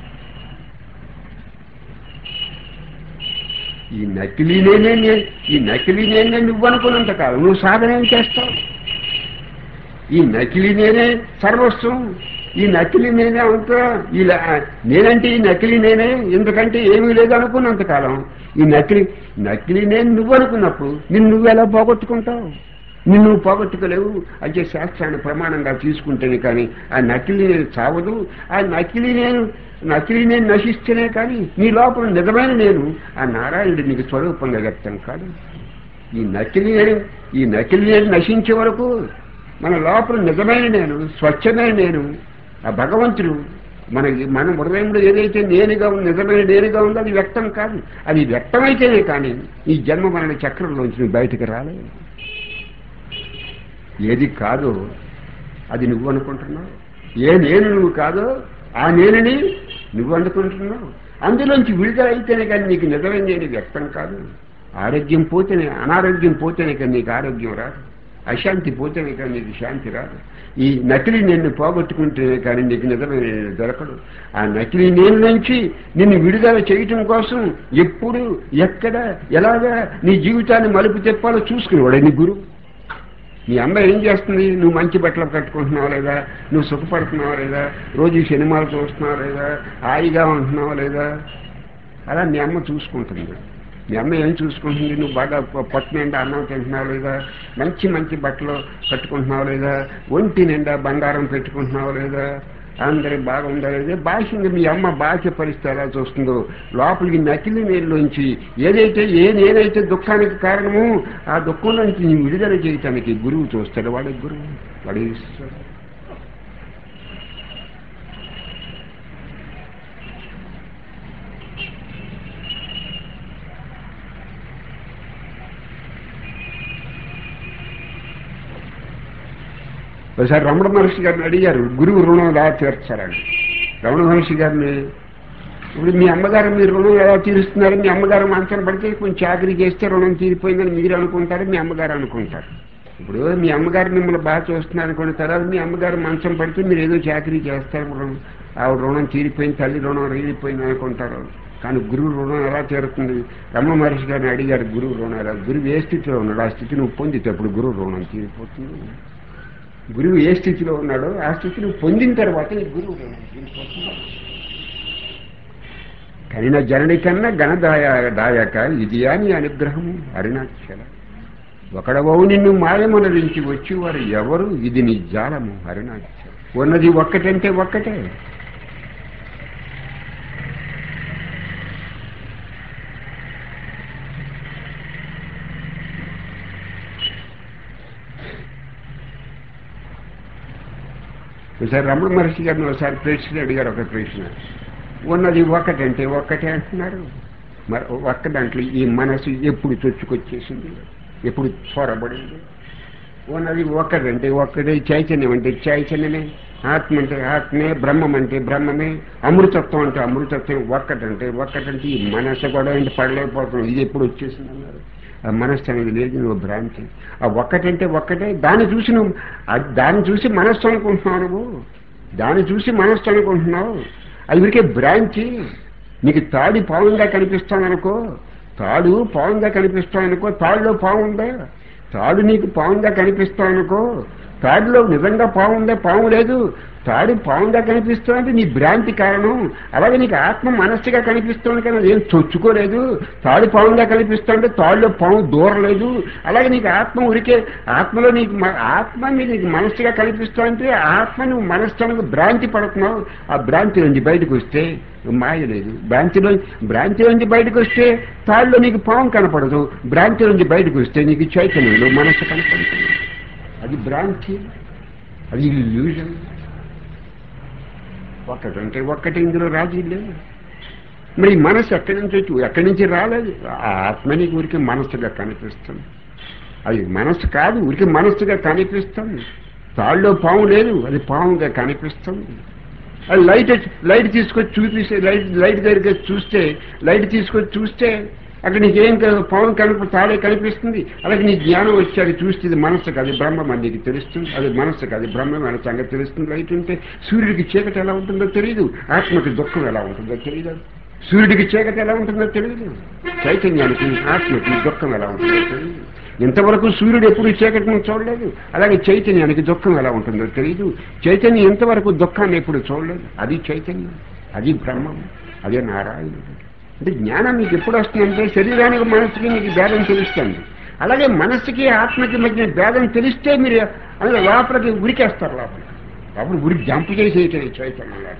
ఈ నకిలీ నేనే నే- ఈ నకిలీ నేనే నువ్వు అనుకున్నంత కాలం నువ్వు సాధన ఏం చేస్తావు ఈ నకిలీ నేనే సర్వస్వం ఈ నకిలీ నేనే అంతా ఈ ల- నేనంటే ఈ నకిలీ నేనే ఎందుకంటే ఏమీ లేదు అనుకున్నంత కాలం ఈ నకిలీ నకిలీ నేను నువ్వు అనుకున్నప్పుడు నిన్ను నువ్వు ఎలా పోగొట్టుకుంటావు నిన్ను నువ్వు పోగొట్టుకోలేవు అంటే శాస్త్రాన్ని ప్రమాణంగా తీసుకుంటేనే కానీ ఆ నకిలీ నేను చావదు ఆ నకిలీ నేను నకిలీ నేను నశిస్తేనే కానీ నీ లోపల నిజమైన నేను ఆ నారాయణుడు నీకు స్వరూపంగా వ్యక్తం కాదు ఈ నకిలీ నేను ఈ నకిలీ నేను నశించే వరకు మన లోపల నిజమైన నేను స్వచ్ఛమైన నేను ఆ భగవంతుడు మనకి మన హృదయంలో ఏదైతే నేనుగా ఉంది నిజమైన నేనుగా ఉందో అది వ్యక్తం కాదు అది వ్యక్తమైతేనే కానీ ఈ జన్మ మన చక్రంలోంచి నువ్వు బయటకు రాలేదు ఏది కాదో అది నువ్వు అనుకుంటున్నావు ఏ నేను నువ్వు కాదో ఆ నేనని నువ్వు అనుకుంటున్నావు అందులోంచి విడుదల అయితేనే కానీ నీకు నిజమైన నేను వ్యక్తం కాదు ఆరోగ్యం పోతేనే అనారోగ్యం పోతేనే కానీ నీకు ఆరోగ్యం రాదు అశాంతి పోతేనే కానీ నీకు శాంతి రాదు ఈ నకిలీ నిన్ను పోగొట్టుకుంటేనే కానీ నీకు నిజమైన నేను దొరకడు ఆ నకిలీ నేను నుంచి నిన్ను విడుదల చేయటం కోసం ఎప్పుడు ఎక్కడ ఎలాగా నీ జీవితాన్ని మలుపు తిప్పాలో చూసుకునేవాడు నీ గురువు మీ అమ్మ ఏం చేస్తుంది నువ్వు మంచి బట్టలు కట్టుకుంటున్నావు లేదా నువ్వు సుఖపడుతున్నావా లేదా రోజు ఈ సినిమాలు చూస్తున్నావు లేదా హాయిగా ఉంటున్నావా లేదా అలా మీ అమ్మ చూసుకుంటుంది మీ అమ్మ ఏం చూసుకుంటుంది నువ్వు బాగా పొ- పొట్ట నిండా అన్నం తింటున్నావు లేదా మంచి మంచి బట్టలు కట్టుకుంటున్నావు లేదా ఒంటి నిండా బంగారం పెట్టుకుంటున్నావు లేదా అందరి బాగుండాలి భాష ఉంది మీ అమ్మ భాష పరిస్థితి ఎలా చూస్తుందో లోపలికి నకిలీ నీళ్ళలోంచి ఏదైతే ఏ నేనైతే దుఃఖానికి కారణము ఆ దుఃఖం నుంచి నీ విడుదల చేయటానికి గురువు చూస్తాడు వాడి గురువు వాడి ఇస్తాడు ఒకసారి రమణ మహర్షి గారిని అడిగారు గురువు రుణం ఎలా తీర్చాలని రమణ మహర్షి గారిని ఇప్పుడు మీ అమ్మగారు మీరు రుణం ఎలా తీరుస్తున్నారు మీ అమ్మగారు మంచం పడితే కొంచెం చాకరీ చేస్తే రుణం తీరిపోయిందని మీరు అనుకుంటారు మీ అమ్మగారు అనుకుంటారు ఇప్పుడు మీ అమ్మగారు మిమ్మల్ని బాగా చూస్తున్నారు అనుకున్న తర్వాత మీ అమ్మగారు మంచం పడితే మీరు ఏదో చాకరీ చేస్తారు రుణం ఆవిడ రుణం తీరిపోయింది తల్లి రుణం రీలిపోయింది అనుకుంటారు కానీ గురువు రుణం ఎలా తీరుతుంది రమణ మహర్షి గారిని అడిగారు గురువు రుణం ఎలా గురువు ఏ స్థితిలో ఉన్నాడు ఆ స్థితి నువ్వు పొందితేప్పుడు గురువు రుణం తీరిపోతుంది గురువు ఏ స్థితిలో ఉన్నాడో ఆ స్థితిని పొందిన తర్వాత నీ గురువు రుణం తీరిపోతుంది కనిన జనని కన్నా గణదాయ దాయక ఇది అని అనుగ్రహము అరుణాచల ఒకడవవు నిన్ను మాయమనరించి వచ్చేవారు ఎవరు ఇది నీ జాలము అరుణాచల ఉన్నది ఒక్కటంటే ఒక్కటే ఒకసారి రమణ మహర్షి గారిని ఒకసారి ప్రశ్న అడిగారు ఒక ప్రశ్న ఉన్నది ఒక్కటంటే ఒక్కటే అంటున్నారు మరి ఒక్క దాంట్లో ఈ మనసు ఎప్పుడు చొచ్చుకొచ్చేసింది ఎప్పుడు చొరబడింది ఉన్నది ఒక్కటంటే ఒక్కటే చైతన్యం అంటే చైతన్యమే ఆత్మ అంటే ఆత్మే బ్రహ్మం అంటే బ్రహ్మమే అమృతత్వం అంటే అమృతత్వం ఒక్కటంటే ఒక్కటంటే ఈ మనసు కూడా ఏంటి పడలేకపోతున్నాం ఇది ఎప్పుడు వచ్చేసింది అన్నారు ఆ మనస్సు అనేది లేదు నువ్వు భ్రాంతి ఆ ఒక్కటంటే ఒక్కటే దాన్ని చూసి నువ్వు ఆ- దాన్ని చూసి మనస్సు అనుకుంటున్నావు నువ్వు దాన్ని చూసి మనస్సు అనుకుంటున్నావు అది ఊరికే భ్రాంతి నీకు తాడి పావుగా కనిపిస్తాననుకో తాడు పావుగా కనిపిస్తాననుకో తాడులో పావు ఉందా తాడు నీకు పావుగా కనిపిస్తాననుకో తాడులో నిజంగా పావు ఉందా పావు లేదు తాడు పావుగా కనిపిస్తుంది నీ భ్రాంతి కారణం అలాగే నీకు ఆత్మ మనస్సుగా కనిపిస్తుంది కానీ అదేం చొచ్చుకోలేదు తాడు పావుగా కనిపిస్తుంటే తాడులో పాము దూరలేదు అలాగే నీకు ఆత్మ ఉరికే ఆత్మలో నీకు మ- ఆత్మ నీకు మనస్సుగా కనిపిస్తుంటే ఆత్మ నువ్వు మనస్సుకు భ్రాంతి పడుతున్నావు ఆ భ్రాంతి నుంచి బయటకు వస్తే మాయ లేదు భ్రాంతిలో భ్రాంతి నుంచి బయటకు వస్తే తాళ్ళలో నీకు పాము కనపడదు భ్రాంతి నుంచి బయటకు వస్తే నీకు చైతన్యంలో మనస్సు కనపడుతుంది అది భ్రాంతి అది ఇల్యూజన్ ఒక్కటంటే ఒక్కటి ఇందులో రాజీ లేదు మరి ఈ మనసు ఎక్కడి నుంచి వచ్చి ఎక్కడి నుంచి రాలేదు ఆ ఆత్మ నీకు ఊరికి మనస్సుగా కనిపిస్తుంది అది మనస్సు కాదు ఊరికి మనస్సుగా కనిపిస్తుంది తాళ్ళలో పాము లేదు అది పాముగా కనిపిస్తుంది అది లైట్ వచ్చి- లైట్ తీసుకొచ్చి చూపిస్తే లైట్ లైట్ దగ్గరికి వచ్చి చూస్తే లైట్ తీసుకొచ్చి చూస్తే అక్కడ నీకేం క- పవన్ కనిపి తాడే కనిపిస్తుంది అలాగే నీ జ్ఞానం వచ్చి అది చూస్తే ఇది మనస్సు కాదు బ్రహ్మం అని నీకు తెలుస్తుంది అది మనస్సు కాదు బ్రహ్మం అనే సంగతి తెలుస్తుంది లైట్ ఉంటే సూర్యుడికి చీకటి ఎలా ఉంటుందో తెలియదు ఆత్మకి దుఃఖం ఎలా ఉంటుందో తెలియదు సూర్యుడికి చీకటి ఎలా ఉంటుందో తెలియదు చైతన్యానికి ఆత్మకి దుఃఖం ఎలా ఉంటుందో తెలియదు ఇంతవరకు సూర్యుడు ఎప్పుడు చీకటిని చూడలేదు అలాగే చైతన్యానికి దుఃఖం ఎలా ఉంటుందో తెలియదు చైతన్యం ఇంతవరకు దుఃఖాన్ని ఎప్పుడు చూడలేదు అది చైతన్యం అది బ్రహ్మం అదే నారాయణుడు అంటే జ్ఞానం మీకు ఎప్పుడు వస్తుందంటే శరీరానికి మనస్సుకి మీకు భేదం తెలుస్తుంది అలాగే మనస్సుకి ఆత్మకి మధ్య భేదం తెలిస్తే మీరు అందులో లోపలికి ఉరికేస్తారు లోపలికి అప్పుడు ఉరికి జంప్ చేసేయటం చైతన్యం లాగా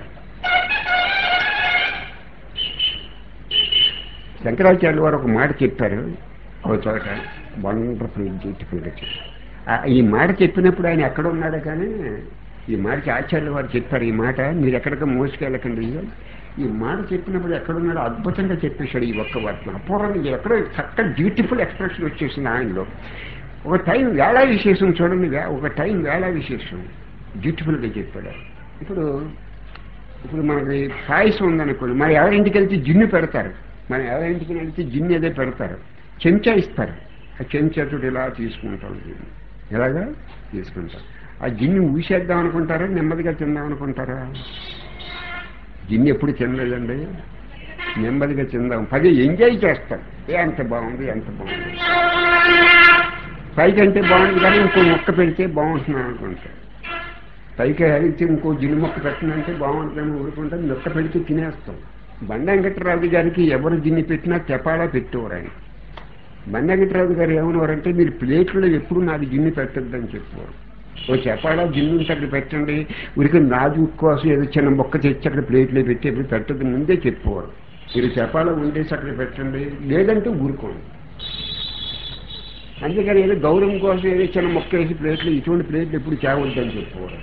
శంకరాచార్యులు వారు ఒక మాట చెప్పారు ఒక చోట వండర్ఫుల్ బ్యూటిఫుల్గా చెప్పారు ఆ- ఈ మాట చెప్పినప్పుడు ఆయన ఎక్కడ ఉన్నాడో కానీ ఈ మాటకి ఆచార్యులు వారు చెప్పారు ఈ మాట మీరు ఎక్కడికి మోసుకెళ్ళకండి ఈ మాట చెప్పినప్పుడు ఎక్కడున్నాడో అద్భుతంగా చెప్పేశాడు ఈ ఒక్క వాటిని అపూర్వంగా ఎక్కడో చక్కటి బ్యూటిఫుల్ ఎక్స్ప్రెషన్ వచ్చేసింది ఆయనలో ఒక టైం వేళ విశేషం చూడండి వే- ఒక టైం వేళ విశేషం బ్యూటిఫుల్గా చెప్పాడు ఇప్పుడు ఇప్పుడు మనకి పాయసం ఉందనుకోండి మరి ఎవరింటికి వెళ్తే జిన్ను పెడతారు మనం ఎవరింటికి వెళ్తే జిన్ను ఏదో పెడతారు చెంచా ఇస్తారు ఆ చెంచాతో ఇలా తీసుకుంటాం జిన్ను ఎలాగా తీసుకుంటాం ఆ జిన్ను ఊసేద్దాం అనుకుంటారా నెమ్మదిగా తిందాం అనుకుంటారా జిన్ను ఎప్పుడు తినలేదండి నెమ్మదిగా తిందాం పది ఎంజాయ్ చేస్తాం ఏ ఎంత బాగుంది ఎంత బాగుంది పైకి అంటే బాగుంది కానీ ఇంకో మొక్క పెడితే బాగుంటుంది అనుకుంటా పైకి అడిగితే ఇంకో జిన్ను మొక్క పెట్టినంటే బాగుంటుందని ఊరుకుంటే మొక్క పెడితే తినేస్తాం బండ వెంకటరావు గారికి ఎవరు జిన్ని పెట్టినా తెపాలా పెట్టేవారు ఆయన బండ వెంకటరావు గారు ఏమన్నారంటే మీరు ప్లేట్లో ఎప్పుడు నాకు జిన్ని పెట్టద్దని చెప్పేవారు ఓ చెప్పాలా జిన్ను అక్కడ పెట్టండి ఉరికి నాజు కోసం ఏదో చిన్న మొక్క తెచ్చి అక్కడ ప్లేట్లో పెట్టి ఎప్పుడు పెట్టదు ముందే చెప్పుకోవాలి మీరు చెప్పాలా ఉండేసి అక్కడ పెట్టండి లేదంటే ఊరుకోండి అందుకని ఏదో గౌరవం కోసం ఏదో చిన్న మొక్క వేసి ప్లేట్లు ఇటువంటి ప్లేట్లు ఎప్పుడు చేవద్దని చెప్పుకోవాలి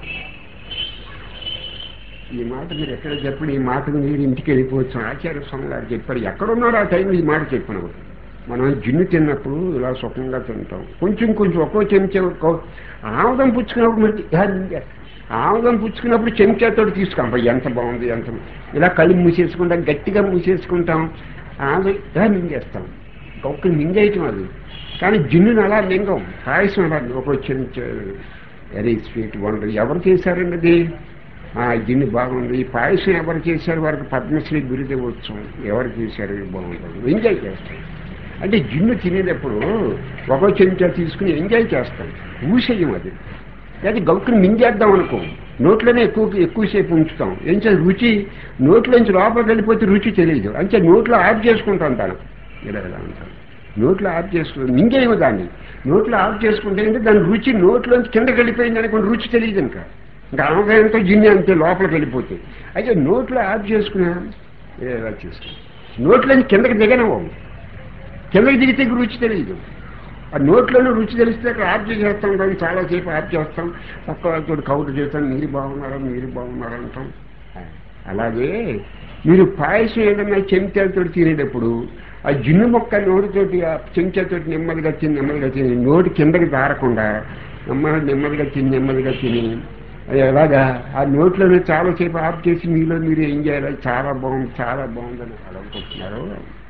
ఈ మాట మీరు ఎక్కడ చెప్పండి ఈ మాట మీరు ఇంటికి వెళ్ళిపోవచ్చు ఆచార్య స్వామి గారు చెప్పారు ఎక్కడున్నారో ఆ టైంలో ఈ మాట చెప్పినప్పుడు మనం జిన్ను తిన్నప్పుడు ఇలా సుఖంగా తింటాం కొంచెం కొంచెం ఒక్కో చెంచా ఒక్కో ఆముదం పుచ్చుకున్నప్పుడు మరి ఇలా మింగేస్తాం. ఆముదం పుచ్చుకున్నప్పుడు చెంచాతో తీసుకుంటాం అబ్బా, ఎంత బాగుంది ఎంత ఇలా కళ్ళు మూసేసుకుంటాం గట్టిగా మూసేసుకుంటాం ఆముదం ఇలా మింగేస్తాం ఒక్కరు మింగేయటం అది కానీ జిన్నుని అలా మింగం పాయసం అలా ఒక చెంచా వెరీ స్వీట్ వండర్ ఎవరు చేశారండి అది ఆ గిన్నె బాగుంది ఈ పాయసం ఎవరు చేశారు వారికి పద్మశ్రీ బిరుదు ఇవ్వచ్చు ఎవరు చేశారు ఇది బాగుంటుంది ఎంజాయ్ చేస్తాం అంటే జిన్ను తినేటప్పుడు ఒక చెంచా తీసుకుని ఎంజాయ్ చేస్తాం ఊసేయం అది అది గౌక్కుని మింగేద్దాం అనుకో నోట్లోనే ఎక్కువ ఎక్కువసేపు ఉంచుతాం ఏం చేసి రుచి నోట్లోంచి లోపలికి వెళ్ళిపోతే రుచి తెలియదు అంటే నోట్లో ఆఫ్ చేసుకుంటాం తను ఇలా ఇలా ఉంటాం నోట్లో ఆఫ్ చేసుకుంటాం మింగేయము దాన్ని నోట్లో ఆఫ్ చేసుకుంటే అంటే దాని రుచి నోట్లోంచి కిందకి వెళ్ళిపోయింది అనుకోండి రుచి తెలియదు ఇంకా ఇంకా ఆమకాయంతో జిన్ని అంతే లోపలికి వెళ్ళిపోతాయి అయితే నోట్లో ఆఫ్ చేసుకున్నా ఇలా చేసుకున్నా నోట్లోంచి కిందకి దిగనవ్వం కిందకి దిగితే రుచి తెలియదు ఆ నోట్లోనే రుచి తెలిస్తే అక్కడ ఆఫ్ చేసేస్తాం కానీ చాలాసేపు ఆఫ్ చేస్తాం పక్క వాళ్ళతో కౌంటర్ చేస్తాం మీరు బాగున్నారా మీరు బాగున్నారా అంటాం అలాగే మీరు పాయసం ఏదన్నా చెంచాలతో తినేటప్పుడు ఆ జిన్ను మొక్క నోటితోటి ఆ చెంచాతోటి నెమ్మదిగా తిని నెమ్మదిగా తిని నోటి కిందకి దారకుండా నెమ్మది నెమ్మదిగా తిని నెమ్మదిగా తిని అది ఎలాగా ఆ నోట్లోనే చాలాసేపు ఆఫ్ చేసి మీలో మీరు ఏం చేయాలి చాలా బాగుంది చాలా బాగుందని అనుకుంటున్నారు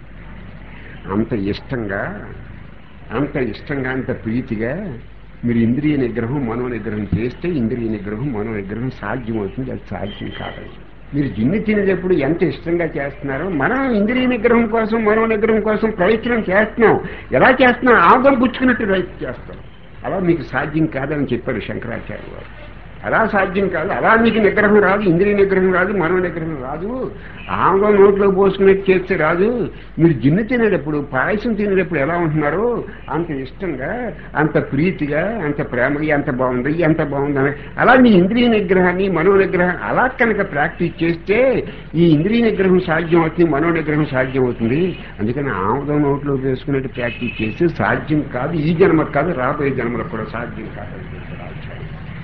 అంత ఇష్టంగా అంత ఇష్టంగా అంత ప్రీతిగా మీరు ఇంద్రియ నిగ్రహం మనో నిగ్రహం చేస్తే ఇంద్రియ నిగ్రహం మనో నిగ్రహం సాధ్యమవుతుంది అది సాధ్యం కాదండి మీరు జిన్ను తినేటప్పుడు ఎంత ఇష్టంగా చేస్తున్నారో మనం ఇంద్రియ నిగ్రహం కోసం మనో నిగ్రహం కోసం ప్రయత్నం చేస్తున్నాం ఎలా చేస్తున్నాం ఆదం పుచ్చుకున్నట్టు ప్రయత్నం చేస్తాం అలా మీకు సాధ్యం కాదని చెప్పారు శంకరాచార్య వారు అలా సాధ్యం కాదు అలా మీకు నిగ్రహం రాదు ఇంద్రియ నిగ్రహం రాదు మనో నిగ్రహం రాదు ఆంగో నోట్లో పోసుకున్నట్టు చేస్తే రాదు మీరు జిన్ను తినేటప్పుడు పాయసం తినేటప్పుడు ఎలా ఉంటున్నారో అంత ఇష్టంగా అంత ప్రీతిగా అంత ప్రేమగా ఎంత బాగుంది ఎంత బాగుంది అని అలా మీ ఇంద్రియ నిగ్రహాన్ని మనో నిగ్రహం అలా కనుక ప్రాక్టీస్ చేస్తే ఈ ఇంద్రియ నిగ్రహం సాధ్యం అవుతుంది మనో నిగ్రహం సాధ్యం అవుతుంది అందుకని ఆముదం నోట్లో వేసుకున్నట్టు ప్రాక్టీస్ చేస్తే సాధ్యం కాదు ఈ జన్మకు కాదు రాబోయే జన్మలకు కూడా సాధ్యం కాదు అని చెప్పారు ఆచార్యులు.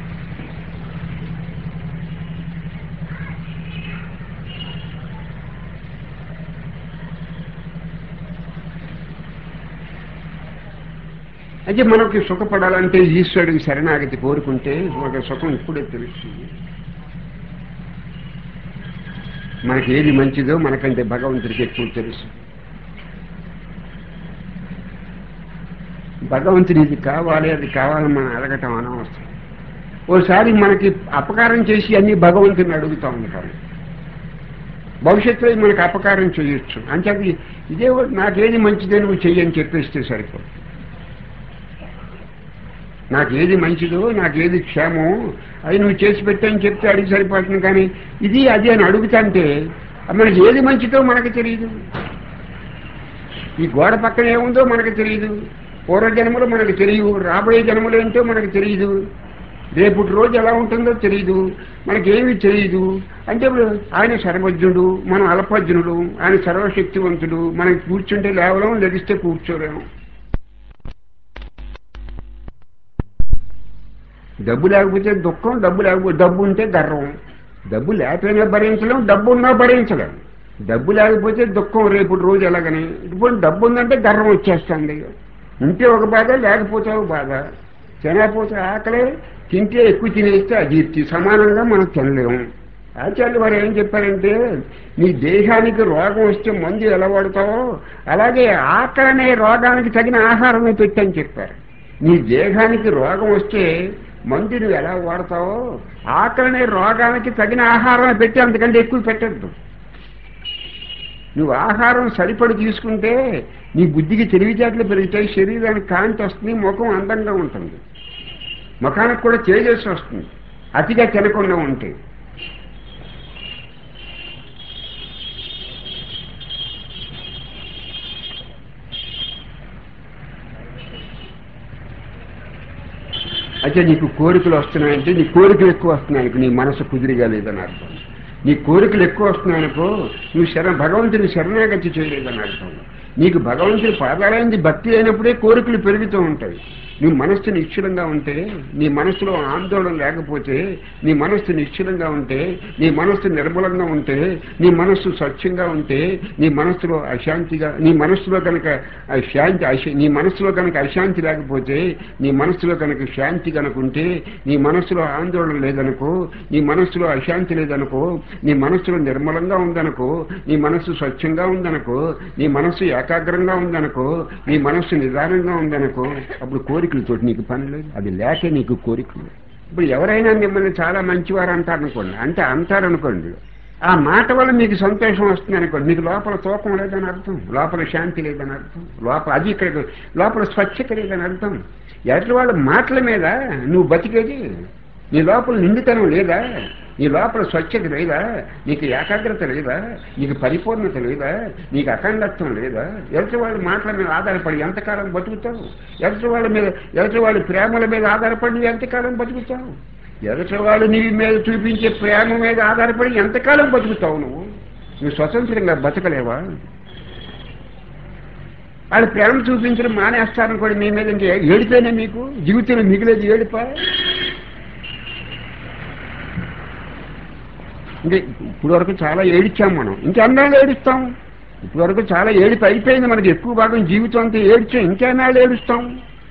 అయితే మనకి సుఖపడాలంటే ఈశ్వరుడికి శరణాగతి కోరుకుంటే మనకి సుఖం ఇప్పుడే తెలుస్తుంది మనకి ఏది మంచిదో మనకంటే భగవంతుడికి ఎక్కువ తెలుసు భగవంతుడు ఇది కావాలి అది కావాలని మనం అడగటం అనవసరం ఓసారి మనకి అపకారం చేసి అన్ని భగవంతుని అడుగుతూ ఉంటాం భవిష్యత్తులో మనకి అపకారం చేయొచ్చు అంటే అది ఇదే నాకేది మంచిదే నువ్వు చెయ్యని చెప్పేస్తే సరిపోతుంది నాకేది మంచిదో నాకేది క్షేమం అది నువ్వు చేసి పెట్టని చెప్తే అడిగి సరిపోతుంది కానీ ఇది అది అని అడుగుతాంటే మనకి ఏది మంచిదో మనకు తెలియదు ఈ గోడ పక్కన ఏముందో మనకు తెలియదు పూర్వజన్మలు మనకు తెలియదు రాబోయే జన్మలు ఏంటో మనకు తెలియదు రేపుటి రోజు ఎలా ఉంటుందో తెలియదు మనకేమీ తెలియదు అంటే ఇప్పుడు ఆయన సర్వజ్ఞుడు మనం అల్పజ్ఞుడు ఆయన సర్వశక్తివంతుడు మనకి కూర్చుంటే లేవలేం లెగిస్తే కూర్చోలేము డబ్బు లేకపోతే దుఃఖం డబ్బు లేకపోతే డబ్బు ఉంటే గర్వం డబ్బు లేకపోయినా భరించలేం డబ్బు ఉన్నా భరించలేం డబ్బు లేకపోతే దుఃఖం రేపు రోజు ఎలాగని ఇప్పుడు డబ్బు ఉందంటే గర్వం వచ్చేస్తుంది ఉంటే ఒక బాధ లేకపోతే ఒక బాధ తినకపోతే ఆకలే తింటే ఎక్కువ తినేస్తే అజీర్తి సమానంగా మనం తినలేము ఆచార్యులు వారు ఏం చెప్పారంటే నీ దేహానికి రోగం వస్తే మందు ఎలా వాడతావో అలాగే ఆకలి అనే రోగానికి తగిన ఆహారమే పెట్టని చెప్పారు నీ దేహానికి రోగం వస్తే మందు నువ్వు ఎలా వాడతావో ఆకలనే రోగానికి తగిన ఆహారం పెట్టి అంతకంటే ఎక్కువ పెట్టద్దు నువ్వు ఆహారం సరిపడి తీసుకుంటే నీ బుద్ధికి తెలివితేటలు పెరుగుతాయి శరీరానికి కాంతి వస్తుంది ముఖం అందంగా ఉంటుంది ముఖానికి కూడా తేజస్సు వస్తుంది అతిగా తినకుండా ఉంటే అయితే నీకు కోరికలు వస్తున్నాయంటే నీ కోరికలు ఎక్కువ వస్తున్నాయి నీ మనసు కుదిరిగా లేదని అర్థం నీ కోరికలు ఎక్కువ వస్తున్నాయనుకో నువ్వు శర భగవంతుని శరణాగతి చేయలేదని అర్థం నీకు భగవంతుని పాదాలైంది భక్తి అయినప్పుడే కోరికలు పెరుగుతూ ఉంటాయి నీ మనస్సు నిశ్చలంగా ఉంటే నీ మనస్సులో ఆందోళన లేకపోతే నీ మనస్సు నిశ్చలంగా ఉంటే నీ మనస్సు నిర్మలంగా ఉంటే నీ మనస్సు స్వచ్ఛంగా ఉంటే నీ మనస్సులో అశాంతిగా నీ మనస్సులో కనుక ఆ శాంతి అశ- నీ మనస్సులో కనుక అశాంతి లేకపోతే నీ మనస్సులో కనుక శాంతి కనుక ఉంటే నీ మనస్సులో ఆందోళన లేదనుకో నీ మనస్సులో అశాంతి లేదనుకో నీ మనస్సులో నిర్మలంగా ఉందనుకో నీ మనస్సు స్వచ్ఛంగా ఉందనుకో నీ మనస్సు ఏకాగ్రంగా ఉందనుకో నీ మనస్సు నిదానంగా ఉందనుకో అప్పుడు కోరికలతో నీకు పని లేదు అది లేకే నీకు కోరికలు ఇప్పుడు ఎవరైనా మిమ్మల్ని చాలా మంచివారు అంటారు అనుకోండి అంటే అంటారనుకోండి ఆ మాట వల్ల మీకు సంతోషం వస్తుంది అనుకోండి మీకు లోపల తూకం లేదని అర్థం లోపల శాంతి లేదని అర్థం లోపల అది ఇక్కడ లోపల స్వచ్ఛత లేదని అర్థం ఎట్ల వాళ్ళ మాటల మీద నువ్వు బతికేది నీ లోపల నిండుతనం లేదా నీ లోపల స్వచ్ఛత లేదా నీకు ఏకాగ్రత లేదా నీకు పరిపూర్ణత లేదా నీకు అఖండత్వం లేదా ఎదుటి వాళ్ళ మాటల మీద ఆధారపడి ఎంతకాలం బతుకుతావు ఎదుటి వాళ్ళ మీద ఎదుటి వాళ్ళ ప్రేమల మీద ఆధారపడి నువ్వు ఎంతకాలం బతుకుతావు ఎదుటి వాళ్ళు నీ మీద చూపించే ప్రేమ మీద ఆధారపడి ఎంతకాలం బతుకుతావు నువ్వు నువ్వు స్వతంత్రంగా బతకలేవా వాళ్ళు ప్రేమ చూపించడం మానేస్తారనుకోండి మీ మీద ఇంకే ఏడిపోయినా మీకు జీవితంలో మిగిలేదు ఏడిపా అంటే ఇప్పుడు వరకు చాలా ఏడిచాం మనం ఇంకెన్నాళ్ళు ఏడుస్తాం ఇప్పుడు వరకు చాలా ఏడిపి అయిపోయింది మనకి ఎక్కువ భాగం జీవితం అంతా ఏడ్చాం ఇంకెన్నాళ్ళు ఏడుస్తాం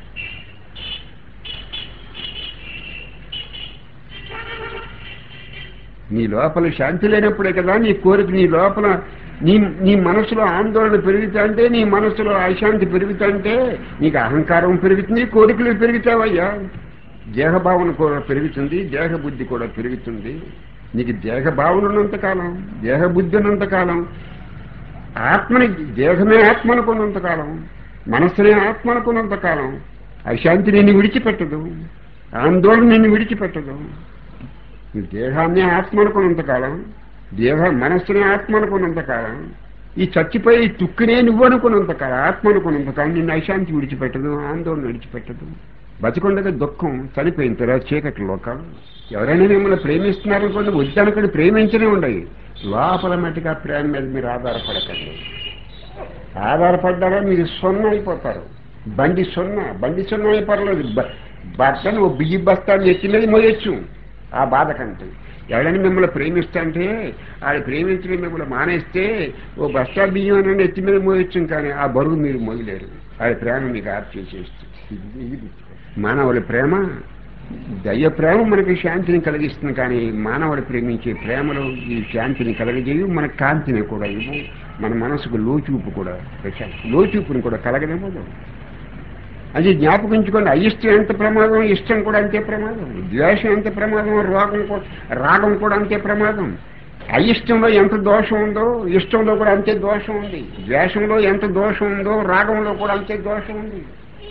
నీ లోపల శాంతి లేనప్పుడే కదా నీ కోరిక నీ లోపల నీ నీ మనసులో ఆందోళన పెరుగుతుంటే నీ మనసులో అశాంతి పెరుగుతుంటే నీకు అహంకారం పెరుగుతుంది కోరికలు పెరుగుతావయ్యా దేహభావన కూడా పెరుగుతుంది దేహ బుద్ధి కూడా పెరుగుతుంది నీకు దేహ భావన ఉన్నంత కాలం దేహ బుద్ధి ఉన్నంత కాలం ఆత్మని దేహమే ఆత్మ అనుకున్నంత కాలం మనస్సునే ఆత్మ అనుకున్నంత కాలం అశాంతి నిన్ను విడిచిపెట్టదు ఆందోళన నిన్ను విడిచిపెట్టదు ఈ దేహాన్ని ఆత్మ అనుకున్నంత కాలం దేహ మనస్సుని ఆత్మ అనుకున్నంత కాలం ఈ చచ్చిపోయి ఈ తుక్కునే నువ్వు అనుకున్నంత కాలం ఆత్మ అనుకున్నంత కాలం నిన్ను అశాంతి విడిచిపెట్టదు ఆందోళన విడిచిపెట్టదు బతికొండగా దుఃఖం చనిపోయిన తర్వాత చీకటి లోకాలు ఎవరైనా మిమ్మల్ని ప్రేమిస్తున్నారనుకోండి వద్దనుకోండి ప్రేమించనే ఉండయి లోపల మట్టిగా ప్రేమ మీద మీరు ఆధారపడకండి ఆధారపడ్డారా మీరు సున్న అయిపోతారు బండి సున్న బండి సున్న అయిపోరలేదు బ- భర్తను ఓ బియ్యి బస్తాన్ని ఎత్తి మీద మోయొచ్చు ఆ బాధ కంటే ఎవరైనా మిమ్మల్ని ప్రేమిస్తుంటే ఆడ ప్రేమించడం మిమ్మల్ని మానేస్తే ఓ బస్తా బియ్యం అని ఎత్తి మీద మోయొచ్చు కానీ ఆ బరువు మీరు మోయలేరు ఆడ ప్రేమ మీకు ఆప్ చేసేస్తుంది ఇది- ఇది గుర్తుపెట్టుకోండి. మానవుడి ప్రేమ దయ్య ప్రేమ మనకి శాంతిని కలిగిస్తుంది కానీ మానవుడు ప్రేమించే ప్రేమలో ఈ శాంతిని కలగజేయు మన కాంతిని కూడా ఇవ్వు మన మనసుకు లోచూపు కూడా ప్రశాంతి లోచూపుని కూడా కలగనివ్వదు అది జ్ఞాపకించుకోండి అయిష్టం ఎంత ప్రమాదం ఇష్టం కూడా అంతే ప్రమాదం ద్వేషం ఎంత ప్రమాదం రోగం కూడా రాగం కూడా అంతే ప్రమాదం అయిష్టంలో ఎంత దోషం ఉందో ఇష్టంలో కూడా అంతే దోషం ఉంది ద్వేషంలో ఎంత దోషం ఉందో రాగంలో కూడా అంతే దోషం ఉంది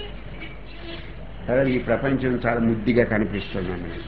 సరే ఈ ప్రపంచం చాలా ముద్దిగా కనిపిస్తుంది మనకి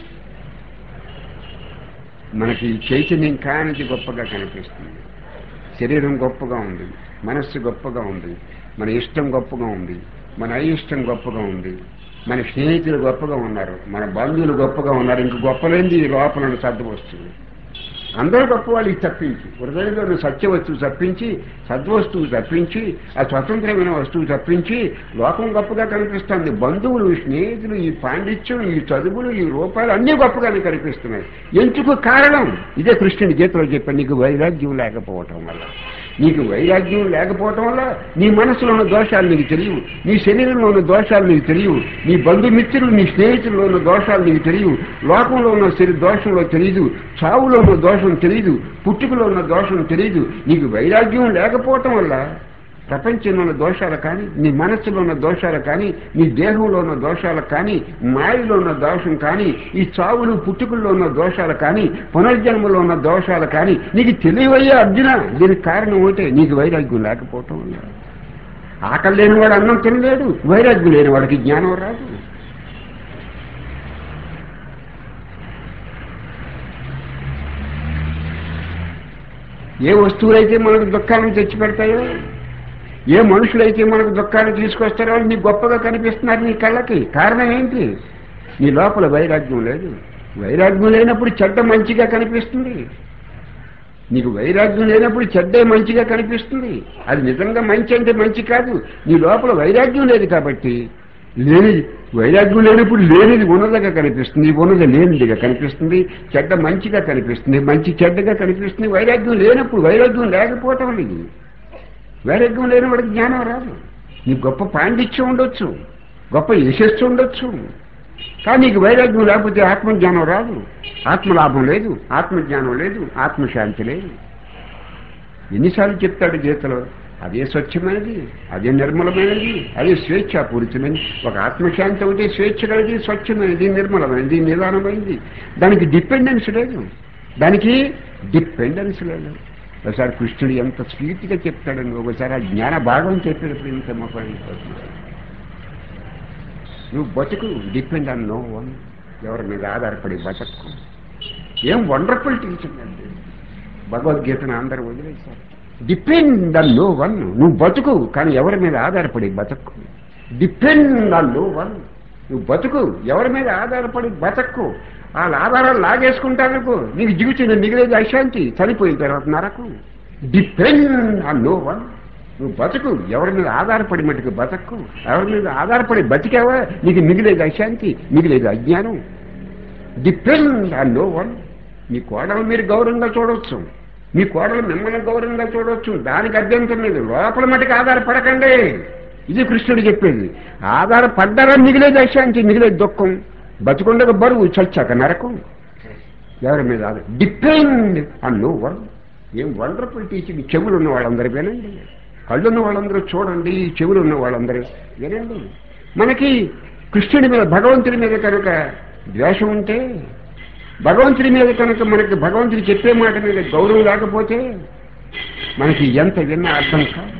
మనకి చైతన్యం కానిది గొప్పగా కనిపిస్తుంది శరీరం గొప్పగా ఉంది మనస్సు గొప్పగా ఉంది మన ఇష్టం గొప్పగా ఉంది మన అయిష్టం గొప్పగా ఉంది మన స్నేహితులు గొప్పగా ఉన్నారు మన బంధువులు గొప్పగా ఉన్నారు ఇంక గొప్పలేంది ఈ లోపల సర్దు వస్తుంది అందరూ గొప్ప వాళ్ళకి తప్పించి హృదయంలో ఉన్న సత్య వస్తువు తప్పించి సద్వస్తువు తప్పించి ఆ స్వతంత్రమైన వస్తువు తప్పించి లోకం గొప్పగా కనిపిస్తుంది బంధువులు స్నేహితులు ఈ పాండిత్యం ఈ చదువులు ఈ రూపాయలు అన్నీ గొప్పగానే కనిపిస్తున్నాయి ఎందుకు కారణం ఇదే కృష్ణుని గీతలో చెప్పాను నీకు వైరాగ్యం లేకపోవటం వల్ల నీకు వైరాగ్యం లేకపోవటం వల్ల నీ మనసులో ఉన్న దోషాలు నీకు తెలియవు నీ శరీరంలో ఉన్న దోషాలు నీకు తెలియవు నీ బంధుమిత్రులు నీ స్నేహితుల్లో ఉన్న దోషాలు నీకు తెలియవు లోకంలో ఉన్న శరీ దోషంలో తెలియదు చావులో ఉన్న దోషం తెలియదు పుట్టుకలో ఉన్న దోషం తెలియదు నీకు వైరాగ్యం లేకపోవటం వల్ల ప్రపంచంలో ఉన్న దోషాలు కానీ నీ మనస్సులో ఉన్న దోషాలు కానీ నీ దేహంలో ఉన్న దోషాలు కానీ మాయలో ఉన్న దోషం కానీ ఈ చావులు పుట్టుకల్లో ఉన్న దోషాలు కానీ పునర్జన్మలో ఉన్న దోషాలు కానీ నీకు తెలియవయ్యే అర్జున దీనికి కారణం ఒకటే నీకు వైరాగ్యం లేకపోవటం వల్ల ఆకలి లేనివాడు అన్నం తినలేడు వైరాగ్యం లేనివాడికి జ్ఞానం రాదు ఏ వస్తువులైతే మనకు దుఃఖాలను తెచ్చిపెడతాయో ఏ మనుషులైతే మనకు దుఃఖాన్ని తీసుకొస్తారో వాళ్ళు నీకు గొప్పగా కనిపిస్తున్నారు నీ కళ్ళకి కారణం ఏంటి నీ లోపల వైరాగ్యం లేదు వైరాగ్యం లేనప్పుడు చెడ్డ మంచిగా కనిపిస్తుంది నీకు వైరాగ్యం లేనప్పుడు చెడ్డే మంచిగా కనిపిస్తుంది అది నిజంగా మంచి అంటే మంచి కాదు నీ లోపల వైరాగ్యం లేదు కాబట్టి లేనిది వైరాగ్యం లేనప్పుడు లేనిది ఉన్నదిగా కనిపిస్తుంది ఉన్నది లేనిదిగా కనిపిస్తుంది చెడ్డ మంచిగా కనిపిస్తుంది మంచి చెడ్డగా కనిపిస్తుంది వైరాగ్యం లేనప్పుడు వైరాగ్యం లేకపోవటం లేదు వైరాగ్యం లేని వాడికి జ్ఞానం రాదు నీకు గొప్ప పాండిత్యం ఉండొచ్చు గొప్ప యశస్సు ఉండొచ్చు కానీ నీకు వైరాగ్యం లేకపోతే ఆత్మజ్ఞానం రాదు ఆత్మలాభం లేదు ఆత్మజ్ఞానం లేదు ఆత్మశాంతి లేదు ఎన్నిసార్లు చెప్తాడు గీతలో అదే స్వచ్ఛమైనది అదే నిర్మలమైనది అదే స్వేచ్ఛాపూరితమైనది ఒక ఆత్మశాంతి ఒకటి స్వేచ్ఛ కలిగి స్వచ్ఛమైనది నిర్మలమైనది నిదానమైనది దానికి డిపెండెన్స్ లేదు దానికి డిపెండెన్స్ లేదు ఒకసారి కృష్ణుడు ఎంత స్వీట్గా చెప్తాడని ఒకసారి ఆ జ్ఞాన భాగం చెప్పేటప్పుడు ఇంత మొక్కలు నువ్వు బతుకు డిపెండ్ ఆన్ నో వన్ ఎవరి మీద ఆధారపడి బతకు ఏం వండర్ఫుల్ టీచింగ్ అండి భగవద్గీతను అందరూ వదిలేశారు డిపెండ్ ఆన్ నో వన్ నువ్వు బతుకు కానీ ఎవరి మీద ఆధారపడి బతకు డిపెండ్ ఆన్ నో వన్ నువ్వు బతుకు ఎవరి మీద ఆధారపడి బతక్కు వాళ్ళ ఆధారాలు లాగేసుకుంటానుకో నీకు జీవితం మిగిలేదు అశాంతి చనిపోయిన తర్వాత నరకు డిపెండ్ ఆన్ నో వన్ నువ్వు బతుకు ఎవరి మీద ఆధారపడి మటుకు బతక్కు ఎవరి మీద ఆధారపడి బతికావా నీకు మిగిలేదు అశాంతి మిగిలేదు అజ్ఞానం డిపెండ్ ఆన్ నో వన్ మీ కోడలు మీరు గౌరవంగా చూడవచ్చు మీ కోడలు మిమ్మల్ని గౌరవంగా చూడవచ్చు దానికి అభ్యంతరం లేదు లోపల మటుకు ఆధారపడకండి ఇది కృష్ణుడు చెప్పేది ఆధారపడ్డారా మిగిలేదు అశాంతి మిగిలేదు దుఃఖం బతుకుండగా బరువు చచ్చాక నరకం ఎవరి మీద ఆధార డిపెండ్ ఆన్ నో వన్ ఏం వండర్ఫుల్ టీచింగ్ చెవులు ఉన్న వాళ్ళందరూ వినండి కళ్ళు ఉన్న వాళ్ళందరూ చూడండి చెవులు ఉన్న వాళ్ళందరూ వినండి మనకి కృష్ణుడి మీద భగవంతుడి మీద కనుక ద్వేషం ఉంటే భగవంతుడి మీద కనుక మనకి భగవంతుడు చెప్పే మాట మీద గౌరవం లేకపోతే మనకి ఎంత విన్నా అర్థం కాదు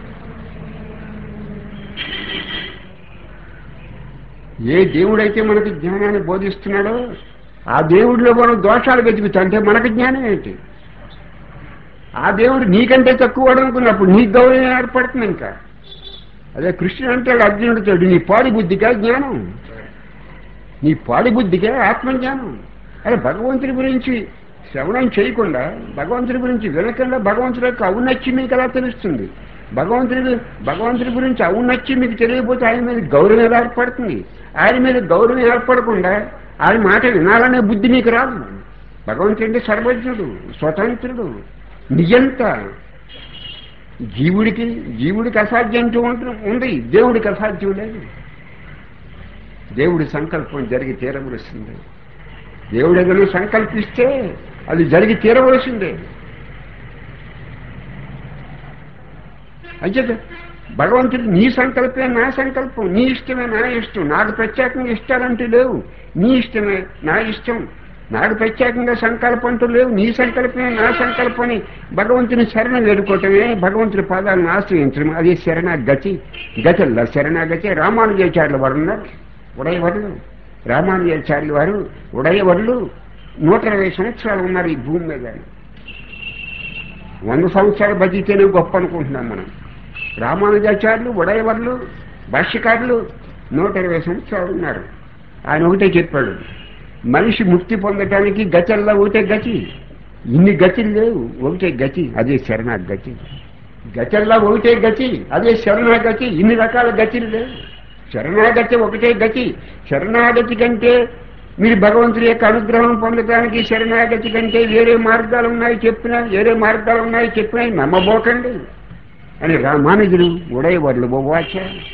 ఏ దేవుడైతే మనకి జ్ఞానాన్ని బోధిస్తున్నాడో ఆ దేవుడిలో మనం దోషాలు వెతుకుతా అంటే మనకి జ్ఞానం ఏంటి ఆ దేవుడు నీకంటే తక్కువ అనుకున్నప్పుడు నీ గౌరవం ఏర్పడుతుంది ఇంకా అదే కృష్ణుడు అంటాడు అర్జునుడితో నీ పాడి బుద్ధిగా జ్ఞానం నీ పాడి బుద్ధిగా ఆత్మజ్ఞానం అదే భగవంతుడి గురించి శ్రవణం చేయకుండా భగవంతుడి గురించి వినకుండా భగవంతుడి యొక్క ఔన్నత్యం మీకు ఎలా తెలుస్తుంది భగవంతుడి భగవంతుడి గురించి ఔన్నత్యం మీకు తెలియకపోతే ఆయన మీద గౌరవం ఎలా ఏర్పడుతుంది ఆయన మీద గౌరవం ఏర్పడకుండా ఆయన మాట వినాలనే బుద్ధి మీకు రాదు భగవంతుడు అంటే సర్వజ్ఞుడు స్వతంత్రుడు నిజంత జీవుడికి జీవుడికి అసాధ్యం అంటూ ఉంటుంది ఉంది దేవుడికి అసాధ్యం లేదు దేవుడి సంకల్పం జరిగి తీరవలసిందే దేవుడు ఏదైనా సంకల్పిస్తే అది జరిగి తీరవలసిందే అంచేత భగవంతుడు నీ సంకల్పమే నా సంకల్పం నీ ఇష్టమే నా ఇష్టం నాకు ప్రత్యేకంగా ఇష్టాలంటూ లేవు నీ ఇష్టమే నా ఇష్టం నాకు ప్రత్యేకంగా సంకల్పం అంటూ లేవు నీ సంకల్పమే నా సంకల్పని భగవంతుని శరణ వేడుకోవటమే భగవంతుని పాదాలను ఆశ్రయించడం అదే శరణ గతి గతిల్ల శరణాగతి రామానుజాచార్యుల వారు ఉన్నారు ఉడయవరులు రామానుజాచార్యుల వారు ఉడయవరులు నూట ఇరవై సంవత్సరాలు ఉన్నారు ఈ భూమి మీద వంద సంవత్సరాలు బతికితేనే గొప్ప అనుకుంటున్నాం మనం రామానుజాచార్యులు ఉడయవర్లు భాష్యకారులు నూట ఇరవై సంవత్సరాలు ఉన్నారు ఆయన ఒకటే చెప్పాడు మనిషి ముక్తి పొందటానికి గతల్లో ఒకటే గతి ఇన్ని గతులు లేవు ఒకటే గతి అదే శరణాగతి గతల్లో ఒకటే గతి అదే శరణాగతి ఇన్ని రకాల గతులు లేవు శరణాగతి ఒకటే గతి శరణాగతి కంటే మీరు భగవంతుడి యొక్క అనుగ్రహం పొందడానికి శరణాగతి కంటే వేరే మార్గాలు ఉన్నాయి చెప్పినా వేరే మార్గాలు ఉన్నాయి చెప్పినా నమ్మబోకండి అని రామానుజుడు ఉడయవర్లు బొవ్వాచ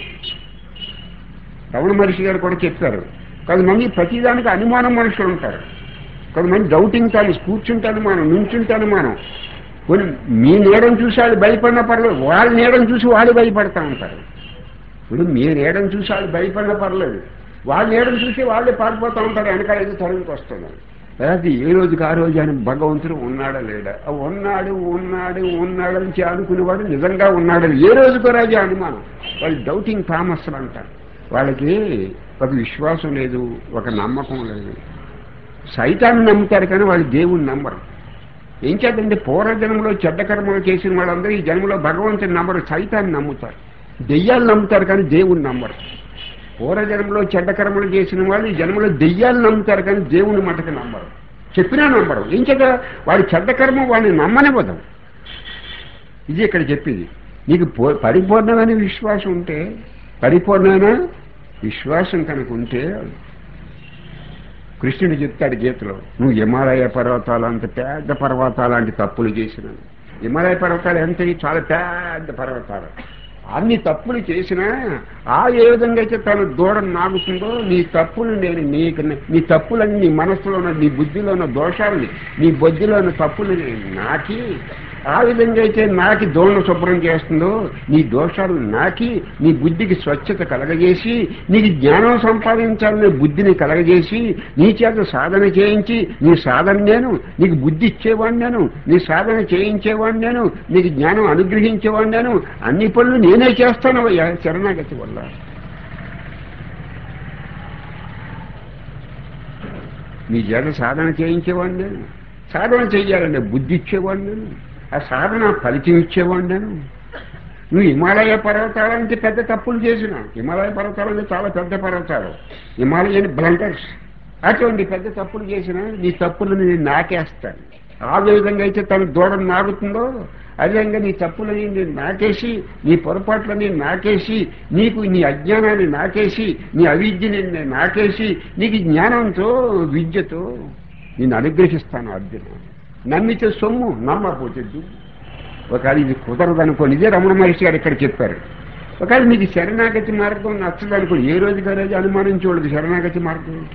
రమణ మహర్షి గారు కూడా చెప్పారు కొంతమంది ప్రతిదానికి అనుమానం మనుషులు ఉంటారు కొంతమంది డౌటింగ్ తాను కూర్చుంటాను మనం నుంచుంటాను మనం కొన్ని మీ నీడని చూసి వాళ్ళు భయపడిన పర్లేదు వాళ్ళ నీడని చూసి వాళ్ళు భయపడతా ఉంటారు ఇప్పుడు మీ నీడని చూసి వాళ్ళు భయపడిన పర్లేదు వాళ్ళ నీడని చూసి వాళ్ళే పారిపోతూ ఉంటారు వెనకాల ఏదో తరువుకి వస్తున్నారు తర్వాత ఏ రోజుకి ఆ రోజు అని భగవంతుడు ఉన్నాడా లేడా ఆ ఉన్నాడు ఉన్నాడు ఉన్నాడు అని అనుకునేవాడు నిజంగా ఉన్నాడు ఏ రోజుకో రాజు అనుమానం వాళ్ళు డౌటింగ్ థామస్ అంటారు వాళ్ళకి ఒక విశ్వాసం లేదు ఒక నమ్మకం లేదు సైతాన్ని నమ్ముతారు కానీ వాళ్ళు దేవుణ్ణి నమ్మరు ఏం చేద్దంటే పూర్వజన్మలో చెడ్డ కర్మలు చేసిన వాళ్ళందరూ ఈ జన్మలో భగవంతుని నమ్మరు సైతాన్ని నమ్ముతారు దెయ్యాలు నమ్ముతారు కానీ దేవుణ్ణి నమ్మరు పూర్వజన్మలో చెడ్డ కర్మలు చేసిన వాళ్ళు ఈ జన్మలో దెయ్యాలు నమ్ముతారు కానీ దేవుని మటకు నమ్మరు చెప్పినా నమ్మరు ఏం చేత వాడి చెడ్డ కర్మ వాడిని నమ్మనివ్వదు ఇది ఇక్కడ చెప్పింది నీకు పో- పరిపూర్ణమైన విశ్వాసం ఉంటే పరిపూర్ణమైన విశ్వాసం కనుక ఉంటే కృష్ణుడు చెప్తాడు గీతలో నువ్వు హిమాలయ పర్వతాలు అంత పెద్ద పర్వతాలు లాంటి తప్పులు చేసినావు హిమాలయ పర్వతాలు ఎంత చాలా పెద్ద పర్వతాలు అన్ని తప్పులు చేసినా ఆ ఏ విధంగా అయితే తన దూడం నాగుతుందో నీ తప్పులు నేను నీకు నీ తప్పులన్నీ నీ మనసులో ఉన్న నీ బుద్ధిలో ఉన్న దోషాలని నీ బుద్ధిలో ఉన్న తప్పులు నాకి ఆ విధంగా అయితే నాకి దోణను శుభ్రం చేస్తుందో నీ దోషాలు నాకి నీ బుద్ధికి స్వచ్ఛత కలగజేసి నీకు జ్ఞానం సంపాదించాలనే బుద్ధిని కలగజేసి నీ చేత సాధన చేయించి నీ సాధన నేను నీకు బుద్ధి ఇచ్చేవాడిని నేను నీ సాధన చేయించేవాడిని నేను నీకు జ్ఞానం అనుగ్రహించేవాడిని నేను అన్ని పనులు నేనే చేస్తాను అయ్యా శరణాగతి వల్ల నీ చేత సాధన చేయించేవాడిని నేను సాధన చెయ్యాలంటే బుద్ధి ఇచ్చేవాడిని నేను ఆ సాధన ఫలితం ఇచ్చేవాడిని నేను నువ్వు హిమాలయ పర్వతాలంటే పెద్ద తప్పులు చేసిన హిమాలయ పర్వతాలంటే చాలా పెద్ద పర్వతాలు హిమాలయన్ బ్లండర్స్ అటువంటి పెద్ద తప్పులు చేసిన నీ తప్పులను నేను నాకేస్తాను ఆ విధంగా అయితే తన దూడం నాగుతుందో అదేవిధంగా నీ తప్పులని నేను నాకేసి నీ పొరపాట్లని నాకేసి నీకు నీ అజ్ఞానాన్ని నాకేసి నీ అవిద్యని నేను నాకేసి నీకు జ్ఞానంతో విద్యతో నేను అనుగ్రహిస్తాను అర్జున నమ్మితే సొమ్ము నమ్మకపోతే దుమ్ము ఒకవేళ ఇది కుదరదు అనుకోండి ఇదే రమణ మహర్షి గారు ఇక్కడ చెప్పారు ఒకవేళ మీకు శరణాగతి మార్గం నచ్చదు అనుకోండి ఏ రోజుకి రోజు అనుమానించకూడదు శరణాగతి మార్గం ఏంటి?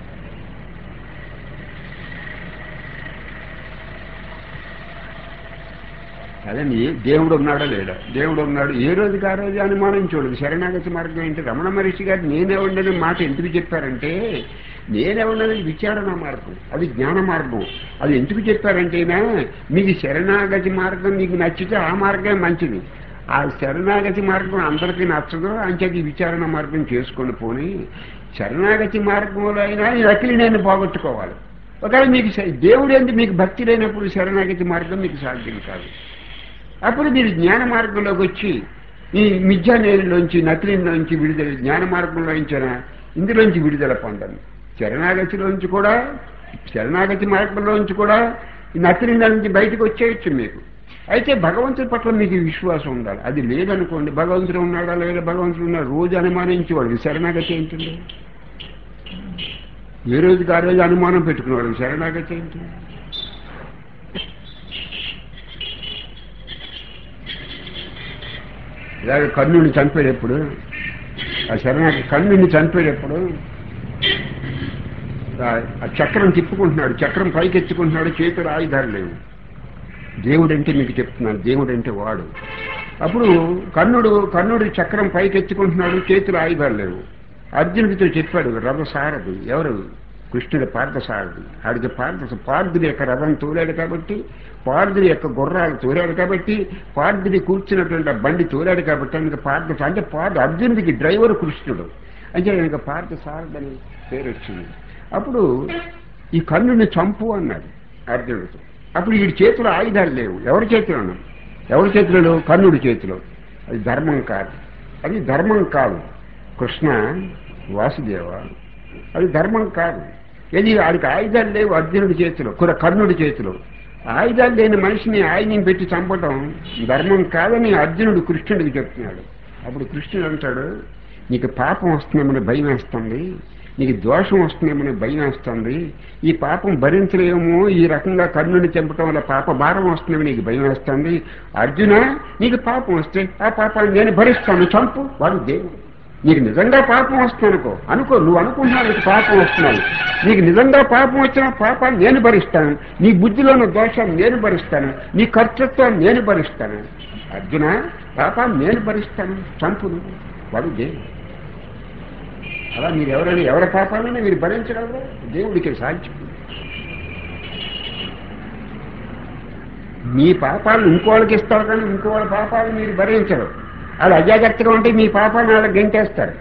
అదండి ఏ- దేవుడు ఉన్నాడా లేడా దేవుడు ఉన్నాడు ఏ రోజుకి ఆ రోజు అనుమానించకూడదు శరణాగతి మార్గం ఏంటి రమణ మహర్షి గారు నేనే ఉండని మాట ఎందుకు చెప్పారంటే నేనే ఉన్నది విచారణ మార్గం అది జ్ఞాన మార్గం అది ఎందుకు చెప్పారంటేనా మీకు శరణాగతి మార్గం మీకు నచ్చితే ఆ మార్గం మంచిది ఆ శరణాగతి మార్గం అందరికీ నచ్చదు అంచేది విచారణ మార్గం చేసుకొని పోని శరణాగతి మార్గంలో అయినా ఈ నకిలి నేను పోగొట్టుకోవాలి ఒకవేళ మీకు శ- దేవుడు ఏంటి మీకు భక్తి లేనప్పుడు శరణాగతి మార్గం మీకు సాధ్యం కాదు అప్పుడు మీరు జ్ఞాన మార్గంలోకి వచ్చి ఈ మిథ్యా నేలలోంచి నకిలీలోంచి విడుదల జ్ఞాన మార్గంలోంచిన ఇందులోంచి విడుదల పొందండి శరణాగతిలోంచి కూడా శరణాగతి మార్గంలోంచి కూడా ఈ నకిలీ నుంచి బయటకు వచ్చేయచ్చు మీకు అయితే భగవంతుడి పట్ల మీకు విశ్వాసం ఉండాలి అది లేదనుకోండి భగవంతుడు ఉన్నాడా లేదా భగవంతుడు ఉన్నాడు రోజు అనుమానించేవాడు శరణాగతి ఏంటండి ఏ రోజుకి ఆ రోజు అనుమానం పెట్టుకునేవాడు శరణాగతి ఏంటి ఇలాగ కర్ణుని చంపేటప్పుడు ఆ శరణాగతి కర్ణుని చంపేటప్పుడు ఆ- ఆ చక్రం తిప్పుకుంటున్నాడు చక్రం పైకి ఎత్తుకుంటున్నాడు చేతులు ఆయుధాలు లేవు దేవుడంటే మీకు చెప్తున్నాను దేవుడంటే వాడు అప్పుడు కర్ణుడు కర్ణుడు చక్రం పైకి ఎత్తుకుంటున్నాడు చేతులు ఆయుధాలు లేవు అర్జునుడితో చెప్పాడు రథ సారథి ఎవరు కృష్ణుడి పార్థసారథి ఆడికి పార్థ పార్థుడి యొక్క రథం తోలాడు కాబట్టి పార్థుడి యొక్క గుర్రాలు తోలాడు కాబట్టి పార్థుడి కూర్చున్నటువంటి ఆ బండి తోలాడు కాబట్టి ఆయనకి పార్థ అంటే పార్థ అర్జునుడికి డ్రైవర్ కృష్ణుడు అంటే ఆయనకి పార్థ సారథి అని పేరు వచ్చింది అప్పుడు ఈ కర్ణుడిని చంపు అన్నాడు అర్జునుడితో అప్పుడు వీడి చేతిలో ఆయుధాలు లేవు ఎవరి చేతిలో ఎవరి చేతిలో లేవు? కర్ణుడి చేతిలో అది ధర్మం కాదు అది ధర్మం కాదు కృష్ణ వాసుదేవ అది ధర్మం కాదు ఇది ఆడికి ఆయుధాలు లేవు అర్జునుడి చేతిలో కుర కర్ణుడి చేతిలో ఆయుధాలు లేని మనిషిని ఆయుధం పెట్టి చంపడం ధర్మం కాదని అర్జునుడు కృష్ణుడికి చెప్తున్నాడు అప్పుడు కృష్ణుడు అంటాడు నీకు పాపం వస్తుందేమని భయం వేస్తుంది నీకు దోషం వస్తుందేమని భయం వేస్తుంది ఈ పాపం భరించలేమో ఈ రకంగా కర్ణుని చంపటం వల్ల పాప భారం వస్తుందేమో నీకు భయం వేస్తుంది అర్జున నీకు పాపం వస్తే ఆ పాపాన్ని నేను భరిస్తాను చంపు వాడు దేవుడు నీకు నిజంగా పాపం వస్తుంది అనుకో అనుకో నువ్వు అనుకుంటున్నావు నీకు పాపం వస్తున్నాను నీకు నిజంగా పాపం వచ్చిన పాపాన్ని నేను భరిస్తాను నీ బుద్ధిలో ఉన్న దోషాన్ని నేను భరిస్తాను నీ కర్తృత్వాన్ని నేను భరిస్తాను అర్జున పాపాన్ని నేను భరిస్తాను చంపు నువ్వు వాడు దేవుడు అలా మీరు ఎవరైనా ఎవరి పాపాలైనా మీరు భరించగలరా దేవుడికి సాధ్యం మీ పాపాలను ఇంకోళ్ళకి ఇస్తారు కానీ ఇంకో వాళ్ళ పాపాలు మీరు భరించరు వాళ్ళు అజాగ్రత్తగా ఉంటే మీ పాపాలను వాళ్ళకి గెంటేస్తారు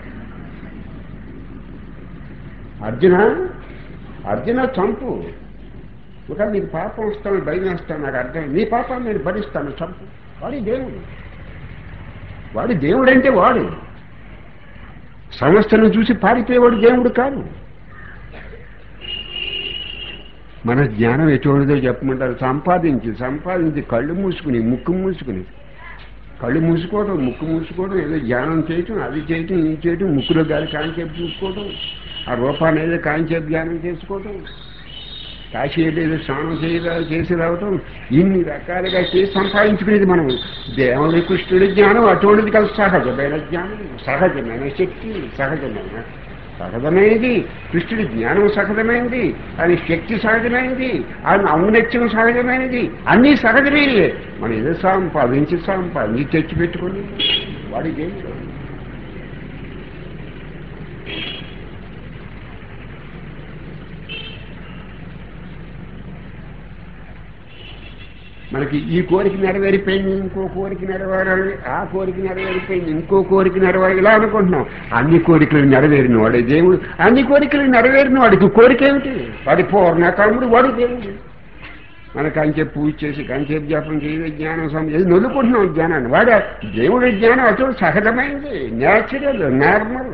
అర్జున అర్జున చంపు ఒక నీకు పాపం వస్తాను భయం వేస్తాను నాకు అర్థం నీ పాపాన్ని నేను భరిస్తాను చంపు వాడి దేవుడు వాడి దేవుడంటే వాడు సమస్యను చూసి పారిపోయేవాడు దేవుడు కాదు మన జ్ఞానం ఎటువంటిదో చెప్పమంటారు సంపాదించి సంపాదించి కళ్ళు మూసుకుని ముక్కు మూసుకుని కళ్ళు మూసుకోవడం ముక్కు మూసుకోవడం ఏదో ధ్యానం చేయటం అది చేయటం ఇది చేయటం ముక్కులో గాలి కాంచేపు చూసుకోవటం ఆ రూపాన్ని ఏదో కాంచేపు ధ్యానం చేసుకోవటం కాశీ ఏదో స్నానం చేయరా చేసి రావటం ఇన్ని రకాలుగా చేసి సంపాదించుకునేది మనం దేవుడి కృష్ణుడి జ్ఞానం అటువంటిది కాదు సహజమైన జ్ఞానం సహజమైన శక్తి సహజమైన సహజమైనది కృష్ణుడి జ్ఞానం సహజమైనది ఆయన శక్తి సహజమైనది ఆయన ఔన్నత్యం సహజమైనది అన్నీ సహజమైనవి మనం ఏదో సంపాదించి సంపాదించి తెచ్చి పెట్టుకుని వాడికి ఏం లేదు. మనకి ఈ కోరిక నెరవేరిపోయింది ఇంకో కోరిక నెరవేరాలి ఆ కోరిక నెరవేరిపోయింది ఇంకో కోరిక నెరవేరాలి ఇలా అనుకుంటున్నాం అన్ని కోరికలు నెరవేరిన వాడే దేవుడు అన్ని కోరికలు నెరవేరిన వాడికి కోరిక ఏమిటి వాడి పూర్ణకాముడు వాడు దేవుడు మన కంచె పూజ చేసి కంచె జపం చేసి జ్ఞానం సం ఇది నొల్లుకుంటున్నాం జ్ఞానాన్ని వాడు దేవుడి జ్ఞానం అటు సహజమైంది నేచురల్ నార్మల్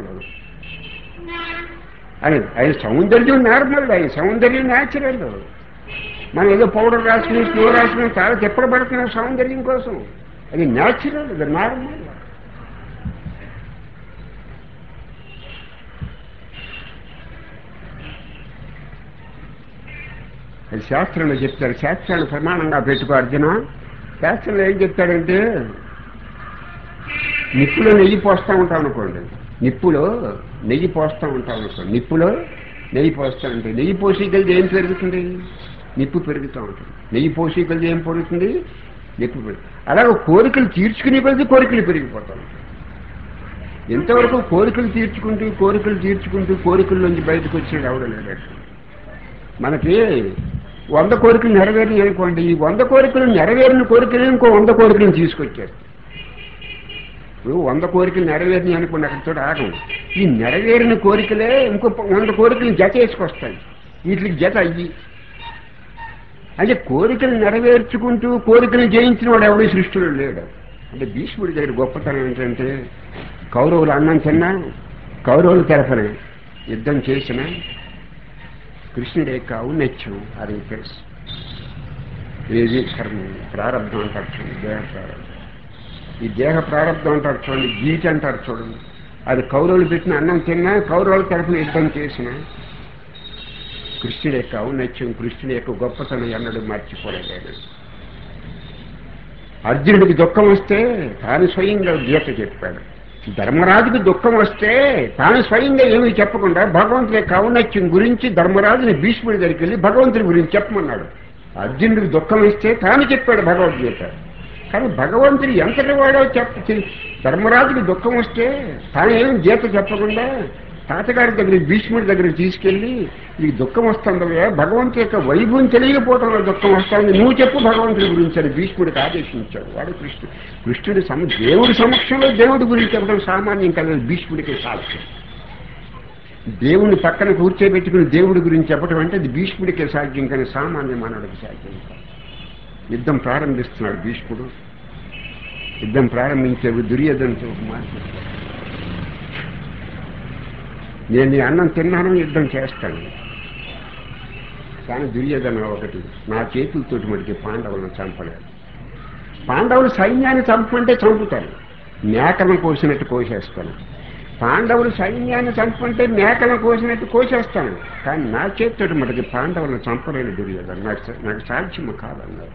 అని అది సౌందర్యం నార్మల్ అది సౌందర్యం న్యాచురల్ మనం ఏదో పౌడర్ రాసుకుని స్నో రాసుకుని చాలా తిప్పడబడుతున్నాం సౌందర్యం కోసం అది న్యాచురల్ అది నార్మల్ అది శాస్త్రంలో చెప్తారు శాస్త్రాన్ని ప్రమాణంగా పెట్టుకో అర్జున శాస్త్రంలో ఏం చెప్తాడంటే నిప్పులో నెయ్యి పోస్తూ ఉంటాం అనుకోండి నిప్పులో నెయ్యి పోస్తూ ఉంటాం అనుకోండి నిప్పులో నెయ్యి పోస్తూ ఉంటాయి నెయ్యి పోసేకలిది ఏం పెరుగుతుంది నిప్పు పెరుగుతూ ఉంటుంది నెయ్యి పోసేకలిది ఏం పెరుగుతుంది నిప్పు పెరుగుతుంది అలాగే కోరికలు తీర్చుకునే కొద్ది కోరికలు పెరిగిపోతూ ఉంటాయి ఎంతవరకు కోరికలు తీర్చుకుంటూ కోరికలు తీర్చుకుంటూ కోరికల నుంచి బయటకు వచ్చినాడు అవడం లేదు మనకి వంద కోరికలు నెరవేరినాయి అనుకోండి ఈ వంద కోరికలు నెరవేరిన కోరికలు ఇంకో వంద కోరికలను తీసుకొచ్చారు ఇప్పుడు వంద కోరికలు నెరవేరినాయి అనుకోండి అక్కడితో ఆగం ఈ నెరవేరిన కోరికలే ఇంకో వంద కోరికలు జత వేసుకొస్తాయి వీటికి జత అయ్యి అంటే కోరికలు నెరవేర్చుకుంటూ కోరికలు జయించిన వాడు ఎవడీ సృష్టిలో లేడు అంటే భీష్ముడి దగ్గర గొప్పతనం ఏంటంటే కౌరవులు అన్నం తిన్నా కౌరవులు తరఫున యుద్ధం చేసిన కృష్ణుడే కావు నెచ్చం అది తెలుసు ఏది కర్మ ప్రారంభం అంటారు చూడండి దేహ ప్రారంభం ఈ దేహ ప్రారంభం అంటారు చూడండి గీత అంటారు చూడండి అది కౌరవులు పెట్టిన అన్నం తిన్నా కౌరవుల తరఫున యుద్ధం చేసిన కృష్ణుడి యొక్క ఔన్నత్యం కృష్ణుడి యొక్క గొప్పతనం ఎన్నడూ మర్చిపోలేదు అర్జునుడికి దుఃఖం వస్తే తాను స్వయంగా గీత చెప్పాడు ధర్మరాజుకి దుఃఖం వస్తే తాను స్వయంగా ఏమీ చెప్పకుండా భగవంతుడి యొక్క ఔన్నత్యం గురించి ధర్మరాజుని భీష్ముడి దగ్గరికి వెళ్ళి భగవంతుడి గురించి చెప్పమన్నాడు అర్జునుడికి దుఃఖం ఇస్తే తాను చెప్పాడు భగవద్గీత కానీ భగవంతుడు ఎంతటి వాడో చెప్ప ధర్మరాజుకి దుఃఖం వస్తే తాను ఏం గీత చెప్పకుండా తాతగారి దగ్గర భీష్ముడి దగ్గరికి తీసుకెళ్లి ఈ దుఃఖం వస్తుందయ్యా భగవంతుడి యొక్క వైభవం తెలియకపోవడంలో దుఃఖం వస్తుంది నువ్వు చెప్పు భగవంతుడి గురించి అని భీష్ముడికి ఆదేశించాడు వాడు కృష్ణుడు కృష్ణుడి సమ దేవుడి సమక్షంలో దేవుడి గురించి చెప్పడం సామాన్యం కదా భీష్ముడికి సాధ్యం దేవుని పక్కన కూర్చోబెట్టుకుని దేవుడి గురించి చెప్పడం అంటే అది భీష్ముడికే సాధ్యం కానీ సామాన్య మానవుడికి సాధ్యం కాదు యుద్ధం ప్రారంభిస్తున్నాడు భీష్ముడు యుద్ధం ప్రారంభించే దుర్యోధనతో మాట్లాడతాడు నేను నీ అన్నం తిన్నాను యుద్ధం చేస్తాను కానీ దుర్యోధన ఒకటి నా చేతులతోటి మటుకి పాండవులను చంపలేదు పాండవులు సైన్యాన్ని చంపమంటే చంపుతారు మేకలను కోసినట్టు కోసేస్తాను పాండవులు సైన్యాన్ని చంపమంటే మేకలను కోసినట్టు కోసేస్తాను కానీ నా చేతితోటి మటుకి పాండవులను చంపలేని దుర్యోధన నాకు నాకు సాధ్యము కాదన్నారు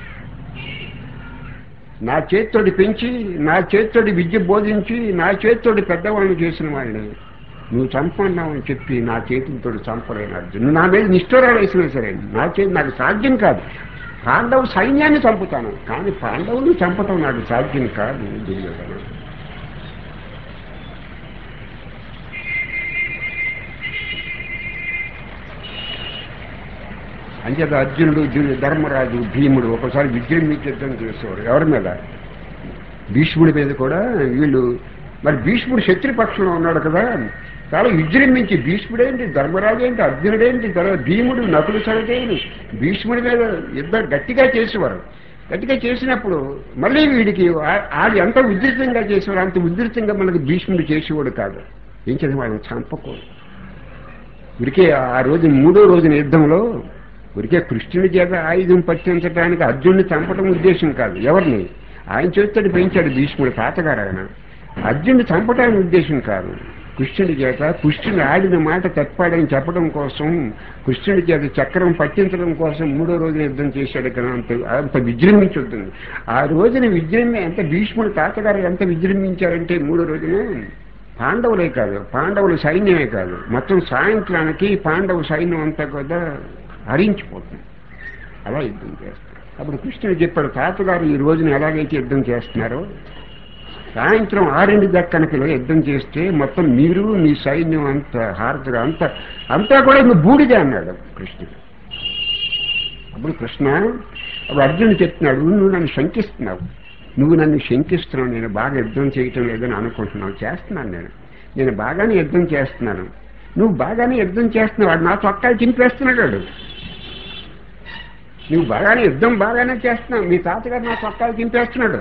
నా చేతితోటి పెంచి నా చేతితోటి విద్య బోధించి నా చేతితోటి పెద్దవాళ్ళని చేసిన వాళ్ళని నువ్వు చంపన్నావని చెప్పి నా చేతులతో చంపలేను అర్జున్ నువ్వు నా మీద నిష్ఠూరాలు వేసినా సరే నా చేతి నాకు సాధ్యం కాదు పాండవ సైన్యాన్ని చంపుతాను కానీ పాండవులు చంపటం నాకు సాధ్యం కాదు దుర్యోధన అంచేత అర్జునుడు దుర్య- ధర్మరాజు భీముడు ఒకసారి విజృంభించి యుద్ధం చేసేవారు ఎవరి మీద భీష్ముడి మీద కూడా వీళ్ళు మరి భీష్ముడు శత్రుపక్షంలో ఉన్నాడు కదా చాలా విజృంభించి భీష్ముడేంటి ధర్మరాజు ఏంటి అర్జునుడేంటి తర్వాత భీముడు నకులు సరిటేని భీష్ముడి మీద యుద్ధం గట్టిగా చేసేవారు గట్టిగా చేసినప్పుడు మళ్ళీ వీడికి ఆ- ఆడు ఎంత ఉధృతంగా చేసేవాడు అంత ఉధృతంగా మనకు భీష్ముడు చేసేవాడు కాదు ఏం చదివి వాళ్ళని చంపకూడదు ఉరికే ఆ రోజు మూడో రోజున యుద్ధంలో ఉరికే కృష్ణుడి చేత ఆయుధం పట్టించడానికి అర్జునుడిని చంపడం ఉద్దేశం కాదు ఎవరిని ఆయన చేస్తాడు పెంచాడు భీష్ముడు తాతగారు ఆయన అర్జునుడిని చంపడానికి ఉద్దేశం కాదు కృష్ణుడి చేత కృష్ణుడు ఆడిన మాట తప్పాడని చెప్పడం కోసం కృష్ణుడి చేత చక్రం పట్టించడం కోసం మూడో రోజున యుద్ధం చేశాడు కదా అంత అంత విజృంభించుంటుంది ఆ రోజున విజృంభి ఎంత భీష్ముడు తాతగారు ఎంత విజృంభించారంటే మూడో రోజున పాండవులే కాదు పాండవుల సైన్యమే కాదు మొత్తం సాయంత్రానికి పాండవ సైన్యం అంతా కూడా హరించిపోతుంది అలా యుద్ధం చేస్తారు అప్పుడు కృష్ణుడు చెప్పాడు తాతగారు ఈ రోజున ఎలాగైతే యుద్ధం చేస్తున్నారో సాయంత్రం ఆరింటి దక్కనకి యుద్ధం చేస్తే మొత్తం మీరు మీ సైన్యం అంత హారతుగా అంత అంతా కూడా నువ్వు బూడిదే అన్నాడు కృష్ణుడు అప్పుడు కృష్ణ అప్పుడు అర్జునుడు చెప్తున్నాడు నువ్వు నన్ను శంకిస్తున్నావు నువ్వు నన్ను శంకిస్తున్నావు నేను బాగా యుద్ధం చేయటం లేదని అనుకుంటున్నావు చేస్తున్నాను నేను నేను బాగానే యుద్ధం చేస్తున్నాను నువ్వు బాగానే యుద్ధం చేస్తున్నావు వాడు నా చొక్కాలు చింపేస్తున్నాడు వాడు. నువ్వు బాగానే యుద్ధం బాగానే చేస్తున్నావు మీ తాతగారు నా చొక్కాలు చింపేస్తున్నాడు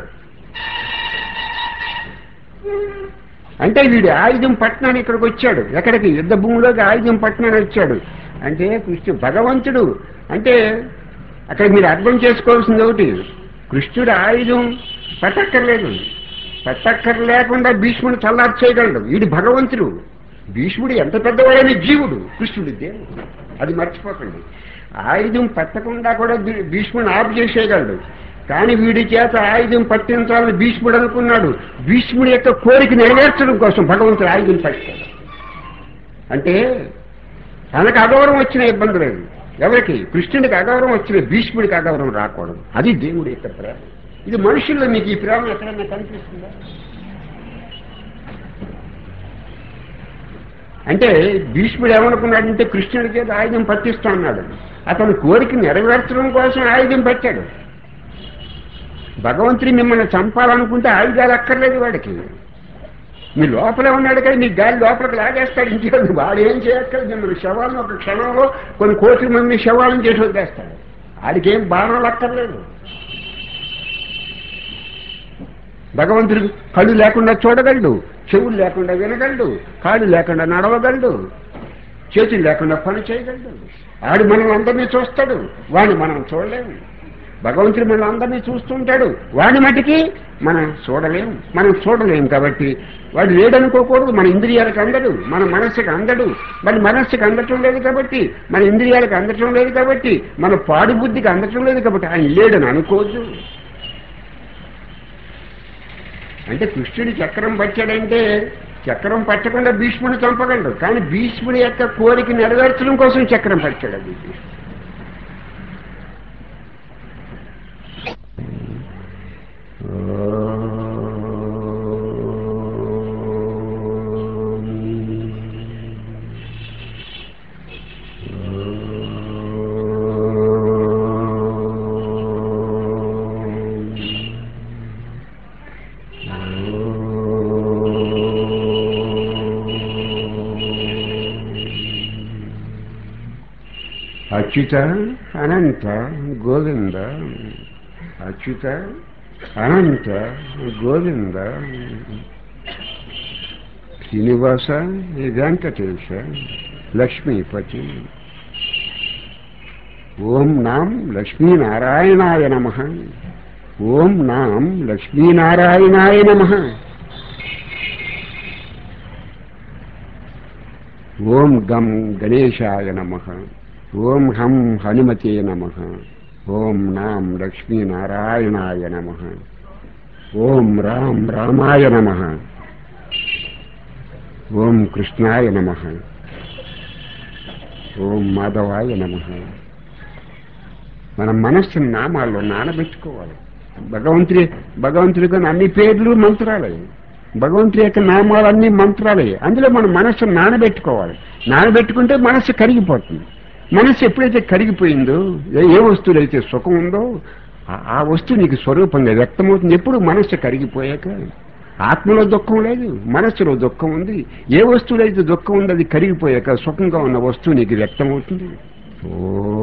అంటే వీడు ఆయుధం పట్టణాన్ని ఇక్కడికి వచ్చాడు ఎక్కడికి యుద్ధ భూమిలోకి ఆయుధం పట్టణాన్ని వచ్చాడు అంటే కృష్ణు భగవంతుడు అంటే అక్కడ మీరు అర్థం చేసుకోవాల్సింది ఒకటి కృష్ణుడు ఆయుధం పట్టక్కర్లేదు పట్టక్కర్ లేకుండా భీష్ముడు చల్లారు చేయగలడు వీడు భగవంతుడు భీష్ముడు ఎంత పెద్దవాడైన జీవుడు కృష్ణుడు దేవుడు అది మర్చిపోకండి ఆయుధం పట్టకుండా కూడా భీ- భీష్ముడిని ఆపు చేసేయగలడు కానీ వీడి చేత ఆయుధం పట్టించాలని భీష్ముడు అనుకున్నాడు భీష్ముడి యొక్క కోరిక నెరవేర్చడం కోసం భగవంతుడు ఆయుధం పట్టాడు అంటే తనకు అగౌరవం వచ్చిన ఇబ్బంది లేదు ఎవరికి కృష్ణుడికి అగౌరవం వచ్చిన భీష్ముడికి అగౌరవం రాకూడదు అది దేవుడి యొక్క ప్రేమ ఇది మనుషుల్లో మీకు ఈ ప్రేమ ఎక్కడన్నా కనిపిస్తుందా అంటే భీష్ముడు ఏమనుకున్నాడంటే కృష్ణుడి చేత ఆయుధం పట్టిస్తా అన్నాడు అతని కోరిక నెరవేర్చడం కోసం ఆయుధం పెట్టాడు భగవంతుడి మిమ్మల్ని చంపాలనుకుంటే ఆయుధాలు అక్కర్లేదు వాడికి మీ లోపలే ఉన్నాడు కానీ మీ గాలి లోపలికి లాగేస్తాడు ఇంకేది వాడు ఏం చేయక్కర్లేదు మిమ్మల్ని శవాలను ఒక క్షణంలో కొన్ని కోట్ల మంది శవాలను చేసి వదిలేస్తాడు వాడికి ఏం బాణాలు అక్కర్లేదు భగవంతుడు కళ్ళు లేకుండా చూడగలడు చెవులు లేకుండా వినగలడు కాళ్ళు లేకుండా నడవగలడు చేతులు లేకుండా పని చేయగలడు ఆడు మనం అందరినీ చూస్తాడు వాడిని మనం చూడలేము భగవంతుడు మనం అందరినీ చూస్తుంటాడు వాడి మటుకి మనం చూడలేము మనం చూడలేము కాబట్టి వాడు లేడనుకోకూడదు మన ఇంద్రియాలకు అందడు మన మనస్సుకి అందడు మన మనస్సుకి అందటం లేదు కాబట్టి మన ఇంద్రియాలకు అందటం లేదు కాబట్టి మన పాడు బుద్ధికి అందటం లేదు కాబట్టి ఆయన లేడని అనుకోవద్దు అంటే కృష్ణుడి చక్రం పట్టాడంటే చక్రం పట్టకుండా భీష్ముడు చంపగలడు కానీ భీష్ముడి యొక్క కోరిక నెరవేర్చడం కోసం చక్రం పట్టాడు అది అచ్యుత అనంత గోవింద అచ్యుత అనంత గోవింద శ్రీనివాస వెంకటేశ లక్ష్మీపతి ఓం నాం లక్ష్మీనారాయణాయ నమ ఓం నాం లక్ష్మీనారాయణాయ నమ ఓం గం గణేశాయ నమ ఓం హం హనుమతే నమ ఓం నాం లక్ష్మీనారాయణాయ నమ ఓం రాం రామాయ నమ ఓం కృష్ణాయ నమ ఓం మాధవాయ నమ మన మనస్సుని నామాల్లో నానబెట్టుకోవాలి భగవంతుడి భగవంతుడికి అన్ని పేర్లు మంత్రాలే భగవంతుడి యొక్క నామాలన్నీ మంత్రాలే అందులో మన మనస్సును నానబెట్టుకోవాలి నానబెట్టుకుంటే మనస్సు కరిగిపోతుంది మనస్సు ఎప్పుడైతే కరిగిపోయిందో ఏ- ఏ వస్తువులు అయితే సుఖం ఉందో ఆ- ఆ వస్తువు నీకు స్వరూపంగా వ్యక్తమవుతుంది ఎప్పుడు మనస్సు కరిగిపోయాక ఆత్మలో దుఃఖం లేదు మనస్సులో దుఃఖం ఉంది ఏ వస్తువులో అయితే దుఃఖం ఉంది అది కరిగిపోయాక సుఖంగా ఉన్న వస్తువు నీకు వ్యక్తమవుతుంది ఓ